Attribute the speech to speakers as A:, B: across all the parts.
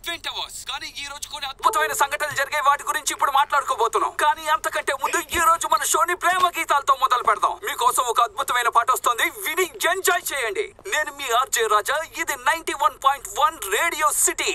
A: Advent hours కానీ ఈ రోజు కొన్ని అద్భుతమైన సంఘటనలు జరిగే వాటి గురించి ఇప్పుడు మాట్లాడుకోబోతున్నాం కానీ అంతకంటే ముందు ఈ రోజు మన షోని ప్రేమ గీతాలతో మొదలు పెడదాం మీకోసం ఒక అద్భుతమైన పాట వస్తుంది విని ఎంజాయ్ చేయండి నేను మీ ఆర్జే రాజా ఇది ninety one point one radio city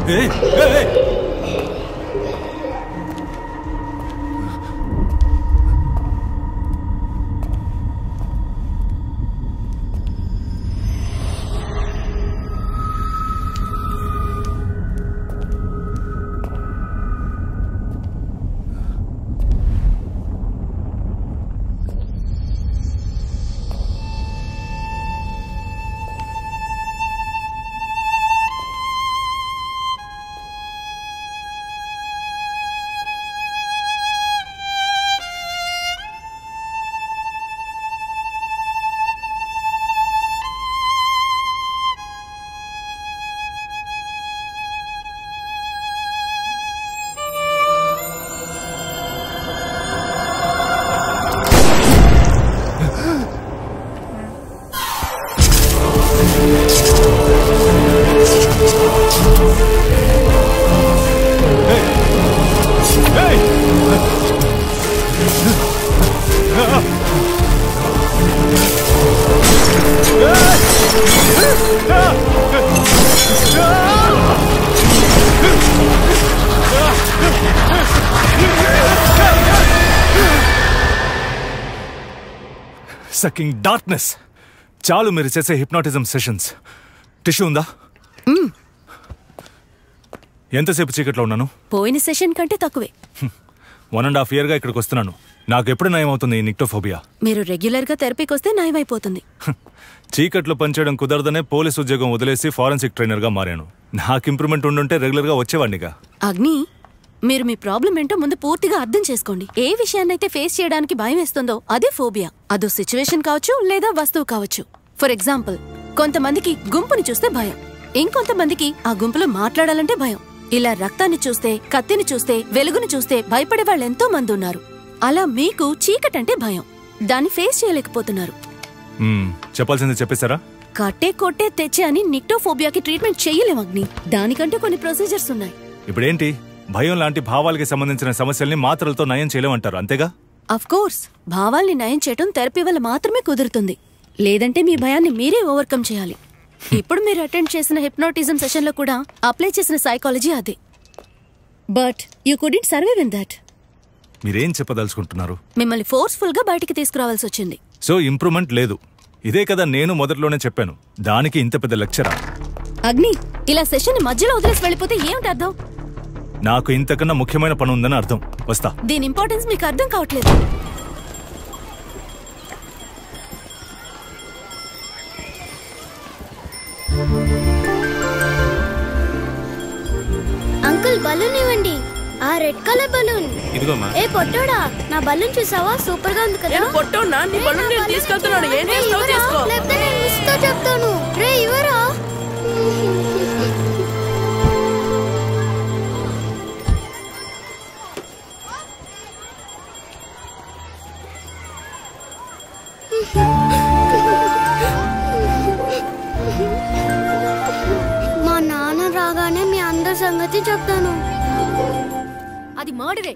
B: ఏయ్, ఏయ్, ఏయ్. సకింగ్ డార్క్నెస్ చాలు మీరు చేసే హిప్నాటిజం సెషన్స్ టిష్యూ ఉందా ఎంతసేపు చీకట్లో ఉన్నాను
C: పోయిన సెషన్ కంటే తక్కువే
B: వన్ అండ్ హాఫ్ ఇయర్గా ఇక్కడికి వస్తున్నాను నాకు ఎప్పుడు నయం అవుతుంది ఈ నిక్టోఫోబియా
C: మీరు రెగ్యులర్ గా థెరపీకి వస్తే నయమైపోతుంది
B: చీకట్లో పనిచేయడం కుదరదనే పోలీస్ ఉద్యోగం వదిలేసి ఫారెన్సిక్ ట్రైనర్గా మారాను నాకు ఇంప్రూవ్మెంట్ ఉండుంటే రెగ్యులర్గా వచ్చేవాడినిగా
C: అగ్ని మీరు మీ ప్రాబ్లం ఏంటో ముందు పూర్తిగా అర్థం చేసుకోండి ఏ విషయాన్నైతే ఫేస్ చేయడానికి భయం వేస్తుందో అదే ఫోబియా అదో సిచ్యువేషన్ కావచ్చు లేదా వస్తువు కావచ్చు ఫర్ ఎగ్జాంపుల్ కొంతమందికి గుంపుని చూస్తే భయం ఇంకొంతమందికి ఆ గుంపులో మాట్లాడాలంటే భయం ఇలా రక్తాన్ని చూస్తే కత్తిని చూస్తే వెలుగుని చూస్తే భయపడే వాళ్ళు ఎంతో మంది ఉన్నారు అలా మీకు చీకటంటే భయం దాన్ని ఫేస్ చేయలేకపోతున్నారు
B: మ్మ్, చెప్పాల్సింది చెప్పేశారా
C: కట్టే కొట్టే తెచ్చే అని నిక్టోఫోబియాకి ట్రీట్మెంట్ చేయలేం అగ్ని దానికంటే కొన్ని ప్రొసీజర్స్ ఉన్నాయి
B: ఇప్పుడేంటి భయం లాంటి భావాలకి సంబంధించిన సమస్యల్ని మాత్రలతో నయం చేయలేమంటారు అంతేగా
C: అఫ్ కోర్స్ భావాల్ని నయం చేయటం థెరపీ వల్ల మాత్రమే కుదురుతుంది లేదంటే మీ భయాన్ని మీరే ఓవర్కమ్ చేయాలి ఇప్పుడు మీరు అటెండ్ చేసిన హిప్నోటిజం సెషన్లో కూడా అప్లై చేసిన సైకాలజీ అదే but you couldn't survive in that
B: మీరేం చెప్పదలుచుకుంటున్నారు
C: మిమ్మల్ని ఫోర్స్ఫుల్ గా బయటికి తీసుకురావాల్సి వచ్చింది
B: సో ఇంప్రూవ్మెంట్ లేదు ఇదే కదా నేను మొదట్లోనే చెప్పాను దానికి ఇంత పెద్ద లెక్చరా
C: అగ్ని ఇలా సెషన్ మధ్యలో వదిలేసి వెళ్ళిపోతే ఏమిటి అర్థం
B: నాకు ఇంతకన్నా ముఖ్యమైన పని ఉందని అర్థం వస్తా
C: దీని ఇంపార్టెన్స్ మీకు అర్థం కావట్లేదు
D: అంకుల్ బలూన్ ఇవ్వండి ఆ రెడ్ కలర్ బలూన్
E: ఇదిగోమ్మా
D: ఏ పొట్టోడా నా బలూన్ చూసావా సూపర్ గా ఉంది కదా
F: నేను పొట్టోన్నా నీ
D: రే,
F: బలూన్
D: నా
F: నేను
D: బలూన్
F: తీసుకెళ్తున్నాను ఏం
D: రే,
F: చేస్తావు
D: ఇవ్వరా?
F: చేసుకో
D: లేకపోతే నేను మిస్ తో చెప్తాను రే ఇవరా మా నాన్న రాగానే మీ అందరి సంగతి చెప్తాను
C: అది మర్డరే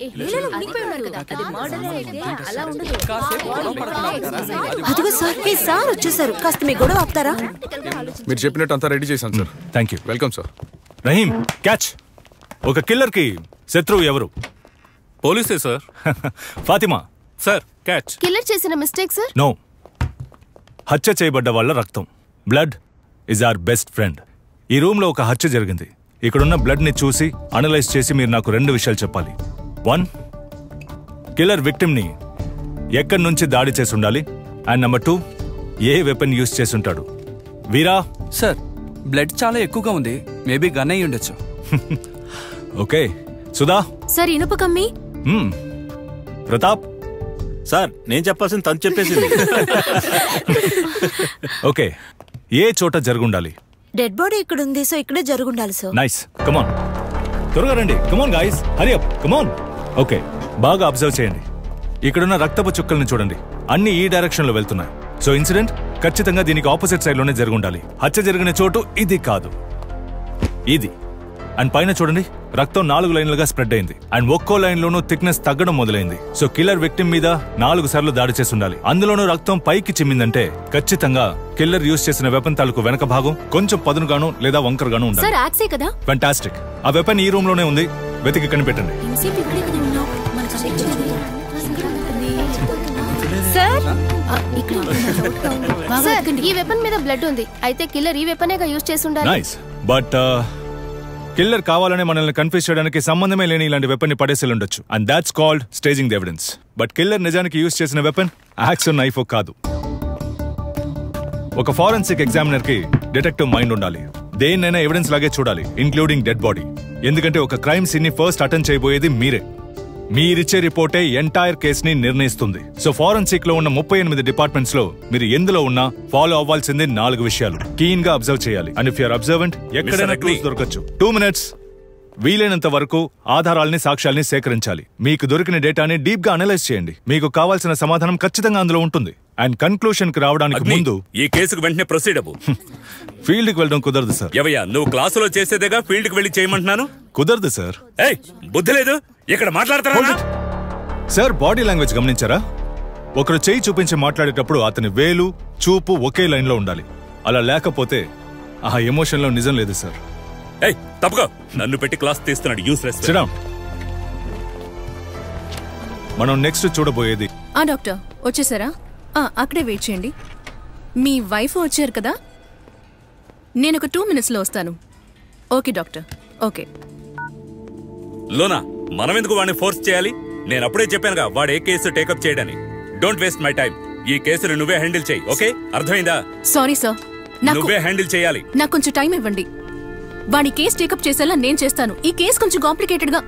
G: అదిగో సార్ ఏ సార్ వచ్చేసారు కాస్త మీ గొడవ ఆపుతారా
E: మీరు చెప్పినట్టు అంతా రెడీ చేశాను sir
B: thank you
E: welcome sir
B: Rahim catch ఒక కిల్లర్కి శత్రువు ఎవరు
E: పోలీసే sir
B: Fatima
E: sir catch
D: killer చేసిన మిస్టేక్ సార్
B: నో హత్య చేయబడ్డ వాళ్ళ రక్తం blood is our best friend ఈ రూమ్లో ఒక హత్య జరిగింది ఇక్కడున్న బ్లడ్ని చూసి అనలైజ్ చేసి మీరు నాకు రెండు విషయాలు చెప్పాలి వన్ కిల్లర్ విక్టిమ్ని ఎక్కడి నుంచి దాడి చేసి ఉండాలి and number two a weapon use చేసి ఉంటాడు వీరా
H: సార్ బ్లడ్ చాలా ఎక్కువగా ఉంది మేబీ గన్ అయి ఉండొచ్చు
B: ఓకే సుధా
C: సార్ ఇనుప కమ్మి
B: మ్మ్. ప్రతాప్
I: సార్ నేను చెప్పాల్సింది తను చెప్పేసింది
B: ఓకే ఏ చోట జరుగుండాలి
G: డెడ్ బాడీ ఇక్కడ ఉంది సో ఇక్కడే జరుగుండాలి సార్
B: నైస్ కమాన్ త్వరగా రండి come on guys hurry up come on okay బాగా అబ్జర్వ్ చేయండి ఇక్కడున్న రక్తపు చుక్కల్ని చూడండి అన్ని ఈ డైరెక్షన్ లో వెళ్తున్నాయి సో ఇన్సిడెంట్ ఖచ్చితంగా దీనికి ఆపోజిట్ సైడ్ లోనే జరుగుండాలి హత్య జరిగిన చోటు ఇది కాదు ఇది అండ్ పైన చూడండి రక్తం నాలుగు లైన్లుగా స్ప్రెడ్ అయింది అండ్ ఒక్కో లైన్ లోనూ థిక్నెస్ తగ్గడం మొదలైంది సో కిల్లర్ విక్టిమ్ మీద నాలుగు సార్లు దాడి చేసి ఉండాలి అందులోనూ రక్తం పైకి చిమ్మిందంటే ఖచ్చితంగా కిల్లర్ యూస్ చేసిన వెపన్ తాలూకు వెనక భాగం కొంచెం పదునుగాను లేదా వంకరగాను ఉండాలి
C: సార్ యాక్సే కదా
B: ఫెంటాస్టిక్ ఆ వెపన్ ఈ రూమ్ లోనే ఉంది వెతికి కనిపెట్టండి
C: ఎంతసేపు ఇక్కడే కదా ఉన్నావు? మనకు చెక్ చేయాలి. సార్ ఆ, ఇక్కడ బాగా
D: సార్
C: వెతకండి.
D: ఈ వెపన్ మీద బ్లడ్ ఉంది అయితే కిల్లర్ ఈ వెపనేగా యూజ్ చేసి ఉండాలి
B: నైస్ బట్ కిల్లర్ కావాలనే మనల్ని కన్ఫ్యూజ్ చేయడానికి సంబంధమే లేని ఇలాంటి వెపన్ ని పడేసి ఉండొచ్చు and that's called staging the evidence but killer నిజానికి యూజ్ చేసిన వెపన్ యాక్స్ నైఫ్ కాదు ఒక ఫారెన్సిక్ ఎగ్జామినర్ కి డిటెక్టివ్ మైండ్ ఉండాలి దేన్నైనా ఎవిడెన్స్ లాగే చూడాలి ఇంక్లూడింగ్ డెడ్ బాడీ ఎందుకంటే ఒక క్రైమ్ సీన్ ని ఫస్ట్ అటెండ్ చేయబోయేది మీరే మీరిచ్చే రిపోర్టే ఎంటైర్ కేస్ ని నిర్ణయిస్తుంది సో ఫారెన్సిక్ లో ఉన్న ముప్పై ఎనిమిది డిపార్ట్మెంట్స్ లో మీరు ఎందులో ఉన్నా ఫాలో అవ్వాల్సింది నాలుగు విషయాలు కీన్ గా అబ్జర్వ్ చేయాలి అండ్ ఇఫ్ యూర్ అబ్జర్వెంట్ ఎక్కడైనా
I: Agni.
B: క్లూస్ దొరకచ్చు టూ మినిట్స్ వీలైనంత వరకు ఆధారాల్ని సాక్ష్యాల్ని సేకరించాలి మీకు దొరికిన డేటాని డీప్ గా అనలైజ్ చేయండి మీకు కావాల్సిన సమాధానం ఖచ్చితంగా అందులో ఉంటుంది అండ్ కన్క్లూషన్ కి రావడానికి
I: అగ్ని,
B: ముందు
I: ఈ కేసుకు వెంటనే ప్రొసీడ్ అవ్వు
B: ఫీల్డ్ కి వెళ్ళడం కుదరదు సార్
I: ఎవయ్యా నువ్వు క్లాసులో చేసేదేగా ఫీల్డ్ కి వెళ్ళి చేయమంటున్నాను
B: కుదరదు సార్
I: ఏయ్ బుద్ధి లేదు ఇక్కడ మాట్లాడతారా
B: సార్ బాడీ లాంగ్వేజ్ గమనించారా ఒకరు చేయి చూపించి మాట్లాడేటప్పుడు అతని వేలు చూపు ఒకే లైన్ లో ఉండాలి అలా లేకపోతే ఆ ఎమోషన్ లో నిజం లేదు సార్
I: ఏయ్ తప్పుకో నన్ను పెట్టి క్లాస్ తీస్తున్నాడు యూస్లెస్
B: శ్రీరామ్ మనం నెక్స్ట్ చూడబోయేది
F: ఆ డాక్టర్ వచ్చేసారా ఆ, అక్కడే వెయిట్ చేయండి మీ వైఫ్ వచ్చారు కదా నేను ఒక టూ మినిట్స్లో వస్తాను ఓకే డాక్టర్ ఓకే
I: లోనా మనం ఎందుకు వాడిని ఫోర్స్ చేయాలి నేను అప్పుడే చెప్పానుగా వాడు ఏ కేసు టేకప్ చేయడని డోంట్ వేస్ట్ మై టైం ఈ కేసును నువ్వే హ్యాండిల్ చేయి ఓకే అర్థమైందా
F: సారీ సార్ నాకు
I: నువ్వే హ్యాండిల్ చేయాలి
F: నాకు కొంచెం టైం ఇవ్వండి వాడి కేసు టేకప్ చేసేలా నేను చేస్తాను ఈ కేసు కొంచెం కాంప్లికేటెడ్ గా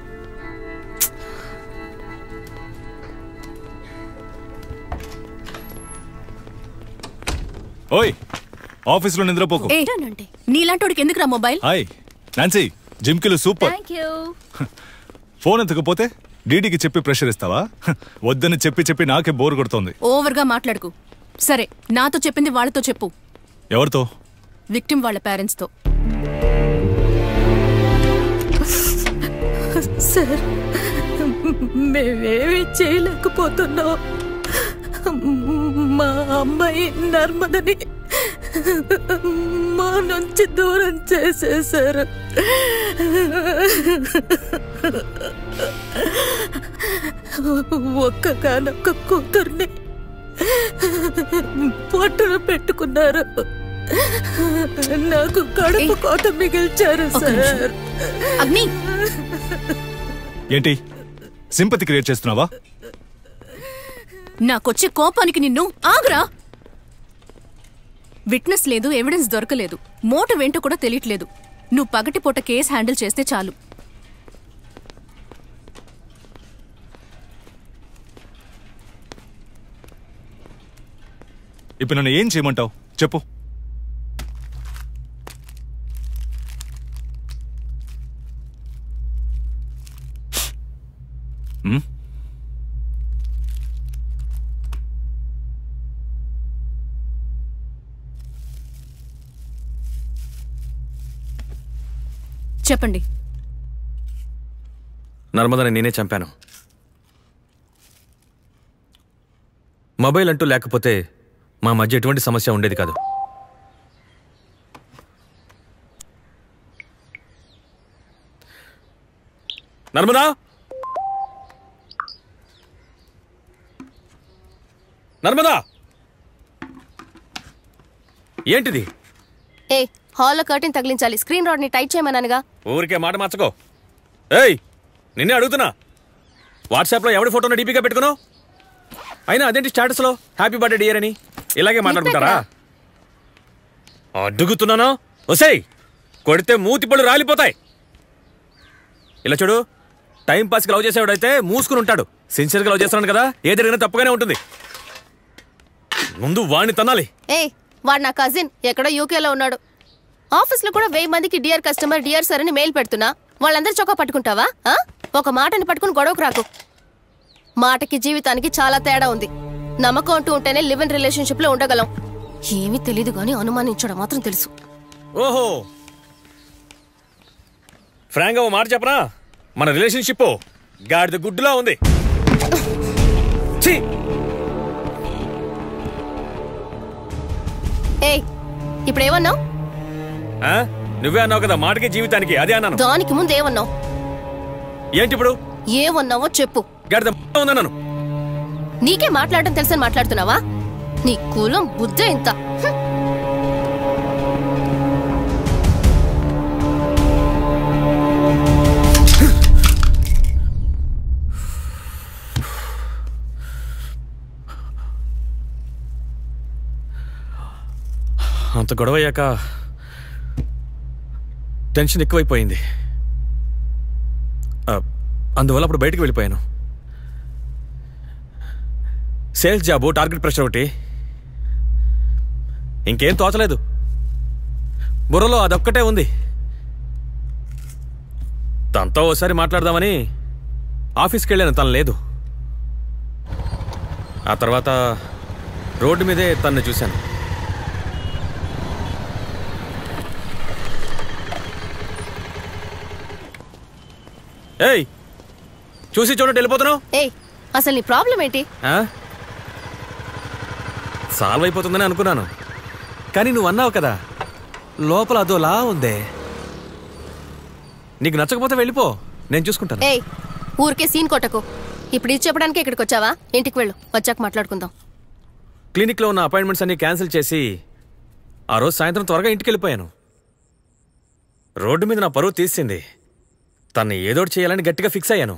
B: ఓయ్ ఆఫీస్ లో నిద్రపోకు
F: ఏ నీలాంటోడికి ఎందుకురా mobile
B: hi Nancy gym kilo super
F: thank you
B: phone ఎత్తకపోతే డీడీకి చెప్పి ప్రెషర్ ఇస్తావా వద్దని చెప్పి చెప్పి నాకే బోర్ కొడుతోంది
F: ఓవర్ గా మాట్లాడుకు సరే నాతో చెప్పింది వాళ్ళతో చెప్పు
B: ఎవరితో
F: విక్టిమ్ వాళ్ళ పేరెంట్స్ తో
G: సార్ మేమేమీ చేయలేకపోతున్నాం మా అమ్మాయి నర్మదని మా నుంచి దూరం చేసేశారు ఒక్కగానొక్క కూతుర్ని పొట్టన పెట్టుకున్నారు నాకు కడుపు కోత మిగిల్చారు సార్
F: అగ్ని
B: ఏంటి సింపతి క్రియేట్ చేస్తున్నావా
F: నాకొచ్చే కోపానికి నిన్ను ఆగురా విట్నెస్ లేదు ఎవిడెన్స్ దొరకలేదు మోటం ఏంటో కూడా తెలియట్లేదు నువ్వు పగటిపూట కేసు హ్యాండిల్ చేస్తే చాలు
B: ఇప్పుడు నన్ను ఏం చేయమంటావు చెప్పు హ్మ్?
F: చెప్పండి
J: నర్మదని నేనే చంపాను మొబైల్ అంటూ లేకపోతే మా మధ్య ఎటువంటి సమస్య ఉండేది కాదు నర్మదా నర్మదా ఏంటిది
D: ఏ హాల్లో కర్టెన్ తగిలించాలి స్క్రీన్ రాడ్ ని టైట్ చేయమన్నానుగా
J: ఊరికే మాట మార్చుకో ఏయ్ నిన్నే అడుగుతున్నా వాట్సాప్లో ఎవడి ఫోటోను డీపీగా పెట్టుకున్నావు అయినా అదేంటి స్టేటస్లో హ్యాపీ బర్త్డే డియర్ అని ఇలాగే మాట్లాడుకుంటారా అడుగుతున్నానా ఒసేయ్ కొడితే మూతి పళ్ళు రాలిపోతాయి ఇలా చూడు టైం పాస్కి లవ్ చేసేవాడైతే మూసుకుని ఉంటాడు సిన్సియర్గా లవ్ చేస్తున్నాడు కదా ఏ జరిగినా తప్పుగానే ఉంటుంది ముందు వాణ్ణి తనాలి
D: ఏ వాడు నా కజిన్ ఎక్కడో యూకేలో ఉన్నాడు ఆఫీస్ లో కూడా వెయ్యి మందికి డియర్ కస్టమర్ డియర్ సార్ అని మెయిల్ పెడుతున్నా వాళ్ళందరూ చొక్కా పట్టుకుంటావా ఆ? ఒక మాటని పట్టుకుని గొడవకు రాకు మాటకి జీవితానికి చాలా తేడా ఉంది నమ్మకం అంటూ ఉంటేనే లివ్ ఇన్ రిలేషన్షిప్ లో ఉండగలం ఏమీ తెలీదు గాని అనుమానించడం మాత్రం తెలుసు
J: ఓహో ఫ్రాంక్ ఓ మాట చెప్పనా మన రిలేషన్షిప్ గాడిద గుడ్డులా ఉంది ఛీ!
D: ఏయ్ ఇప్పుడు ఏమన్నావు
J: ఆ? నువ్వే అన్నావు కదా మాటకి జీవితానికి అదే అన్నాను
D: దానికి ముందు ఏమన్నావు
J: ఏంటి ఇప్పుడు
D: ఏమన్నావో చెప్పు
J: గాడిద ఉందన్నాను
D: నీకే మాట్లాడడం తెలుసని మాట్లాడుతున్నావా నీ కులం బుద్ధ ఇంత హ్మ్.
J: అంత గొడవ అయ్యాక టెన్షన్ ఎక్కువైపోయింది ఆ, అందువల్ల అప్పుడు బయటికి వెళ్ళిపోయాను సేల్స్ జాబు టార్గెట్ ప్రెషర్ ఒకటి ఇంకేం తోచలేదు బుర్రలో అదొక్కటే ఉంది తనతో ఓసారి మాట్లాడదామని ఆఫీస్కి వెళ్ళాను తను లేదు ఆ తర్వాత రోడ్డు మీదే తన్ని చూశాను ఏయ్ చూసి చూడండి వెళ్ళిపోతున్నావు
D: ఏయ్ అసలు నీ ప్రాబ్లం ఏంటి
J: ఆ? సాల్వ్ అయిపోతుందని అనుకున్నాను కానీ నువ్వు అన్నావు కదా లోపల అదోలా ఉందే నీకు నచ్చకపోతే వెళ్ళిపో నేను చూసుకుంటాను
D: ఏయ్ ఊరికే సీన్ కొట్టకు ఇప్పుడు ఇది చెప్పడానికి ఇక్కడికి వచ్చావా ఇంటికి వెళ్ళు వచ్చాక మాట్లాడుకుందాం
J: క్లినిక్లో ఉన్న అపాయింట్మెంట్స్ అన్ని క్యాన్సిల్ చేసి ఆ రోజు సాయంత్రం త్వరగా ఇంటికి వెళ్ళిపోయాను రోడ్డు మీద నా పరువు తీసింది తన్ని ఏదోటి చేయాలని గట్టిగా ఫిక్స్ అయ్యాను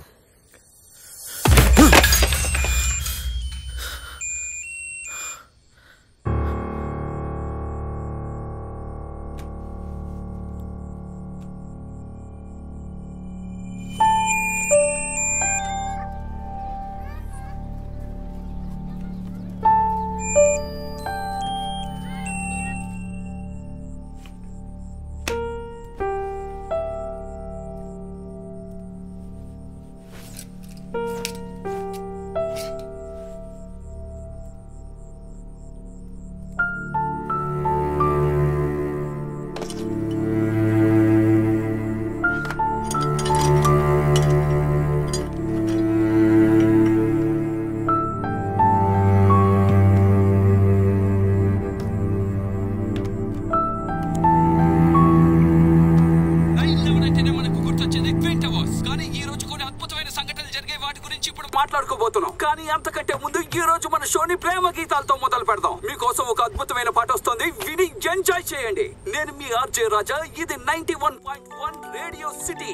A: నైన్ లెవెన్ అంటేనే మనకు గుర్తొచ్చేది ట్విన్ టవర్స్ కానీ ఈ రోజు కొన్ని అద్భుతమైన సంఘటనలు జరిగాయి వాటి గురించి ఇప్పుడు మాట్లాడుకోబోతున్నాం కానీ అంతకంటే ముందు ఈ రోజు మన షోని ప్రేమ గీతాలతో మొదలు పెడదాం మీకోసం ఒక అద్భుతమైన పాట వస్తుంది విని ఎంజాయ్ చేయండి నేను మీ ఆర్జే రాజా ఇది ninety one point one radio city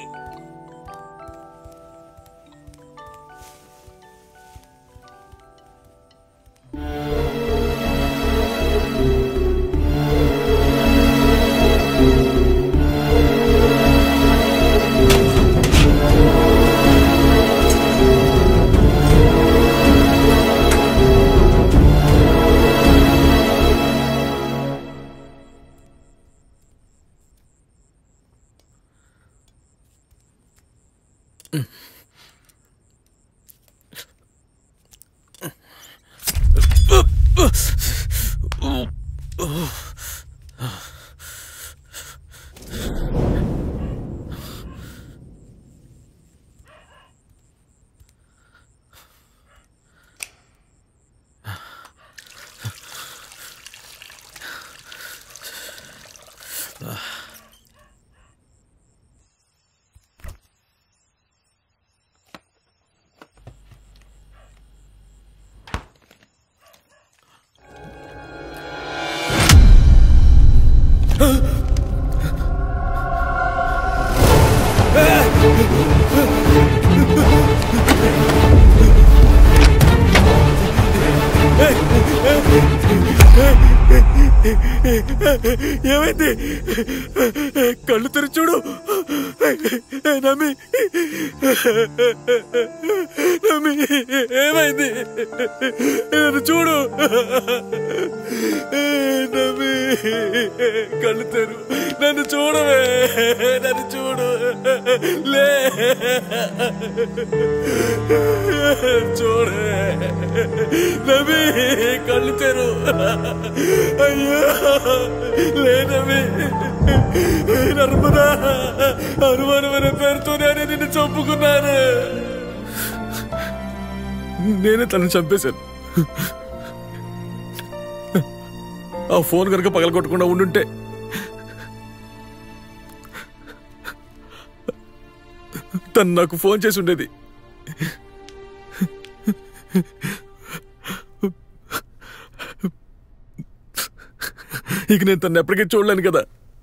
J: ఏమైంది కళ్ళు తెరి చూడు నమ్మి నమ్మి ఏమైంది నన్ను చూడు నమ్మి కళ్ళు తెరు నన్ను చూడవే నన్ను చూడు లే చూడే నవి కళ్ళు తెరు అయ్యో లే నవి నర్మదా అనుమానమైన పేరుతో నేను నిన్ను చంపుకున్నాను నేనే తనని చంపేశాను ఆ ఫోన్ కనుక పగలగొట్టకుండా ఉండుంటే తను నాకు ఫోన్ చేసి ఉండేది ఇక నేను తను ఎప్పటికీ చూడలేను కదా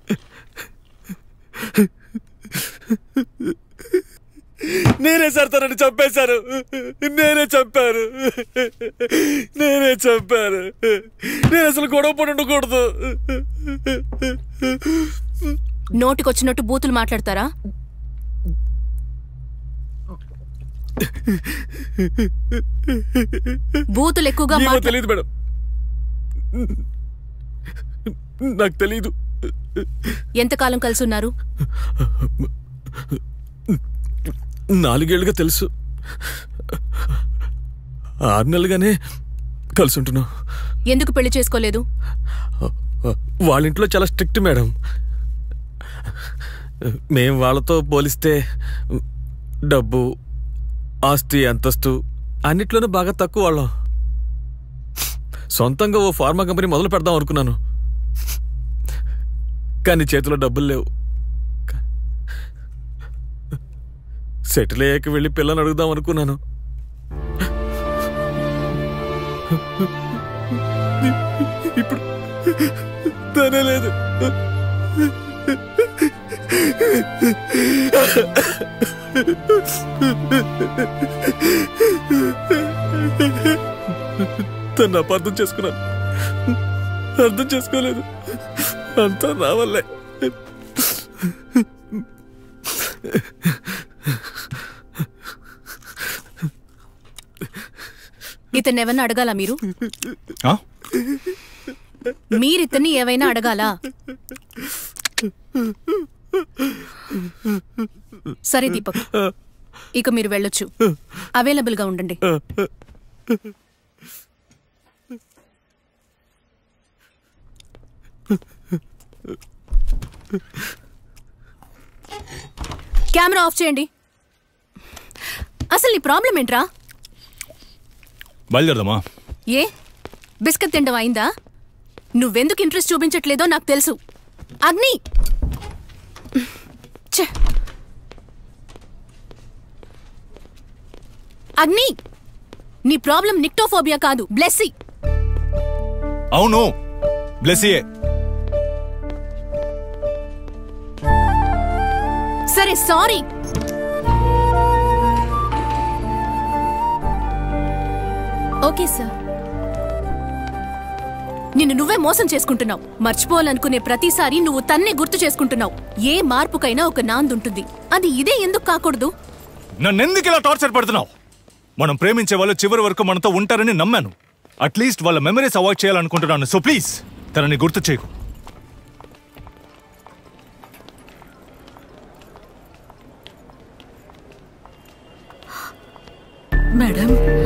J: నేనే సార్ తనని చంపేశాను నేనే చంపాను నేనే చంపాను నేను అసలు గొడవ పడి ఉండకూడదు
F: నోటికొచ్చినట్టు బూతులు మాట్లాడతారా బూతులు ఎక్కువగా
J: ఏమో
F: మాట్లా-
J: తెలియదు మేడం నాకు తెలీదు
F: ఎంతకాలం కలిసి ఉన్నారు
J: నాలుగేళ్లుగా తెలుసు ఆరు నెలలుగానే కలిసి ఉంటున్నాం
F: ఎందుకు పెళ్లి చేసుకోలేదు
J: వాళ్ళ ఇంట్లో చాలా స్ట్రిక్ట్ మేడం మేం వాళ్ళతో పోలిస్తే డబ్బు ఆస్తి అంతస్తు అన్నిట్లోనూ బాగా తక్కువ వాళ్ళం సొంతంగా ఓ ఫార్మా కంపెనీ మొదలు పెడదాం అనుకున్నాను కానీ చేతిలో డబ్బులు లేవు సెటిల్ అయ్యాక వెళ్ళి పిల్లని అడుగుదాం అనుకున్నాను ఇప్పుడు తనే లేదు తను అపార్థం చేసుకున్నాను అర్థం చేసుకోలేదు అంతా నా వల్లే
F: ఇతన్ని ఏమైనా అడగాలా మీరు
B: ఆ?
F: మీరితన్ని ఏవైనా అడగాలా సరే దీపక్ ఇక మీరు వెళ్ళొచ్చు అవైలబుల్ గా ఉండండి కెమెరా ఆఫ్ చేయండి అసలు నీ ప్రాబ్లం ఏంట్రా
B: బయలుదేరదామా
F: ఏ బిస్కెట్ తినడం అయిందా నువ్వెందుకు ఇంట్రెస్ట్ చూపించట్లేదో నాకు తెలుసు అగ్ని ఛే. అగ్ని నీ ప్రాబ్లం నిక్టోఫోబియా కాదు బ్లెస్సీ
B: అవును బ్లెస్సీయే
F: సరే సారీ ఓకే సార్ నిన్ను నువ్వే మోసం చేసుకుంటున్నావు మర్చిపోవాలనుకునే ప్రతిసారి నువ్వు తన్నే గుర్తు చేసుకుంటున్నావు ఏ మార్పుకైనా ఒక నాందుంటుంది అది ఇదే ఎందుకు కాకూడదు
B: నన్నెందుకు ఇలా టార్చర్ పెడుతున్నావు మనం ప్రేమించే వాళ్ళు చివరి వరకు మనతో ఉంటారని నమ్మాను అట్లీస్ట్ వాళ్ళ మెమరీస్ అవాయిడ్ చేయాలనుకుంటున్నాను సో ప్లీజ్ తనని గుర్తు చేయకు
K: మేడం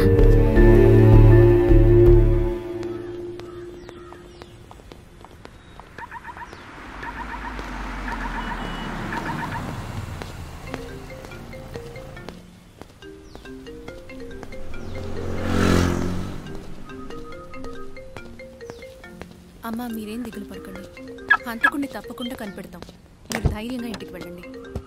F: అమ్మా మీరేం దిగులు పడకండి హంతకుణ్ణి తప్పకుండా కనిపెడతాం మీరు ధైర్యంగా ఇంటికి వెళ్ళండి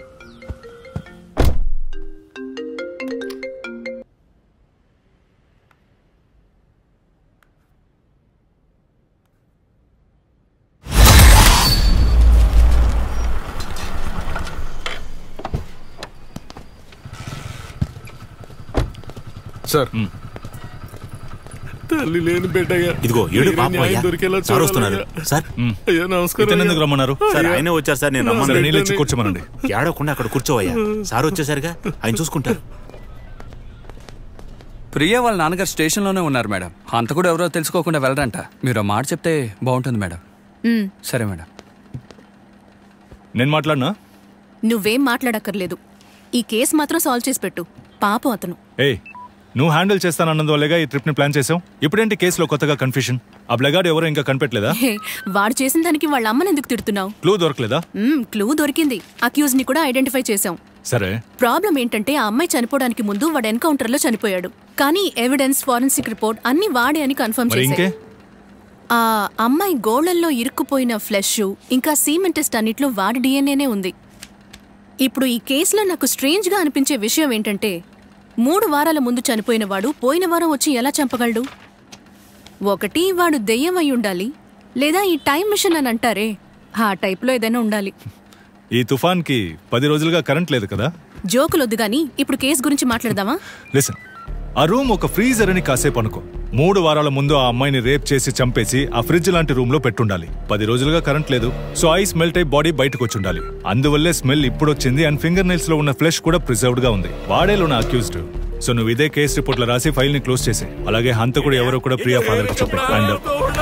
E: సార్
J: తల్లి లేని బిడ్డయ్యా
L: ఇదిగో ఏడు
J: మీరే
L: పాపం
J: న్యాయం
L: అయ్యా
J: దొరికేలా
L: సార్ వస్తున్నారు
J: చూడాలయ్యా.
L: సార్
J: అయ్యా నమస్కారం
B: ఇతను
J: అయ్యా.
B: ఎందుకు రమ్మన్నారు
L: సార్
J: అయ్యా.
L: ఆయనే వచ్చారు సార్ నేను
J: సరే,
L: రమ్మని
B: నీళ్ళు ఇచ్చి కూర్చోమనండి
L: ఏడవకుండా అక్కడ కూర్చోవయ్యా సార్ వచ్చేసరిగా ఆయన చూసుకుంటారు
H: ప్రియ వాళ్ళ నాన్నగారు స్టేషన్లోనే ఉన్నారు మేడం అంత కూడా ఎవరో తెలుసుకోకుండా వెళ్ళరంట మీరు ఆ మాట చెప్తే బాగుంటుంది మేడం సరే మేడం
B: నేను మాట్లాడినా
F: నువ్వేం మాట్లాడక్కర్లేదు ఈ కేసు మాత్రం సాల్వ్ చేసి పెట్టు పాపం అతను
B: ఏయ్ నువ్వు హ్యాండిల్ చేస్తానన్నందువల్లేగా ఈ ట్రిప్ ని ప్లాన్ చేసావు ఇప్పుడేంటి కేసులో కొత్తగా కన్ఫ్యూషన్ ఆ బ్లగాడు ఎవరో ఇంకా కనిపెట్టలేదా
F: హే, వాడు చేసిన దానికి వాళ్ళ అమ్మని ఎందుకు తిడుతున్నావు
B: క్లూ దొరకలేదా
F: క్లూ దొరికింది అక్యూజ్ ని కూడా ఐడెంటిఫై చేశాం
B: సరే
F: ప్రాబ్లం ఏంటంటే ఆ అమ్మాయి చనిపోవడానికి ముందు వాడు ఎన్కౌంటర్ లో చనిపోయాడు కానీ ఎవిడెన్స్ ఫారెన్సిక్ రిపోర్ట్ అన్ని వాడే అని కన్ఫర్మ్
B: మరి ఇంకే
F: చేశాయి ఆ అమ్మాయి గోళ్లల్లో ఇరుక్కుపోయిన ఫ్లెష్ ఇంకా సీమెంట్ టెస్ట్ అన్నిట్లో వాడి డిఎన్ఏనే ఉంది ఇప్పుడు ఈ కేసులో నాకు స్ట్రేంజ్ గా అనిపించే విషయం ఏంటంటే మూడు వారాల ముందు చనిపోయిన వాడు పోయిన వారం వచ్చి ఎలా చంపగలడు ఒకటి వాడు దెయ్యం అయి ఉండాలి లేదా ఈ టైం మిషన్ అని అంటారే ఆ టైప్లో ఏదైనా ఉండాలి
B: ఈ తుఫాన్ కి పది రోజులుగా కరెంట్ లేదు కదా
F: జోకులొద్దు గాని ఇప్పుడు కేసు గురించి మాట్లాడదామా
B: లిసన్ ఆ రూమ్ ఒక ఫ్రీజర్ అని కాసేపు అనుకో మూడు వారాల ముందు ఆ అమ్మాయిని రేప్ చేసి చంపేసి ఆ ఫ్రిడ్జ్ లాంటి రూమ్ లో పెట్టుండాలి పది రోజులుగా కరెంట్ లేదు సో ఐస్ మెల్ట్ అయి బాడీ బయటకు వచ్చి ఉండాలి అందువల్లే స్మెల్ ఇప్పుడు వచ్చింది అండ్ ఫింగర్ నెయిల్స్ లో ఉన్న ఫ్లెష్ కూడా ప్రిజర్వ్డ్ గా ఉంది వాడేలో నా అక్యూజ్డ్ సో నువ్వు ఇదే కేసు రిపోర్ట్ లో రాసి ఫైల్ ని క్లోజ్ చేసి అలాగే హంతకుడు ఎవరో కూడా ప్రియా ఫాదర్ కి చెప్పు అండ్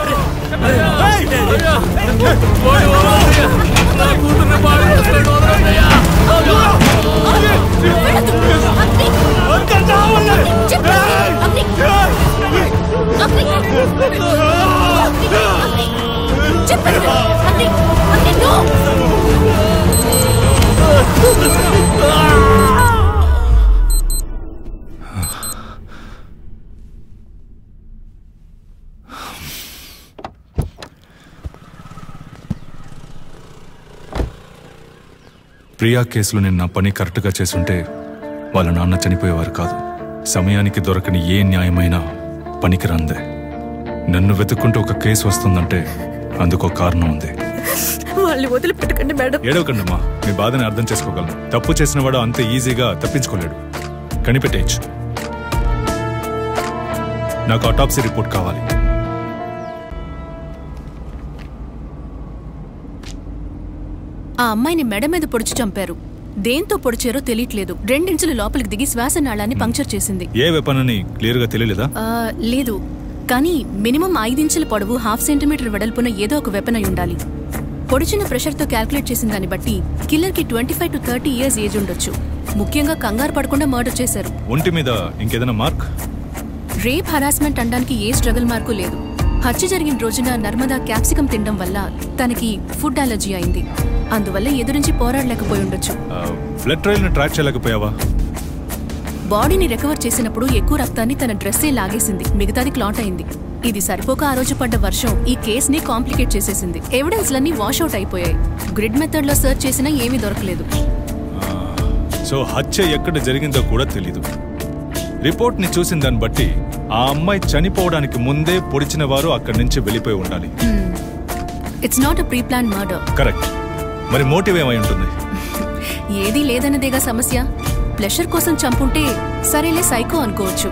B: ప్రియా కేసులో నేను నా పని కరెక్ట్గా చేసుంటే వాళ్ళ నాన్న చనిపోయేవారు కాదు సమయానికి దొరకని ఏ న్యాయమైనా పనికిరందే నన్ను వెతుక్కుంటూ ఒక కేసు వస్తుందంటే అందుకో కారణం ఉంది
F: వాళ్ళు వదిలిపెట్టకండి మేడం
B: ఏడవకండమ్మా మీ బాధని అర్థం చేసుకోగలను తప్పు చేసిన వాడు అంత ఈజీగా తప్పించుకోలేడు కనిపెట్టేయచ్చు నాకు అటాప్సీ రిపోర్ట్ కావాలి
F: ఆ అమ్మాయిని మెడ మీద పొడిచి చంపారు దేంతో పొడిచారో తెలియట్లేదు రెండించులు లోపలికి దిగి శ్వాస నాళాన్ని పంక్చర్ చేసింది
B: ఏ వెపన్ అని క్లియర్ గా తెలియలేదా
F: ఆ, లేదు కానీ మినిమం ఐదించుల పొడవు హాఫ్ సెంటీమీటర్ వెడల్పున ఏదో ఒక వెపన్ అయి ఉండాలి పొడిచిన ప్రెషర్తో క్యాల్కులేట్ చేసిన దాన్ని బట్టి కిల్లర్కి twenty five to thirty years age ఉండొచ్చు ముఖ్యంగా కంగారు పడకుండా మర్డర్ చేశారు
B: ఒంటి మీద ఇంకేదైనా మార్క్
F: రేప్ హరాస్మెంట్ అనడానికి ఏ స్ట్రగుల్ మార్కు లేదు హత్య జరిగిన రోజున నర్మదా క్యాప్సికం తినడం వల్ల తనకి ఫుడ్ అలర్జీ అయింది అందువల్ల ఎదురించి పోరాడలేకపోయి ఉండొచ్చు
B: బ్లడ్ ట్రయల్ ని ట్రాక్ చేయలేకపోయావా
F: బాడీని రికవర్ చేసినప్పుడు ఎక్కువ రక్తాన్ని తన డ్రెస్సే లాగేసింది మిగతాది క్లాట్ అయింది ఇది సరిపోక ఆ రోజు పడ్డ వర్షం ఈ కేసుని కాంప్లికేట్ చేసేసింది ఎవిడెన్స్లన్నీ వాషౌట్ అయిపోయాయి గ్రిడ్ మెథడ్ లో సెర్చ్ చేసినా ఏమీ దొరకలేదు
B: సో హత్య ఎక్కడ జరిగిందో కూడా తెలీదు రిపోర్ట్ ని చూసిన దాన్ని బట్టి ఆ అమ్మాయి చనిపోవడానికి ముందే పొడిచిన వారు అక్కడి నుంచి వెళ్ళిపోయి ఉండాలి
F: it's not a pre plan murder
B: correct మరి మోటివ్ ఏమై ఉంటుంది
F: ఏదీ లేదన్నదేగా సమస్య ప్లెషర్ కోసం చంపుంటే సరేలే సైకో అనుకోవచ్చు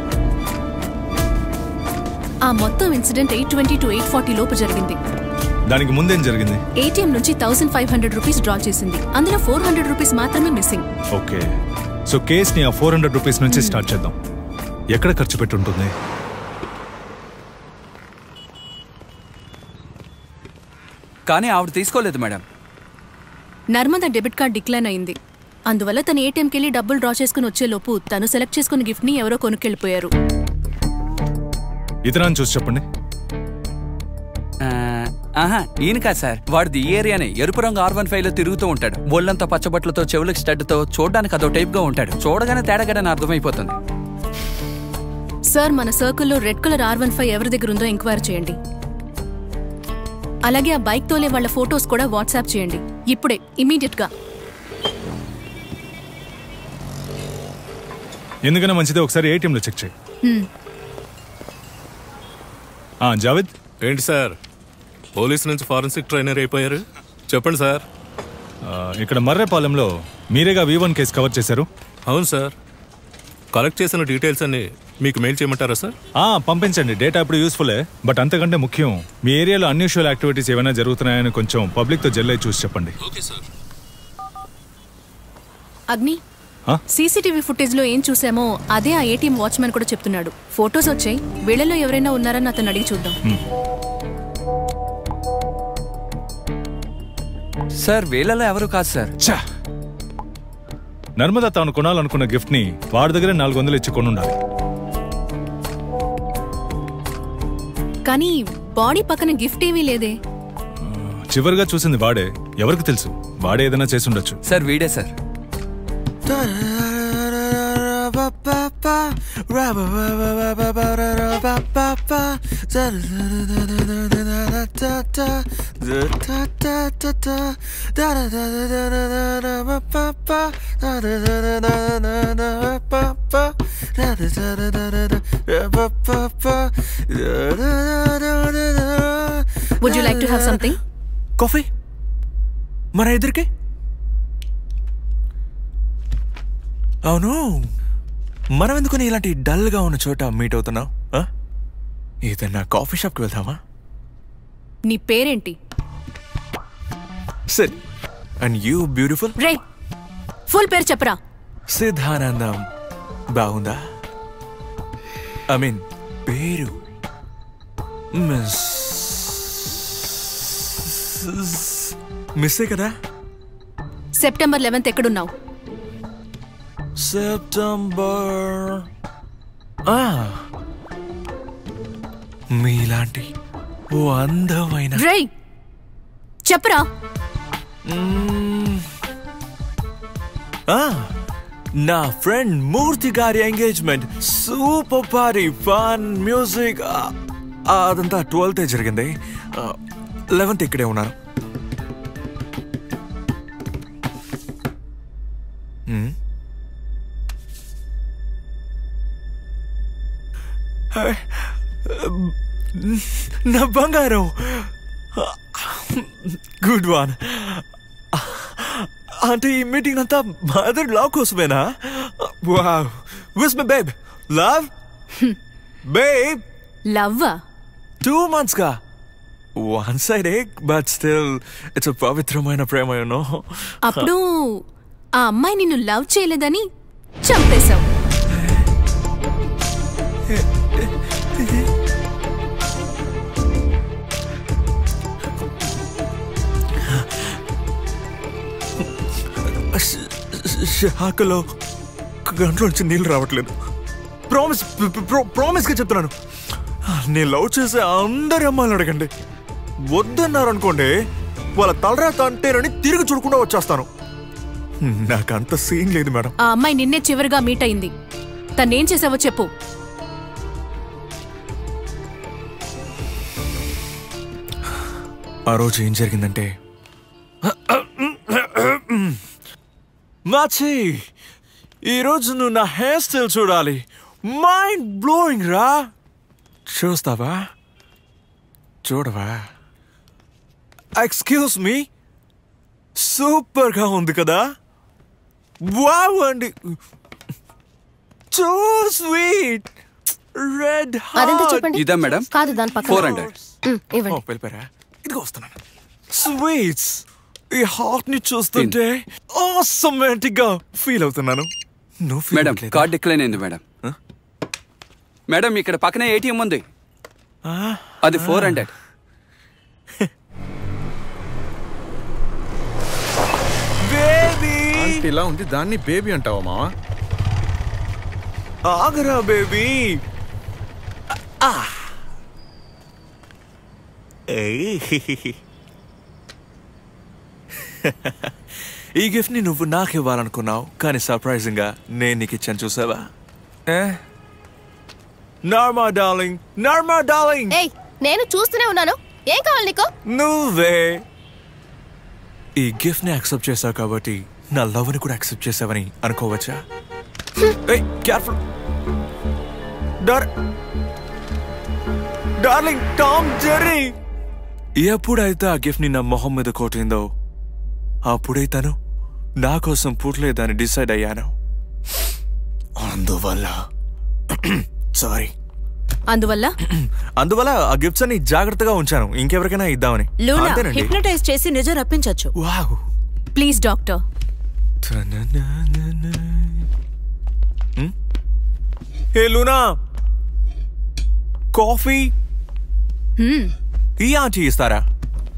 F: ఆ మొత్తం incident eight twenty to eight forty లోపు జరిగింది
B: దానికి ముందేం జరిగింది
F: ఏటీఎం నుంచి thousand five hundred rupees draw చేసింది అందులో ఫోర్ హండ్రెడ్ రూపీస్ మాత్రమే మిస్సింగ్
B: ఓకే సో కేస్ ని ఆ ఫోర్ హండ్రెడ్ రూపీస్ నుంచి స్టార్ట్ చేద్దాం ఎక్కడ ఖర్చు పెట్టి ఉంటుంది
H: కానీ ఆవిడ తీసుకోలేదు madam
F: Narmada debit card decline అయింది అందువల్ల తన ఏటీఎంకి వెళ్ళి డబ్బులు డ్రా చేసుకుని వచ్చేలోపు తను సెలెక్ట్ చేసుకున్న గిఫ్ట్ ని ఎవరో కొనుక్కెళ్ళిపోయారు
B: ఇతరాన్ని చూసి చెప్పండి
H: ఆ, ఆహా ఈయన కాదు సార్ వాడిది ఈ ఏరియానే ఎరుపు రంగు ఆర్ వన్ ఫైవ్ లో తిరుగుతూ ఉంటాడు ఒళ్ళంతా పచ్చబట్లతో చెవులకు స్టడ్తో చూడడానికి అదో టైప్ గా ఉంటాడు చూడగానే తేడాగడని అర్థమైపోతుంది
F: సార్ మన సర్కిల్లో red colour R one five ఎవరి దగ్గర ఉందో ఎంక్వైరీ చేయండి అలాగే ఆ బైక్ తోలే వాళ్ళ ఫొటోస్ కూడా వాట్సాప్ చేయండి ఇప్పుడే ఇమీడియట్ గా
B: ఎందుకైనా మంచిది ఒకసారి ఏటీఎంలో చెక్ చేయి
F: హ్మ్.
B: ఆ, జావేద్
E: ఏంటి సార్ పోలీస్ నుంచి ఫారెన్సిక్ ట్రైనర్ అయిపోయారు చెప్పండి సార్
B: ఆ, ఇక్కడ మర్రేపాలెంలో మీరేగా వి వన్ కేసు కవర్ చేశారు
E: అవును సార్ కలెక్ట్ చేసిన డీటెయిల్స్ అన్ని మీకు మెయిల్ చేయమంటారా సార్
B: ఆ, పంపించండి డేటా ఇప్పుడు యూస్ఫుల్లే బట్ అంతకంటే ముఖ్యం మీ ఏరియాలో అన్యూజువల్ యాక్టివిటీస్ ఏమైనా జరుగుతున్నాయని కొంచెం పబ్లిక్తో జల్లై చూసి చెప్పండి
E: ఓకే సార్
F: అగ్ని
B: ఆ?
F: సీసీటీవీ ఫుటేజ్ లో ఏం చూసామో అదే ఆ ఏటీఎం వాచ్మెన్ కూడా చెప్తున్నాడు ఫొటోస్ వచ్చాయి వీళ్ళలో ఎవరైనా ఉన్నారని అతను అడిగి చూద్దాం
H: సార్ వీళ్ళలో ఎవరు కాదు సార్
B: నర్మద తాను కొనాలనుకున్న గిఫ్ట్ ని వాడి దగ్గర నాలుగు వందలు ఇచ్చి కొనుండాలి
F: కానీ బాడీ పక్కన గిఫ్ట్ ఏమీ లేదే
B: చివరిగా చూసింది వాడే ఎవరికి తెలుసు వాడే ఏదైనా చేసి ఉండొచ్చు
H: సార్ వీడే sir
F: would you like to have something
K: coffee మన ఇద్దరికి అవును మనం ఎందుకని ఇలాంటి డల్గా ఉన్న చోట మీట్ అవుతున్నావు ఏదన్నా కాఫీ షాప్కి వెళ్దామా
F: నీ పేరేంటి
K: సిట్ అండ్ యూ బ్యూటిఫుల్
F: రే ఫుల్ పేరు చెప్పరా
K: సిద్ధానందం బాగుందా ఐ మీన్ పేరు మిస్ మిస్సే కదా
F: సెప్టెంబర్ లెవెన్త్ ఎక్కడున్నావు
K: సెప్టెంబర్ ఆ, మీలాంటి ఓ అందమైన
F: రే చెప్పరా
K: మ్మ్. ఆ, నా ఫ్రెండ్ మూర్తి గారి engagement super party fun music ఆ, అదంతా ట్వెల్త్ జరిగింది లెవెన్త్ ఇక్కడే ఉన్నాను మ్మ్. నా బంగారం గుడ్ వన్ అంటే ఈ మీటింగ్ అంతా మదర్ లవ్ కోసమేనా wow with my babe love babe
F: లవ్వా
K: టూ మంత్స్ గా one side egg but still it's పవిత్రమైన ప్రేమ యూనో
F: అప్పుడు ఆ అమ్మాయి నిన్ను లవ్ చేయలేదని చంపేశావు
K: షాకలో గంటలో నుంచి నీళ్ళు రావట్లేదు ప్రామిస్ ప్రామిస్ గా చెప్తున్నాను నేను లవ్ చేసే అందరి అమ్మాయిలు అడగండి వద్దన్నారు అనుకోండి వాళ్ళ తలరాత అంటేనని తిరిగి చూడకుండా వచ్చేస్తాను నాకంత సీన్ లేదు మేడం
F: ఆ అమ్మాయి నిన్నే చివరిగా మీట్ అయింది తనేం చేసావో చెప్పు
K: ఆ రోజు ఏం జరిగిందంటే మాచి ఈరోజు నువ్వు నా హెయిర్ స్టైల్ చూడాలి మైండ్ బ్లోయింగ్ రా చూస్తావా చూడవా ఎక్స్క్యూజ్ మీ సూపర్గా ఉంది కదా వావ్ అండి సో స్వీట్ రెడ్
D: అదెంత చెప్పండి
H: ఇదా మేడం
D: కాదు దాని పక్కన
H: ఫోర్ హండ్రెడ్
D: ఉమ్, ఇవ్వండి
K: వెళ్ళిపోయారా ఇదిగో వస్తున్నాను స్వీట్స్ ఈ హార్ట్ ని చూస్తుంటే ఆసమేటిక్ గా ఫీల్ అవుతున్నాను నువ్వు feel
H: మేడం
K: అవ్వట్లేదా?
H: కార్డ్ డిక్లైన్ అయింది మేడం మేడం ఇక్కడ పక్కనే ఏటీఎం ఉంది అది ఫోర్ హండ్రెడ్
M: అంటే ఇలా ఉంది దాన్ని బేబీ అంటావా మావా
K: ఆగరా బేబీ ఈ గిఫ్ట్ ని నువ్వు నాకు ఇవ్వాలనుకున్నావు కానీ సర్ప్రైజింగ్ గా నేను నీకు ఇచ్చాను చూసావా నార్మా డార్లింగ్ నార్మా డార్లింగ్
D: ఏయ్ నేను చూస్తూనే ఉన్నాను ఏం కావాలి నీకు
K: నువ్వే ఈ గిఫ్ట్ ని యాక్సెప్ట్ చేశావు కాబట్టి నా లవ్ ని కూడా యాక్సెప్ట్ చేసావని అనుకోవచ్చా ఏయ్ careful dar darling Tom Jerry ఎప్పుడైతే ఆ గిఫ్ట్ ని నా మొహం మీద కొట్టిందో అప్పుడే తను నా కోసం పుట్టలేదని డిసైడ్ అయ్యాను అందువల్ల సారీ
F: అందువల్ల
K: అందువల్ల ఆ గిఫ్ట్స్ అన్ని జాగ్రత్తగా ఉంచాను ఇంకెవరికైనా ఇద్దామని
G: లూనా
K: అంతేనండి
G: హిప్నటైజ్ చేసి నిజం రప్పించొచ్చు
K: wow
F: please doctor
K: hey Luna coffee ఈ ఆంటీ ఇస్తారా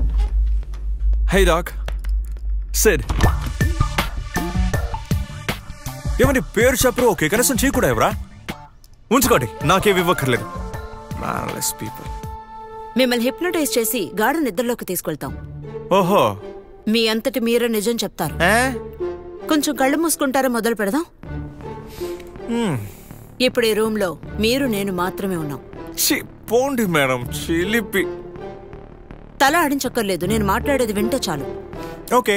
K: హే డాక్ సిడ్ ఏమని పేరు చెప్పరు ఓకే కనీసం చీ కూడా ఎవరా ఉంచుకోండి నాకేమి ఇవ్వక్కర్లేదు మ్యాన్లెస్ పీపుల్
G: మిమ్మల్ని హిప్నటైజ్ చేసి గాఢ నిద్రలోకి తీసుకెళ్తాం
K: ఓహో
G: మీ అంతటి మీరే నిజం చెప్తారు కొంచెం కళ్ళు మూసుకుంటారా మొదలు పెడదాం ఇప్పుడు ఈ రూమ్ లో మీరు నేను మాత్రమే ఉన్నాం
K: ఛీ, పోండి మేడం చిలిపి
G: తల ఆడించక్కర్లేదు నేను మాట్లాడేది వింటే చాలు
K: ఓకే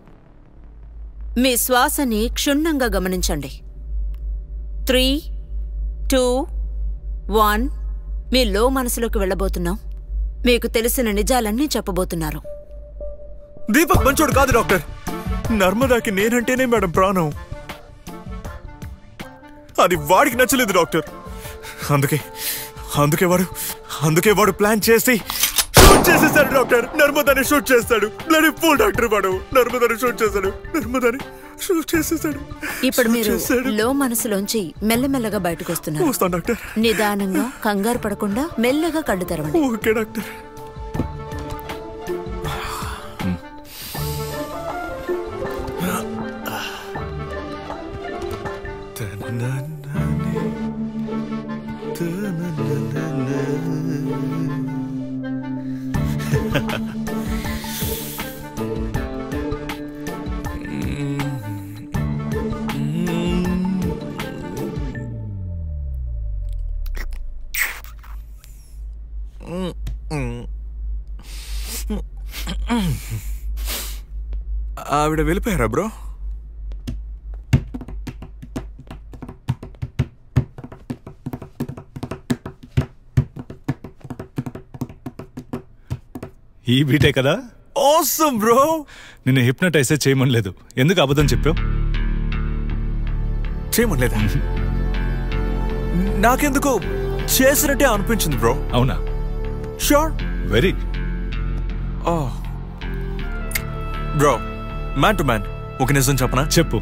G: మీ శ్వాసని క్షుణ్ణంగా గమనించండి త్రీ టూ వన్ మీ లో మనసులోకి వెళ్ళబోతున్నాం మీకు తెలిసిన నిజాలన్నీ చెప్పబోతున్నారు
K: దీపక్ మంచోడు కాదు డాక్టర్ నర్మదాకి నేనంటేనే మేడం ప్రాణం అది వాడికి నచ్చలేదు డాక్టర్ అందుకే అందుకే వాడు అందుకే వాడు ప్లాన్ చేసి షూట్ చేసేసాడు డాక్టర్ నర్మదాని షూట్ చేస్తాడు బ్లడీ ఫుల్ డాక్టర్ వాడు నర్మదాని షూట్ చేశాడు నర్మదాని షూట్ చేసేసాడు
G: ఇప్పుడు మీరు
K: చేశాడు.
G: లో మనసులోంచి మెల్లమెల్లగా బయటకు వస్తున్నారు
K: వస్తాను డాక్టర్
G: నిదానంగా కంగారు పడకుండా మెల్లగా కళ్ళు తెరవండి
K: ఓకే డాక్టర్ ఆవిడ వెళ్ళిపోయారా బ్రో
B: ఈ బీటే కదా
K: ఆసమ్ బ్రో
B: నిన్ను హిప్నటైజ్ చేయమని లేదు ఎందుకు అబద్ధం చెప్పావు
K: చేయమనలేదా నాకెందుకో చేసినట్టే అనిపించింది బ్రో
B: అవునా
K: sure
B: very
K: oh bro man to man ఒక నిజం చెప్పనా
B: చెప్పు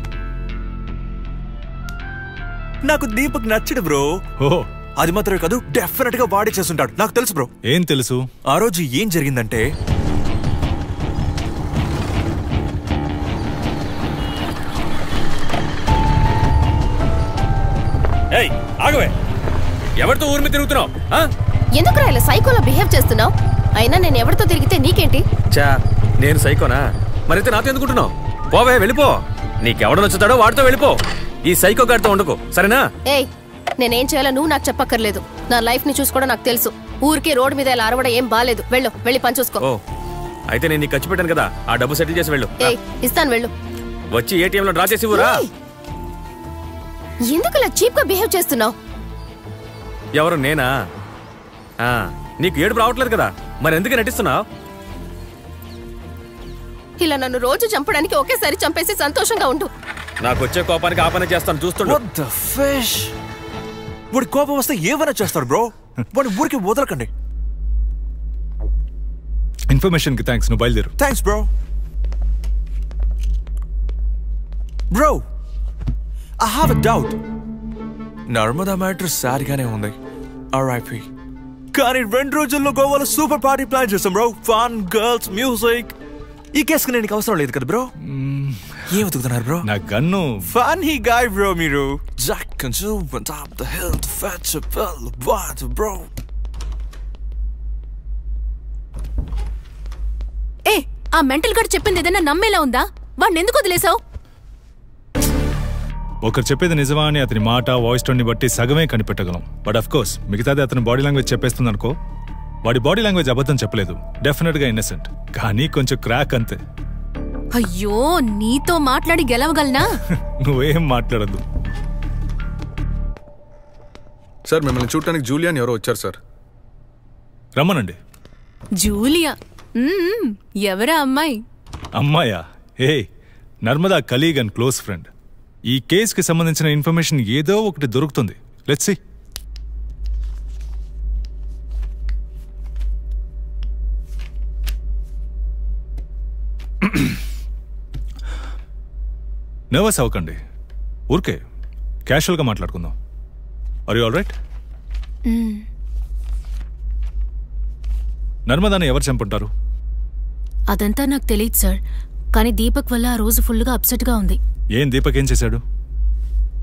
K: నాకు దీపక్ నచ్చడు బ్రో
B: ఓ
K: అది మాత్రమే కాదు డెఫినెట్ గా వాడే చేస్తుంటాడు నాకు తెలుసు బ్రో
B: ఏం తెలుసు
K: ఆ రోజు ఏం జరిగిందంటే
J: ఏయ్ ఆగవే ఎవరితో ఊరి మీద తిరుగుతున్నావు ఆ?
D: ఎందుకురా ఇలా సైకోలో బిహేవ్ చేస్తున్నావు అయినా నేను ఎవరితో తిరిగితే నీకేంటి
J: చా నేను సైకోనా మరైతే నాతో ఎందుకుంటున్నావు పోవే వెళ్ళిపో నీకెవడ నచ్చుతాడో వాడితో వెళ్ళిపో ఈ సైకో గాడితో ఉండకు సరేనా
D: ఏయ్ నేనేం చేయాలో నువ్వు నాకు చెప్పక్కర్లేదు నా లైఫ్ ని చూసుకోవడం నాకు తెలుసు ఊరికే రోడ్డు మీద ఇలా అరవడం ఏం బాలేదు వెళ్ళు వెళ్ళి పని చూసుకో
J: ఓ అయితే నేను నీకు ఖర్చు పెట్టాను కదా ఆ డబ్బు సెటిల్ చేసి వెళ్ళు
D: ఏయ్ ఇస్తాను వెళ్ళు
J: వచ్చి ఏటీఎం లో డ్రా చేసి ఊరా
D: ఏయ్! ఎందుకు ఇలా చీప్ గా బిహేవ్ చేస్తున్నావు
J: ఎవరు నేనా ఆ, నీకు ఏడుపు రావట్లేదు కదా మరి ఎందుకు నటిస్తున్నావు
D: ఇలా నన్ను రోజు చంపడానికి ఒకేసారి చంపేసి సంతోషంగా ఉండు
J: నాకు వచ్చే కోపానికి ఆపన చేస్తాను చూస్తుండు
K: What the fish? వాడి కోపం వస్తే ఏమైనా చేస్తాడు బ్రో వాడి ఊరికి వదలకండి
B: ఇన్ఫర్మేషన్ కి థ్యాంక్స్ నువ్వు బయలుదేరు
K: thanks bro bro I have a doubt Narmada matter సారిగానే ఉంది ఆర్ఐపి కానీ రెండు రోజుల్లో గోవాలో సూపర్ పార్టీ ప్లాన్ చేస్తాం బ్రో ఫన్ గర్ల్స్ మ్యూజిక్ ఈ కేసుకి నేను నీకు అవసరం లేదు కదా బ్రో ఏం వెతుకుతున్నారు బ్రో
B: నా గన్ను
K: Funny guy, bro, మీరు Jack and Jill went up the hill to fetch a pill of water, bro.
F: ఏ ఆ మెంటల్ గడ్ చెప్పింది ఏదైనా నమ్మేలా ఉందా వాడిని ఎందుకు వదిలేసావు
B: ఒకరు చెప్పేది నిజమా అని అతని మాట వాయిస్ టోన్ ని బట్టి సగమే కనిపెట్టగలం బట్ అఫ్ కోర్స్ మిగతాది అతని బాడీ లాంగ్వేజ్ చెప్పేస్తుంది అనుకో వాడి బాడీ లాంగ్వేజ్ అబద్ధం చెప్పలేదు డెఫినెట్ గా ఇన్నసెంట్ కానీ కొంచెం క్రాక్ అంతే
F: అయ్యో నీతో మాట్లాడి గెలవగలనా
B: నువ్వేం మాట్లాడద్దు
M: సార్ మిమ్మల్ని చూడటానికి జూలియన్ ఎవరో వచ్చారు సార్
B: రమ్మనండి
F: జూలియా మ్మ్, ఎవరా అమ్మాయి
B: అమ్మాయా ఏ Narmada colleague and close friend ఈ కేసుకి సంబంధించిన ఇన్ఫర్మేషన్ ఏదో ఒకటి దొరుకుతుంది లెట్స్ సి నర్వస్ అవ్వకండి ఊరికే క్యాషువల్గా మాట్లాడుకుందాం are you all right
F: hmm.
B: నర్మదాని ఎవరు చంపుంటారు
F: అదంతా నాకు తెలియదు సార్ కానీ దీపక్ వల్ల ఆ రోజు ఫుల్గా అప్సెట్గా ఉంది
B: ఏం దీపక్ ఏం చేశాడు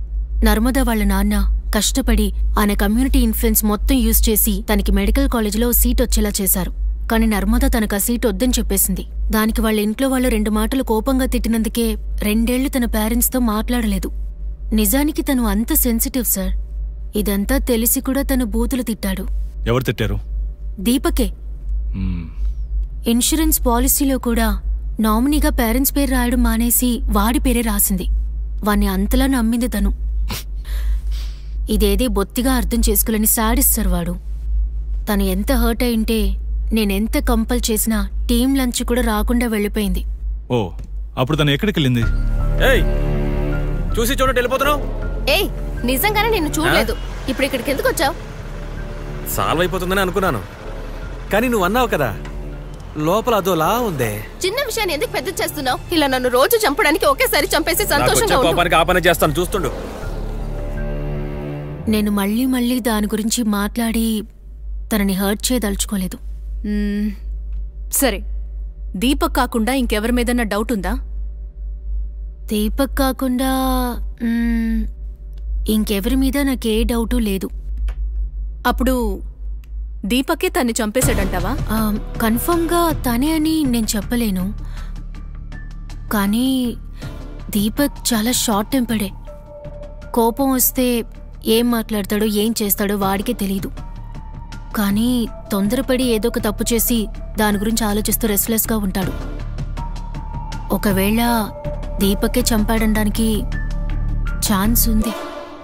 N: నర్మద వాళ్ళ నాన్న కష్టపడి ఆయన కమ్యూనిటీ ఇన్ఫ్లుయెన్స్ మొత్తం యూజ్ చేసి తనకి మెడికల్ కాలేజీలో సీట్ వచ్చేలా చేశారు కానీ నర్మద తనకు ఆ సీట్ వద్దని చెప్పేసింది దానికి వాళ్ళ ఇంట్లో వాళ్ళు రెండు మాటలు కోపంగా తిట్టినందుకే రెండేళ్లు తన పేరెంట్స్తో మాట్లాడలేదు నిజానికి తను అంత సెన్సిటివ్ సార్ ఇదంతా తెలిసి కూడా తను బూతులు తిట్టాడు
B: ఎవరు తిట్టారు
N: దీపకే
B: మ్మ్.
N: ఇన్సూరెన్స్ పాలసీలో కూడా నామినీగా పేరెంట్స్ పేరు రాయడం మానేసి వాడి పేరే రాసింది వాణ్ణి అంతలా నమ్మింది తను ఇదేదే బొత్తిగా అర్థం చేసుకోలేని సాడిస్తారు వాడు తను ఎంత హర్ట్ అయింటే నేనెంత కంపల్ చేసినా టీం లంచ్ కూడా రాకుండా వెళ్ళిపోయింది
B: ఓ అప్పుడు తను ఎక్కడికి వెళ్ళింది
J: ఏయ్ చూసి చూడండి వెళ్ళిపోతున్నావు
D: ఏయ్ నిజంగానే నిన్ను చూడలేదు ఇప్పుడు ఇక్కడికి ఎందుకు వచ్చావు
J: సాల్వ్ అయిపోతుందని అనుకున్నాను కానీ నువ్వు అన్నావు కదా లోపల అదోలా ఉందే
D: చిన్న విషయాన్ని ఎందుకు పెద్ద చేస్తున్నావు ఇలా నన్ను రోజు చంపడానికి ఒకేసారి చంపేసి
J: నాకు
D: సంతోషంగా
J: వచ్చే
D: ఉండు
J: కోపానికి ఆ పని చేస్తాను చూస్తుండు
N: నేను మళ్ళీ మళ్ళీ దాని గురించి మాట్లాడి తనని హర్ట్ చేయదలుచుకోలేదు
F: మ్మ్. సరే దీపక్ కాకుండా ఇంకెవరి మీదన్నా డౌట్ ఉందా
N: దీపక్ కాకుండా మ్మ్, ఇంకెవరి మీద నాకే డౌటు లేదు
F: అప్పుడు దీపకే తన్ని చంపేశాడంటావా
N: ఆ, కన్ఫర్మ్గా తనే అని నేను చెప్పలేను కానీ దీపక్ చాలా షార్ట్ టెంపర్డే కోపం వస్తే ఏం మాట్లాడతాడో ఏం చేస్తాడో వాడికే తెలీదు కానీ తొందరపడి ఏదో ఒక తప్పు చేసి దాని గురించి ఆలోచిస్తూ రెస్ట్లెస్గా ఉంటాడు ఒకవేళ దీపకే చంపాడనడానికి ఛాన్స్ ఉంది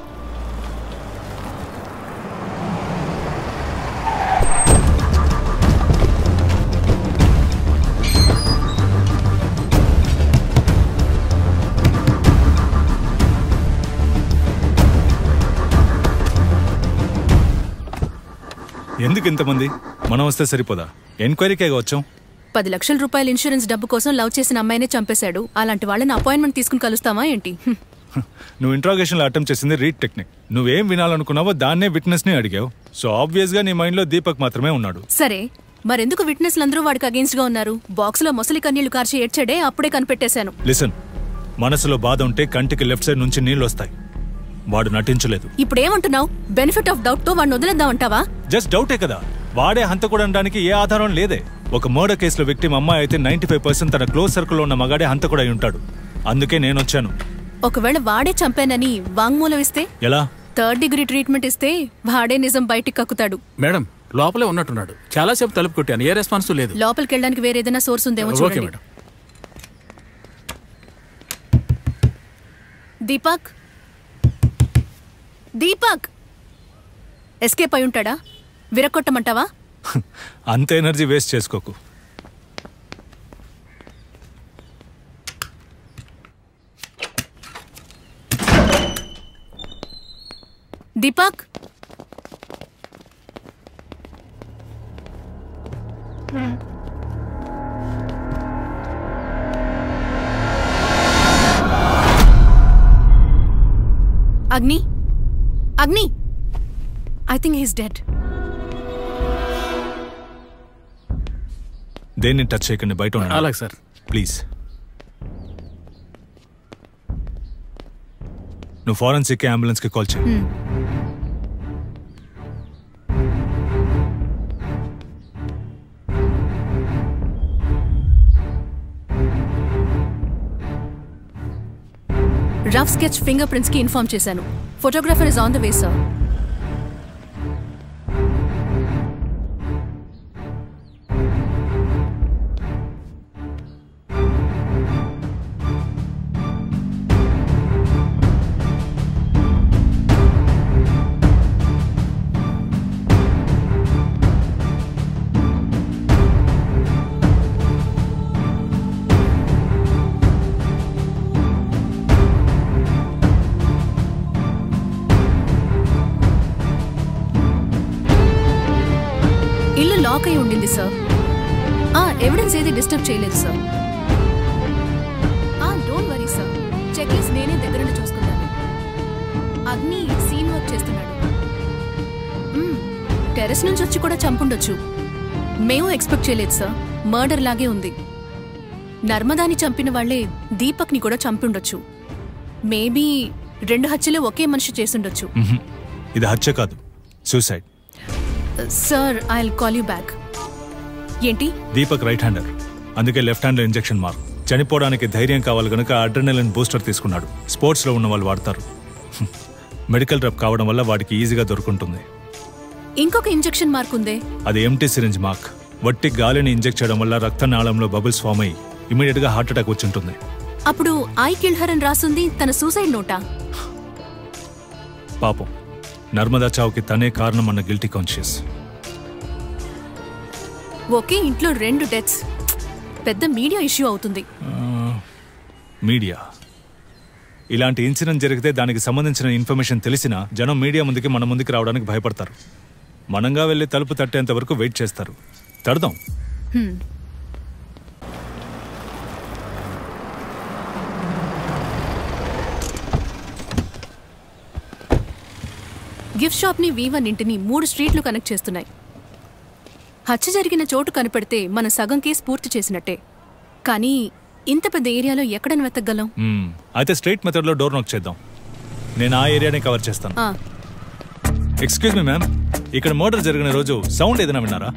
B: ఎందుకు ఇంతమంది మనం వస్తే సరిపోదా ఎంక్వైరీకే వచ్చాం
F: పది లక్షల రూపాయల ఇన్సూరెన్స్ డబ్బు కోసం లవ్ చేసిన అమ్మాయినే చంపేశాడు అలాంటి వాళ్ళని అపాయింట్మెంట్ తీసుకుని కలుస్తావా ఏంటి హ్మ్.
B: నువ్వు ఇంట్రాగేషన్లో అటెంప్ట్ చేసింది రీడ్ టెక్నిక్ నువ్వేం వినాలనుకున్నావో దాన్నే విట్నెస్ని అడిగావు సో ఆబ్వియస్గా నీ మైండ్లో దీపక్ మాత్రమే ఉన్నాడు
F: సరే మరెందుకు విట్నెస్లందరూ వాడికి అగేన్స్ట్ గా ఉన్నారు బాక్స్ లో మొసలి కన్నీళ్లు కార్చి ఏడ్చాడే అప్పుడే కనిపెట్టేశాను
B: లిసన్ మనసులో బాధ ఉంటే కంటికి లెఫ్ట్ సైడ్ నుంచి నీళ్ళు వస్తాయి వాడు నటించలేదు
F: ఇప్పుడు ఏమంటున్నావు బెనిఫిట్ ఆఫ్ డౌట్ తో వాడిని వదిలేద్దాం అంటావా
B: జస్ట్ డౌటే కదా వాడే హంతకుడు అనడానికి ఏ ఆధారం లేదే ఒక మర్డర్ కేసులో విక్టిమ్ అమ్మాయి అయితే నైన్టీ ఫైవ్ పర్సెంట్ తన క్లోజ్ సర్కిల్లో ఉన్న మగాడే హంతకుడు అయి ఉంటాడు అందుకే నేను వచ్చాను
F: ఒకవేళ వాడే చంపానని వాంగ్మూలం ఇస్తే
B: ఎలా
F: థర్డ్ డిగ్రీ ట్రీట్మెంట్ ఇస్తే వాడే నిజం బయటికి కక్కుతాడు
O: మేడం లోపలే ఉన్నట్టున్నాడు చాలాసేపు తలుపు కొట్టాను ఏ రెస్పాన్స్ లేదు
F: లోపలికి వెళ్ళడానికి వేరే ఏదైనా సోర్స్ ఉందేమో
O: ఓకే
F: చూడండి
O: మేడం
F: దీపక్ దీపక్ ఎస్కేప్ అయి ఉంటాడా విరక్కొట్టమంటావా
B: అంత ఎనర్జీ వేస్ట్ చేసుకోకు
F: Deepak Agni Agni I think he's dead
B: దేన్ని టచ్ చేయకండి బయట ఉండండి.
O: అలాగే సార్.
B: ప్లీజ్ నువ్వు ఫారెన్సిక్ అంబులెన్స్ కి కాల్ చేయి
F: రఫ్ స్కెచ్ ఫింగర్ ప్రింట్స్ కి ఇన్ఫార్మ్ చేశాను photographer is on the way sir ఇల్లు లాక్ అయి ఉండింది సార్ ఆ ఎవిడెన్స్ ఏది డిస్టర్బ్ చేయలేదు సార్ ఆ don't worry sir check list నేనే దగ్గరుండి చూసుకుంటాను అగ్ని సీన్ వర్క్ చేస్తున్నాడు మ్మ్, టెర్రస్ నుంచి వచ్చి కూడా చంపుండొచ్చు మేము ఎక్స్పెక్ట్ చేయలేదు సార్ మర్డర్ లాగే ఉంది నర్మదాని చంపిన వాళ్లే దీపక్ని కూడా చంపుండొచ్చు మేబీ రెండు హత్యలు ఒకే మనిషి చేసుండొచ్చు
B: మ్హూ. ఇది హత్య కాదు suicide
F: sir I call you back ఏంటి
B: దీపక్ రైట్ హ్యాండర్ అందుకే లెఫ్ట్ హ్యాండ్ ఇంజెక్షన్ మార్క్ చనిపోవడానికి ధైర్యం కావాలి గనుక అడ్రినలిన్ బూస్టర్ తీసుకున్నాడు స్పోర్ట్స్ లో ఉన్న వాళ్ళు వాడతారు హ్మ్. మెడికల్ డ్రప్ కావడం వల్ల వాడికి ఈజీగా దొరుకుంటుంది
F: ఇంకొక ఇంజెక్షన్ మార్క్ ఉందే
B: అది ఎంటీ సిరింజ్ మార్క్ వట్టి గాలిని ఇంజెక్ట్ చేయడం వల్ల రక్తనాళంలో బబుల్స్ ఫామ్ అయ్యి ఇమీడియట్ గా హార్ట్ అటాక్ వచ్చి ఉంటుంది
F: అప్పుడు ఐ కిల్ హర్ అని రాసుంది తన సూసైడ్ నోటా
B: పాపం నర్మదా చావుకి తనే కారణం అన్న గిల్టీ కాన్షియస్
F: ఒకే ఇంట్లో రెండు డెత్స్ పెద్ద మీడియా ఇష్యూ అవుతుంది
B: మీడియా ఇలాంటి ఇన్సిడెంట్ జరిగితే దానికి సంబంధించిన ఇన్ఫర్మేషన్ తెలిసినా జనం మీడియా ముందుకి మన ముందుకి రావడానికి భయపడతారు మనంగా వెళ్ళి తలుపు తట్టేంత వరకు వెయిట్ చేస్తారు తడదాం
F: హ్మ్. గిఫ్ట్ షాప్ ని వన్ ఇంటిని మూడు స్ట్రీట్లు కనెక్ట్ చేస్తున్నాయి హత్య జరిగిన చోటు కనిపెడితే మన సగం కేసు పూర్తి చేసినట్టే కానీ ఇంత పెద్ద ఏరియాలో ఎక్కడని వెతకగలం
B: మ్మ్. అయితే స్ట్రైట్ మెథడ్లో డోర్ నాక్ చేద్దాం నేను ఆ ఏరియాని కవర్ చేస్తాను
F: ఆ,
B: ఎక్స్క్యూజ్ మీ మ్యామ్ ఇక్కడ మర్డర్ జరిగిన రోజు సౌండ్ ఏదైనా విన్నారా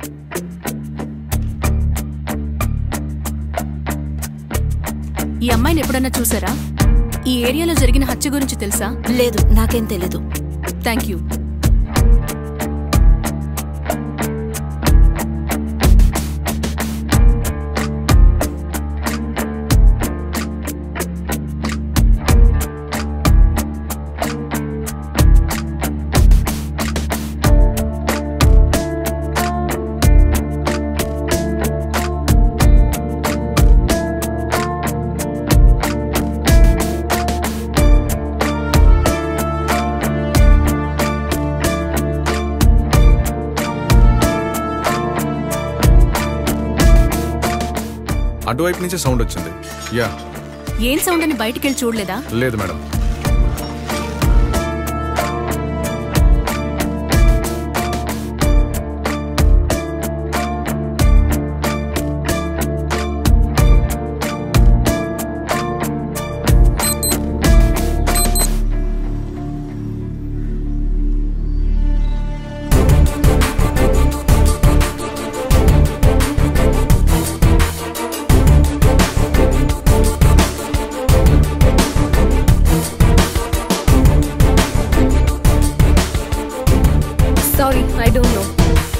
F: ఈ అమ్మాయిని ఎప్పుడన్నా చూసారా ఈ ఏరియాలో జరిగిన హత్య గురించి తెలుసా
G: లేదు నాకేం తెలీదు
F: థ్యాంక్ యూ
M: అటువైపు నుంచి సౌండ్ వచ్చింది యా
F: ఏం సౌండ్ అని బయటికెళ్ళి చూడలేదా
M: లేదు madam
D: sorry I don't know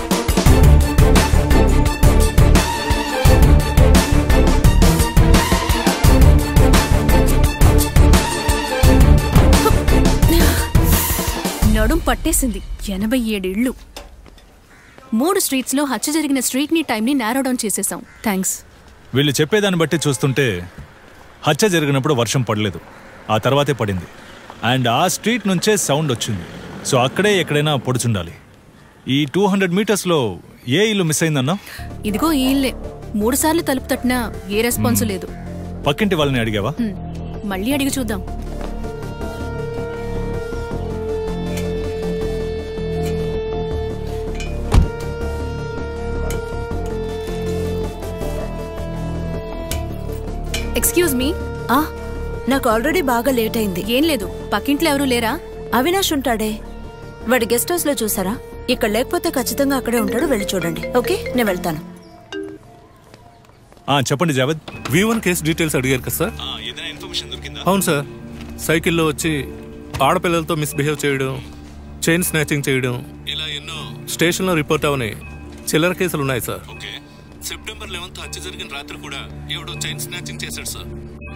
F: నడుం పట్టేసింది ఎనభై ఏడేళ్లు మూడు స్ట్రీట్స్ లో హత్య జరిగిన స్ట్రీట్ ని టైం ని నారో డౌన్ చేసేసాం థ్యాంక్స్
B: వీళ్ళు చెప్పేదాన్ని బట్టి చూస్తుంటే హత్య జరిగినప్పుడు వర్షం పడలేదు ఆ తర్వాతే పడింది అండ్ ఆ స్ట్రీట్ నుంచే సౌండ్ వచ్చింది సో అక్కడే ఎక్కడైనా పొడుచుండాలి ఈ టూ హండ్రెడ్ మీటర్స్లో ఏ ఇల్లు మిస్ అయిందన్నా
F: ఇదిగో ఈ ఇల్లే మూడు సార్లు తలుపు తట్టినా ఏ రెస్పాన్స్ లేదు
B: పక్కింటి వాళ్ళని అడిగావా
F: హ్మ్. మళ్ళీ అడిగి చూద్దాం ఎక్స్క్యూజ్ మీ
G: ఆ నాకు ఆల్రెడీ బాగా లేట్ అయింది
F: ఏం లేదు పక్కింట్లో ఎవరూ లేరా
G: అవినాష్ ఉంటాడే వాడి గెస్ట్ హౌస్ లో చూసారా ఇక్కడ లేకపోతే ఖచ్చితంగా అక్కడే ఉంటాడు వెళ్ళి చూడండి ఓకే నేను వెళ్తాను
B: ఆ, చెప్పండి Javed
E: V one case details అడిగారు కదా సార్ అవును సార్ సైకిల్లో వచ్చి ఆడపిల్లలతో మిస్బిహేవ్ చేయడం చైన్ స్నాచింగ్ చేయడం ఇలా ఎన్నో స్టేషన్లో రిపోర్ట్ అవనాయి చిల్లర కేసులు ఉన్నాయి సార్ సెప్టెంబర్ లెవెన్త్ హత్య జరిగిన రాత్రి కూడా ఎవడో చైన్ స్నాచింగ్ చేశాడు సార్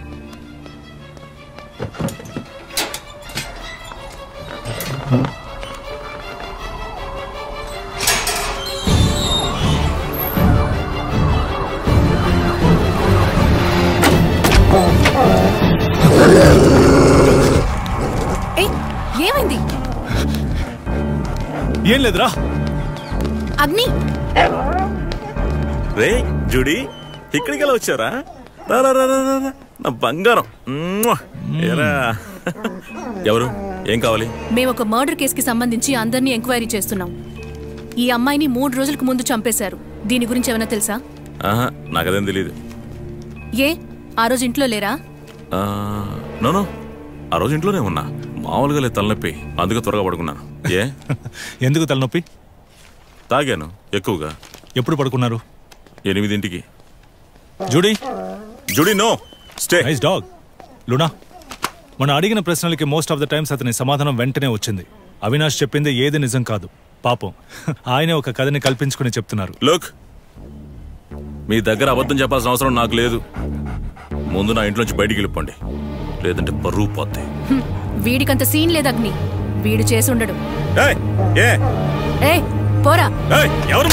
F: ఏయ్ ఏమైంది
B: ఏం లేదురా
F: అగ్ని
P: రే జుడి ఇక్కడికి ఎలా వచ్చారా రా, రా, రా, రా, రా, రా. నా బంగారం మ్మ్. ఏరా ఎవరు ఏం కావాలి
F: మేము ఒక మర్డర్ కేసుకి సంబంధించి అందరినీ ఎంక్వైరీ చేస్తున్నాం ఈ అమ్మాయిని మూడు రోజులకు ముందు చంపేశారు దీని గురించి ఏమైనా తెలుసా
P: ఆహా నాకదేం తెలియదు
F: ఏ ఆ రోజు ఇంట్లో లేరా
P: నోనో ఆ రోజు ఇంట్లోనే ఉన్నా మామూలుగా లేదు తలనొప్పి అందుకే త్వరగా పడుకున్నాను ఏ
B: ఎందుకు తలనొప్పి
P: తాగాను ఎక్కువగా
B: ఎప్పుడు పడుకున్నారు
P: ఎనిమిదింటికి
B: Judy
P: Judy no stay
B: nice dog Luna మనం అడిగిన ప్రశ్నలకి మోస్ట్ ఆఫ్ ద టైమ్స్ అతని సమాధానం వెంటనే వచ్చింది అవినాష్ చెప్పింది ఏది నిజం కాదు పాపం ఆయనే ఒక కథని కల్పించుకుని చెప్తున్నారు
P: లుక్ మీ దగ్గర అబద్ధం చెప్పాల్సిన అవసరం నాకు లేదు ముందు నా ఇంట్లోంచి బయటికి వెళ్ళిపోండి లేదంటే పరువు పోతే
F: హ్మ్, వీడికంత సీన్ లేదు అగ్ని వీడు చేసి ఉండడు
P: ఏ
F: ఏ పోరా
P: ఎవరు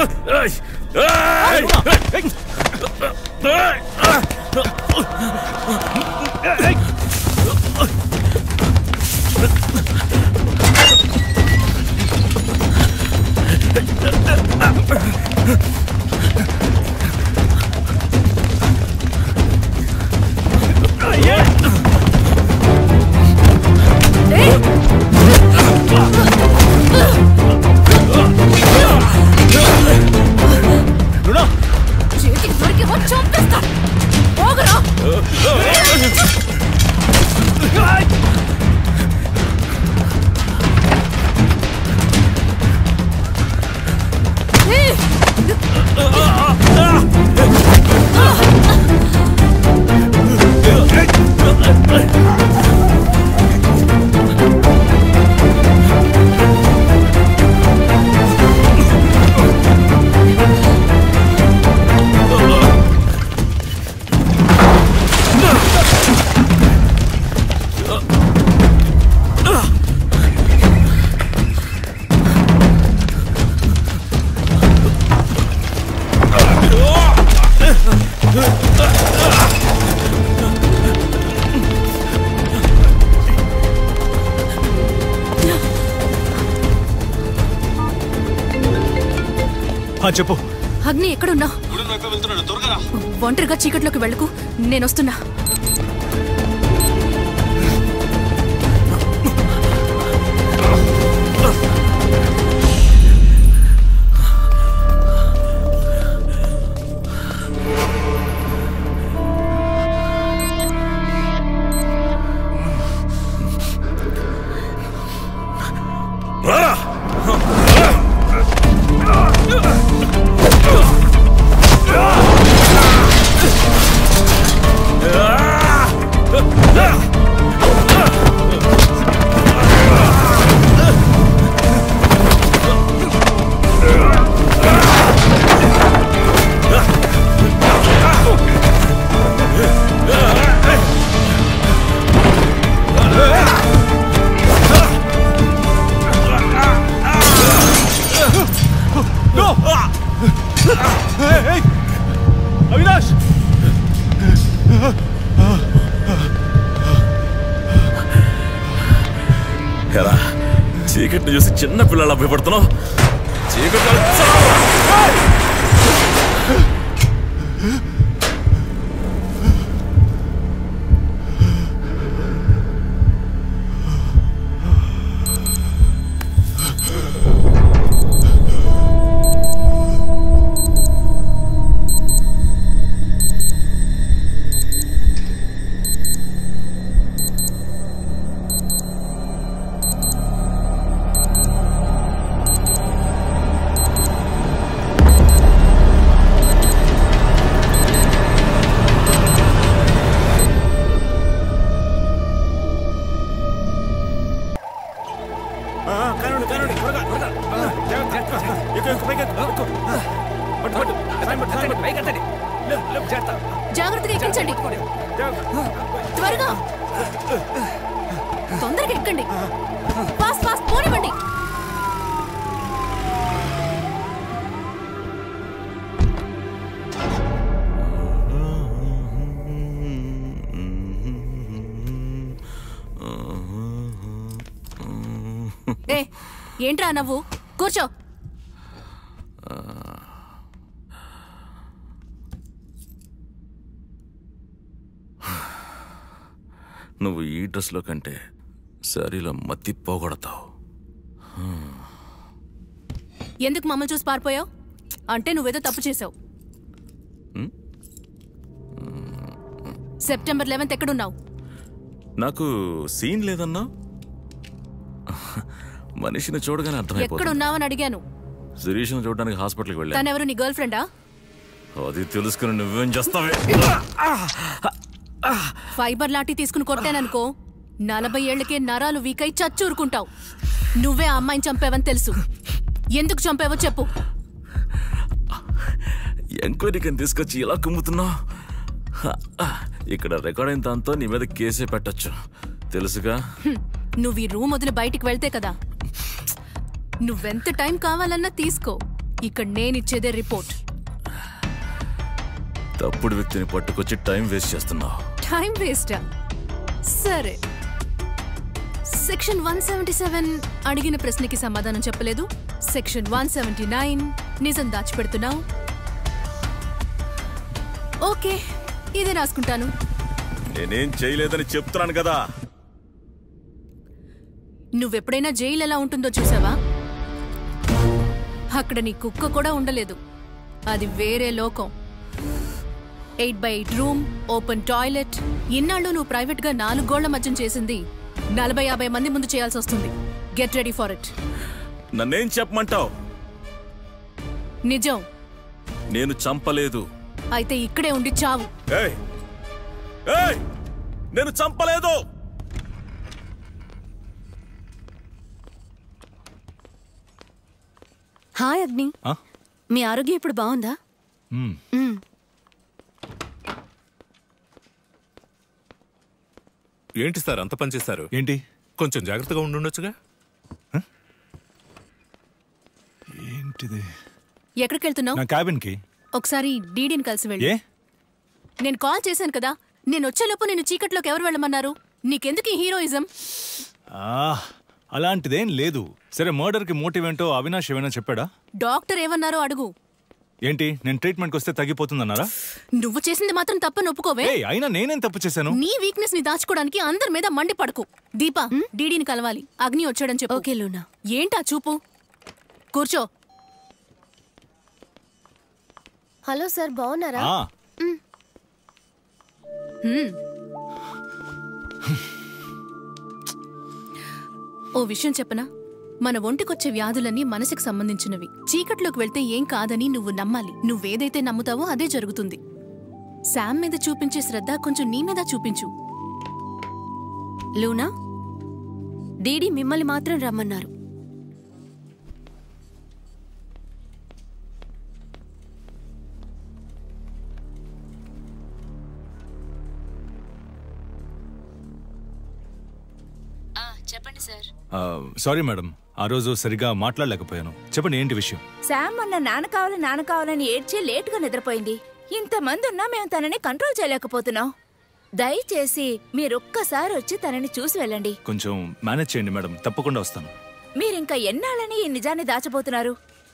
F: చేతికి దొరికేమో చంపేస్తా పోగరా
B: ఆ, చెప్పు
F: అగ్ని ఎక్కడున్నా ఒంటరిగా చీకట్లోకి వెళ్ళకు నేను వస్తున్నా
B: అవినాష్
P: ఎరా చీకటిని చూసి చిన్న పిల్లల భయపడుతున్నావు చీకటి
J: కానండి కానండి త్వరగా త్వరగా జాగ్రత్త ఎక్కువ ఎక్కువ పైకి ఎక్కువ ఎక్కువ పట్టు పట్టు సాయం పట్టు సాయం పట్టు పైకి ఎత్తండి లేవు లేవు జాగ్రత్త
F: జాగ్రత్తగా ఎక్కించండి త్వరగా తొందరగా ఎక్కండి ఫాస్ట్ ఫాస్ట్ పోనివ్వండి ఏ ఏంట్రా నవ్వు కూర్చో
P: నువ్వు ఈ డ్రెస్లో కంటే సరిలో మత్తి పోగొడతావు
F: ఎందుకు మమ్మల్ని చూసి పారిపోయావు అంటే నువ్వేదో తప్పు చేసావు
P: హ్మ్?
F: సెప్టెంబర్ లెవెన్త్ ఎక్కడున్నావు
P: నాకు సీన్ లేదన్నా మనిషిని చూడగానే అర్థమైపోతుంది
F: ఎక్కడున్నావని అడిగాను
P: శిరీష్ను చూడడానికి హాస్పిటల్కి వెళ్ళాను
F: తనెవరు నీ గర్ల్ ఫ్రెండా
P: అది తెలుసుకుని నువ్వేం చేస్తావే
F: ఫైబర్ లాఠీ తీసుకుని కొట్టాననుకో నలభై ఏళ్లకే నరాలు వీకై చచ్చూరుకుంటావు నువ్వే ఆ అమ్మాయిని చంపావని తెలుసు ఎందుకు చంపావో చెప్పు
P: ఎంక్వైరీకి తీసుకొచ్చి ఇలా కుమ్ముతున్నావు ఇక్కడ రికార్డ్ అయిన దాంతో నీ మీద కేసే పెట్టొచ్చు తెలుసుగా
F: హ్మ్. నువ్వు ఈ రూమ్ వదిలి బయటికి వెళ్తే కదా నువ్వెంత టైం కావాలన్నా తీసుకో ఇక్కడ నేనిచ్చేదే రిపోర్ట్
P: తప్పుడు వ్యక్తిని పట్టుకొచ్చి టైం వేస్ట్ చేస్తున్నావు
F: టైం వేస్టా సరే సెక్షన్ వన్ సెవెంటీ సెవెన్ అడిగిన ప్రశ్నకి సమాధానం చెప్పలేదు సెక్షన్ వన్ సెవెంటీ నైన్ నిజం దాచిపెడుతున్నావు ఓకే ఇదే రాసుకుంటాను
P: నేనేం చేయలేదని చెప్తున్నాను కదా
F: నువ్వెప్పుడైనా జైలు ఎలా ఉంటుందో చూసావా అక్కడ నీ కుక్క కూడా ఉండలేదు అది వేరే లోకం eight by eight room open toilet ఇన్నాళ్ళు నువ్వు ప్రైవేట్ గా నాలుగు గోళ్ల మధ్యం చేసింది నలభై యాభై మంది ముందు చేయాల్సి వస్తుంది గెట్ రెడీ ఫర్ ఇట్
P: నన్నేం చెప్పమంటావు
F: నిజం
P: నేను చంపలేదు
F: అయితే ఇక్కడే ఉండి చావు
P: ఏయ్ ఏయ్ నేను చంపలేదు
C: హాయ్ అగ్ని
B: ఆ?
C: మీ ఆరోగ్యం ఇప్పుడు బాగుందా
B: మ్మ్.
C: మ్మ్.
E: ఏంటి సార్ అంత పని చేశారు
B: ఏంటి
E: కొంచెం జాగ్రత్తగా ఉండుండొచ్చుగా
B: ఏంటిది
F: ఎక్కడికి వెళ్తున్నావు
B: నా క్యాబిన్ కి
F: ఒకసారి డీడీని కలిసి వెళ్ళి
B: ఏ
F: నేను కాల్ చేశాను కదా నేను వచ్చేలోపు నేను చీకట్లోకి ఎవరు వెళ్ళమన్నారు నీకెందుకు ఈ హీరోయిజం
B: ఆ, అలాంటిదేం లేదు సరే మర్డర్ కి మోటివ్ ఏంటో అవినాష్ ఏమైనా చెప్పాడా
F: డాక్టర్ ఏమన్నారో అడుగు
B: ఏంటి నేను ట్రీట్మెంట్కి వస్తే తగ్గిపోతుందన్నారా
F: నువ్వు చేసింది మాత్రం తప్పని ఒప్పుకోవే
B: ఏయ్ అయినా నేనేం తప్పు చేశాను
F: నీ వీక్నెస్ ని దాచుకోవడానికి అందరి మీద మండి పడకు దీపా డీడీని కలవాలి అగ్ని వచ్చాడని చెప్పు ఓకే లూనా ఏంటా చూపు కూర్చో
D: హలో సార్ బాగున్నారా
B: ఆ,
F: హ్మ్. ఓ విషయం చెప్పనా మన ఒంటికొచ్చే వ్యాధులన్నీ మనసుకు సంబంధించినవి చీకట్లోకి వెళ్తే ఏం కాదని నువ్వు నమ్మాలి నువ్వేదైతే నమ్ముతావో అదే జరుగుతుంది శామ్ మీద చూపించే శ్రద్ధ కొంచెం నీ మీద చూపించు
C: లూనా డీడీ మిమ్మల్ని మాత్రం రమ్మన్నారు
G: చెప్పండి సార్
B: ఆ, సారీ మేడం ఆ రోజు సరిగా మాట్లాడలేకపోయాను చెప్పండి ఏంటి విషయం
G: శామ్ మొన్న నాన్న కావాలి నాన్న కావాలని ఏడ్చి లేటుగా నిద్రపోయింది ఇంతమంది ఉన్నా మేము తనని కంట్రోల్ చేయలేకపోతున్నాం దయచేసి మీరొక్కసారి వచ్చి తనని చూసి వెళ్ళండి
B: కొంచెం మేనేజ్ చేయండి మేడం తప్పకుండా వస్తాను
G: మీరింకా ఎన్నాళ్ళని ఈ నిజాన్ని దాచబోతున్నారు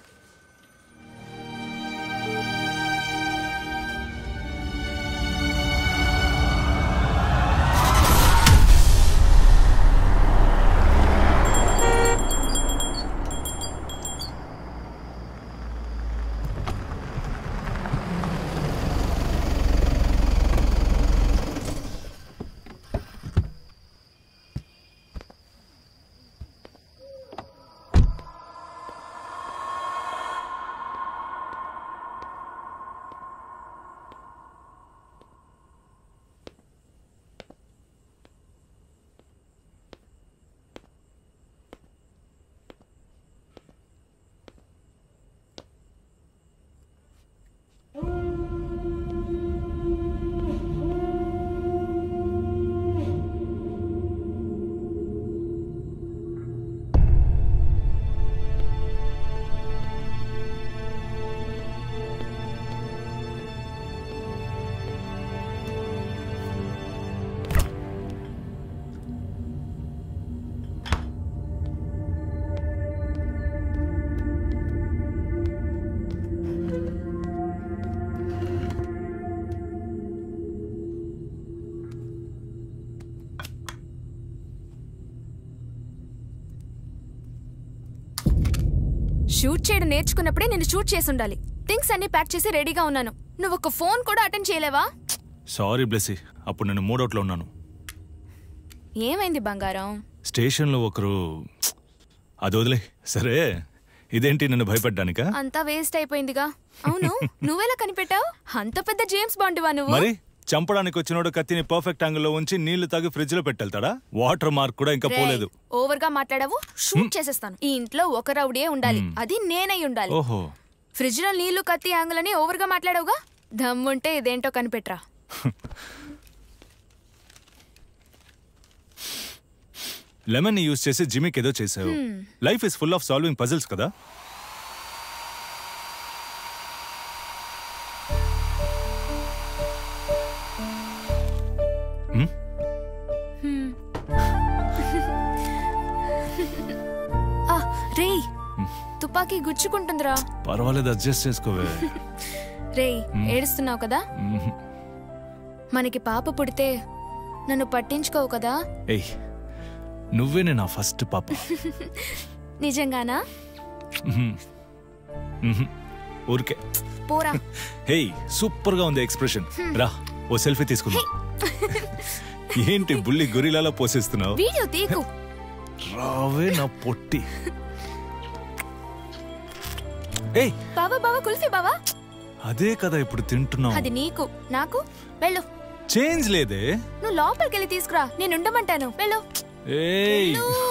Q: షూట్ చేయడం నేర్చుకున్నప్పుడే నేను షూట్ చేసి ఉండాలి థింగ్స్ అన్ని ప్యాక్ చేసి రెడీగా ఉన్నాను నువ్వు ఒక ఫోన్ కూడా అటెండ్ చేయలేవా
B: సారీ బ్లెస్సీ అప్పుడు నేను మూడౌట్లో ఉన్నాను
Q: ఏమైంది బంగారం
B: స్టేషన్లో ఒకరు అది వదిలే సరే ఇదేంటి నన్ను భయపెట్టడానికా
Q: అంతా వేస్ట్ అయిపోయిందిగా అవును నువ్వెలా కనిపెట్టావు అంత పెద్ద జేమ్స్ బాండువా నువ్వు
B: మరి చంపడానికి వచ్చినోడు కత్తిని పర్ఫెక్ట్ యాంగిల్లో ఉంచి నీళ్లు తాగి ఫ్రిడ్జ్ లో పెట్టెళ్తాడా వాటర్ మార్క్ కూడా ఇంకా పోలేదు
Q: ఓవర్ గా మాట్లాడావు షూట్ చేసేస్తాను ఈ ఇంట్లో ఒక రౌడియే ఉండాలి అది నేనై ఉండాలి
B: ఓహో
Q: ఫ్రిడ్జ్ లో నీళ్లు కత్తి యాంగిల్ అని ఓవర్ గా మాట్లాడావుగా దమ్ముంటే ఇదేంటో కనిపెట్రా
B: లెమన్ ని యూజ్ చేసి జిమ్కి ఏదో చేసావు
Q: Hmm.
B: Life is full of solving puzzles కదా
Q: ఆ, రేయ్ తుపాకీ గుచ్చుకుంటుందిరా
B: పర్వాలేదు అడ్జస్ట్ చేసుకోవే
Q: రేయ్
B: Hmm.
Q: ఏడుస్తున్నావు కదా
B: మ్మ్.
Q: మనకి పాప పుడితే నన్ను పట్టించుకోవు కదా
B: ఏయ్ నువ్వేనే నా ఫస్ట్ పాప
Q: నిజంగానా
B: మ్మ్. మ్మ్. ఊరికే
Q: పోరా
B: హేయ్ సూపర్ గా ఉంది ఎక్స్ప్రెషన్
Q: Hmm.
B: రా ఓ సెల్ఫీ తీసుకుందాం ఏంటి బుల్లి గొరిలాలా పోసేస్తున్నావు
Q: వీడియో తీకు
B: రావే నా పొట్టి ఏయ్
Q: బావా బావా కుల్ఫీ బావా
B: అదే కదా ఇప్పుడు తింటున్నావు
Q: అది నీకు నాకు వెళ్ళు
B: చేంజ్ లేదే
Q: నువ్వు లోపలికి వెళ్ళి తీసుకురా నేను ఉండమంటాను వెళ్ళు
B: ఏయ్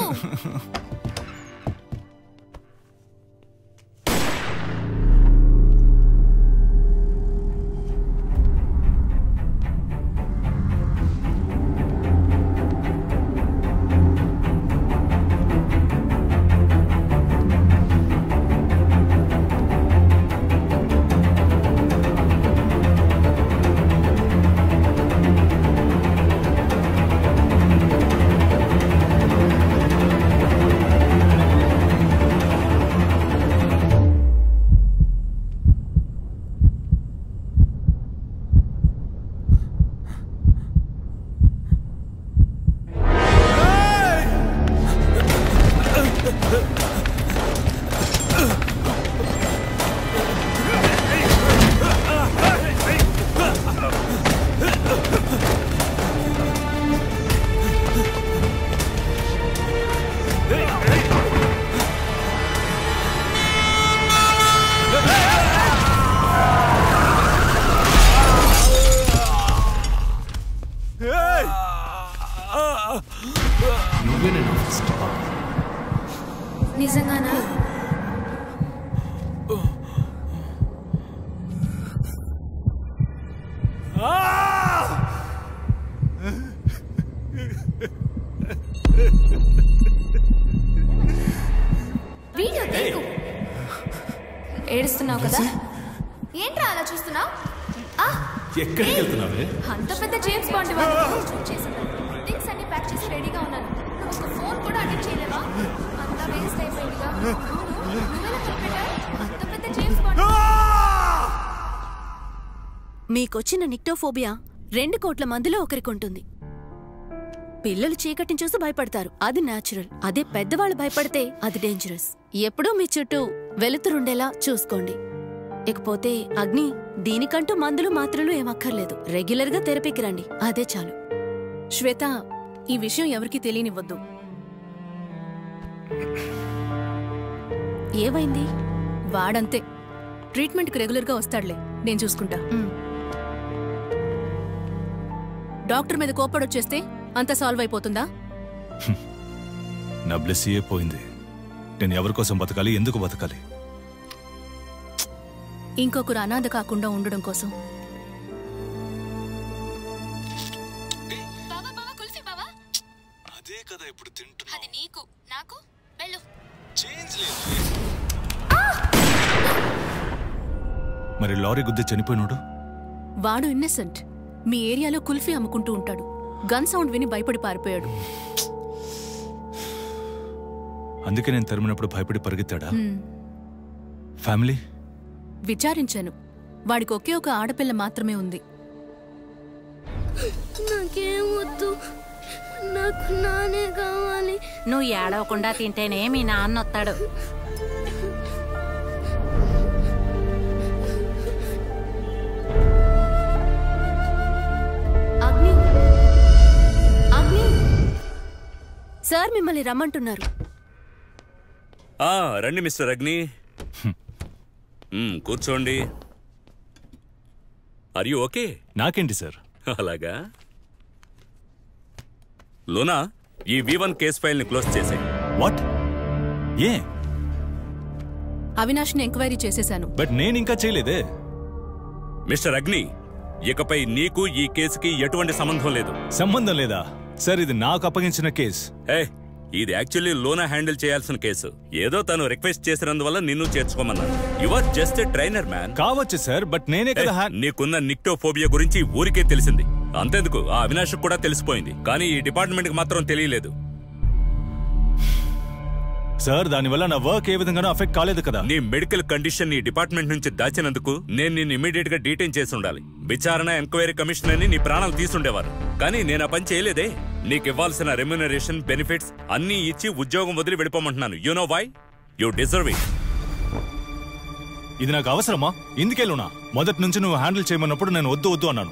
B: నువ్వేనే నా ఫస్ట్ పాప
Q: నిజంగానా వీడియో తీకు ఏడుస్తున్నావు కదా ఏంట్రా అలా చూస్తున్నావు
B: ఎక్కడికి వెళ్తున్నావే
Q: అంత పెద్ద జేమ్స్ బాండ్ షూట్ చేశాను థింగ్స్ అన్ని ప్యాక్ చేసి రెడీగా ఉన్నాను నువ్వు ఒక ఫోన్ కూడా అటెండ్ చేయలేవా అంతా వేస్ట్ అయిపోయిందిగా అవును నువ్వెలా కనిపెట్టావు అంత పెద్ద జేమ్స్ బాండ్
C: మీకొచ్చిన నిక్టోఫోబియా రెండు కోట్ల మందిలో ఒకరికుంటుంది పిల్లలు చీకటిని చూసి భయపడతారు అది నేచురల్ అదే పెద్దవాళ్ళు భయపడితే అది డేంజరస్ ఎప్పుడూ మీ చుట్టూ వెలుతురుండేలా చూసుకోండి ఇకపోతే అగ్ని దీనికంటూ మందులు మాత్రలు ఏమక్కర్లేదు రెగ్యులర్ గా థెరపీకి రండి అదే చాలు
F: శ్వేత ఈ విషయం ఎవరికీ తెలియనివ్వద్దు
C: ఏమైంది
F: వాడంతే ట్రీట్మెంట్కి రెగ్యులర్గా వస్తాడులే నేను చూసుకుంటా డాక్టర్ మీద కోపడొచ్చేస్తే అంత సాల్వ్ అయిపోతుందా
B: నా బ్లెస్సీయే పోయింది నేను ఎవరి కోసం బతకాలి ఎందుకు బతకాలి
F: ఇంకొకరు అనాథ కాకుండా ఉండడం కోసం
Q: బావా బావా కుల్ఫీ బావా
B: అదే కదా ఇప్పుడు తింటున్నా
Q: అది నీకు నాకు వెళ్ళు
B: చేంజ్ మరి లారీ గుద్ది చనిపోయినోడు
F: వాడు ఇన్నసెంట్ మీ ఏరియాలో కుల్ఫీ అమ్ముకుంటూ ఉంటాడు గన్ సౌండ్ విని భయపడి పారిపోయాడు
B: అందుకే నేను తరిమినప్పుడు భయపడి పరిగెత్తాడా
F: హ్మ్.
B: ఫ్యామిలీ
F: విచారించాను వాడికి ఒకే ఒక ఆడపిల్ల మాత్రమే ఉంది
N: నాకేం వద్దు నాకు నానే కావాలి
R: నువ్వు ఏడవకుండా తింటేనే మీ నాన్న వస్తాడు
C: అగ్ని అగ్ని సార్ మిమ్మల్ని రమ్మంటున్నారు
I: ఆ, రండి మిస్టర్ అగ్ని మ్మ్, కూర్చోండి ఆర్ యూ ఓకే
B: నాకేంటి సార్
I: అలాగా లోనా ఈ వి వన్ కేస్ ఫైల్ ని క్లోజ్ చేసే
B: వాట్ ఏ
F: అవినాష్ని ఎంక్వైరీ చేసేశాను
B: బట్ నేను ఇంకా చేయలేదే
I: మిస్టర్ అగ్ని ఇకపై నీకు ఈ కేసుకి ఎటువంటి సంబంధం లేదు
B: సంబంధం లేదా సార్ ఇది నాకు అప్పగించిన కేస్
I: ఏ ఇది యాక్చువల్లీ లోనా హ్యాండిల్ చేయాల్సిన కేసు ఏదో తను రిక్వెస్ట్ చేసినందువల్ల నిన్ను చేర్చుకోమన్నాను you are just a trainer man
B: కావచ్చు సార్ బట్ నేనే కదా హ్యా-
I: నీకున్న నిక్టోఫోబియా గురించి ఊరికే తెలిసింది అంతెందుకు ఆ అవినాష్ కూడా తెలిసిపోయింది కానీ ఈ డిపార్ట్మెంట్ కి మాత్రం తెలియలేదు
B: సార్ దానివల్ల నా వర్క్ ఏ విధంగానూ అఫెక్ట్ కాలేదు కదా
I: నీ మెడికల్ కండిషన్ నీ డిపార్ట్మెంట్ నుంచి దాచినందుకు నేను నిన్ను ఇమీడియట్ గా డీటైన్ చేసి ఉండాలి విచారణ ఎంక్వైరీ కమిషన్ అని నీ ప్రాణాలు తీసుండేవారు కానీ నేను ఆ పని చేయలేదే నీకు ఇవ్వాల్సిన రెమ్యునరేషన్ బెనిఫిట్స్ అన్నీ ఇచ్చి ఉద్యోగం వదిలి వెళ్ళిపోమంటున్నాను you know why you deserve it
B: ఇది నాకు అవసరమా ఇందుకెళ్ళునా మొదటి నుంచి నువ్వు హ్యాండిల్ చేయమన్నప్పుడు నేను వద్దు వద్దు అన్నాను